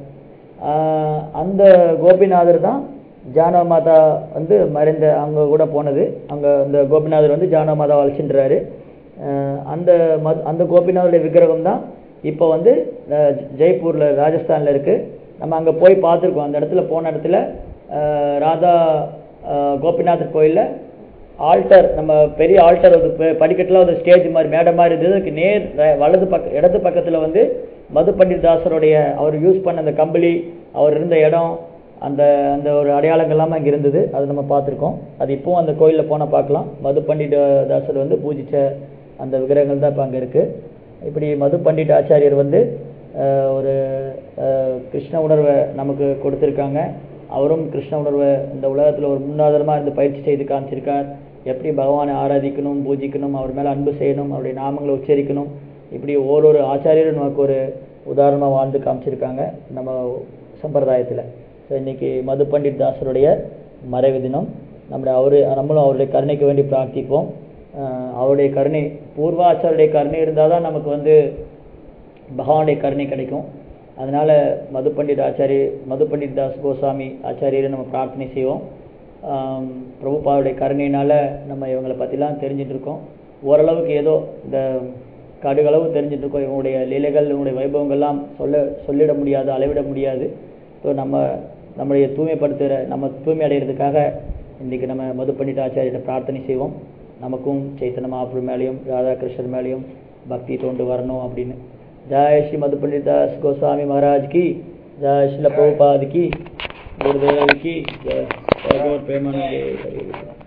ஆஹ் அந்த கோபிநாதர் தான் ஜானவ மாதா வந்து மறைந்த அவங்க கூட போனது அங்க அந்த கோபிநாதர் வந்து ஜானவ மாதாவை அழைச்சின்றாரு அஹ் அந்த மத் அந்த கோபிநாதருடைய விக்கிரகம் தான் இப்போ வந்து அஹ் ஜெய்ப்பூர்ல ராஜஸ்தான்ல இருக்கு நம்ம அங்க போய் பார்த்துருக்கோம் அந்த இடத்துல போன இடத்துல அஹ் ராதா அஹ் கோபிநாதர் கோயில்ல ஆல்டர் நம்ம பெரிய ஆல்டர் ஒரு பெ- படிக்கட்டுல ஒரு ஸ்டேஜ் மாதிரி மேடை மாதிரி இருந்தது அதுக்கு நேர் ர- வலது பக்க இடது பக்கத்துல வந்து மது பண்டிட் தாசருடைய அவர் யூஸ் பண்ண அந்த கம்பளி அவர் இருந்த இடம் அந்த அந்த ஒரு அடையாளங்கள் எல்லாமே அங்கே இருந்தது அது நம்ம பார்த்துருக்கோம் அது இப்போவும் அந்த கோயிலில் போனால் பார்க்கலாம் மது பண்டிட் தாசர் வந்து பூஜிச்ச அந்த விக்கிரகங்கள் தான் இப்போ அங்கே இருக்கு இப்படி மது பண்டிட் ஆச்சாரியர் வந்து அஹ், ஒரு அஹ், கிருஷ்ண உணர்வை நமக்கு கொடுத்துருக்காங்க அவரும் கிருஷ்ண உணர்வை இந்த உலகத்தில் ஒரு முன்னாதாரமாக இருந்து பயிற்சி செய்து காமிச்சிருக்கார் எப்படி பகவானை ஆராதிக்கணும் பூஜிக்கணும் அவர் மேலே அன்பு செய்யணும் அவருடைய நாமங்களை உச்சரிக்கணும் இப்படி ஓரொரு ஆச்சாரியரும் நமக்கு ஒரு உதாரணமாக வாழ்ந்து காமிச்சிருக்காங்க நம்ம சம்பிரதாயத்தில் ஸோ இன்னைக்கு மது பண்டிட் தாசருடைய மறைவு தினம் நம்முடைய அவரு நம்மளும் அவருடைய கருணைக்கு வேண்டி பிரார்த்திப்போம் அஹ் அவருடைய கருணை பூர்வாச்சாருடைய கருணை இருந்தால் தான் நமக்கு வந்து பகவானுடைய கருணை கிடைக்கும் அதனால மது பண்டிட் ஆச்சாரிய மது பண்டிட் தாஸ் கோசாமி ஆச்சாரியரை நம்ம பிரார்த்தனை செய்வோம் ஆம், பிரபுபாவுடைய கருணையினால நம்ம இவங்களை பற்றிலாம் தெரிஞ்சுட்டு இருக்கோம் ஓரளவுக்கு ஏதோ இந்த கடுகளவு தெரிஞ்சுட்டு இருக்கோம் இவங்களுடைய லீலைகள் இவங்களுடைய வைபவங்கள்லாம் சொல்ல சொல்லிட முடியாது அளவிட முடியாது ஸோ நம்ம நம்முடைய தூய்மைப்படுத்துகிற நம்ம தூய்மை அடைகிறதுக்காக இன்றைக்கி நம்ம மது பண்டிட் ஆச்சாரியிட்ட பிரார்த்தனை செய்வோம் நமக்கும் சைத்தன்ய மகாபுரு மேலேயும் ராதாகிருஷ்ணர் மேலேயும் பக்தி தோண்டு வரணும் அப்படின்னு ஜெய் ஸ்ரீ மது पंडित दास गोस्वामी महाराज की जय श्रील प्रभुपाद की गुरुदेव की जय जय गौर प्रेमानंद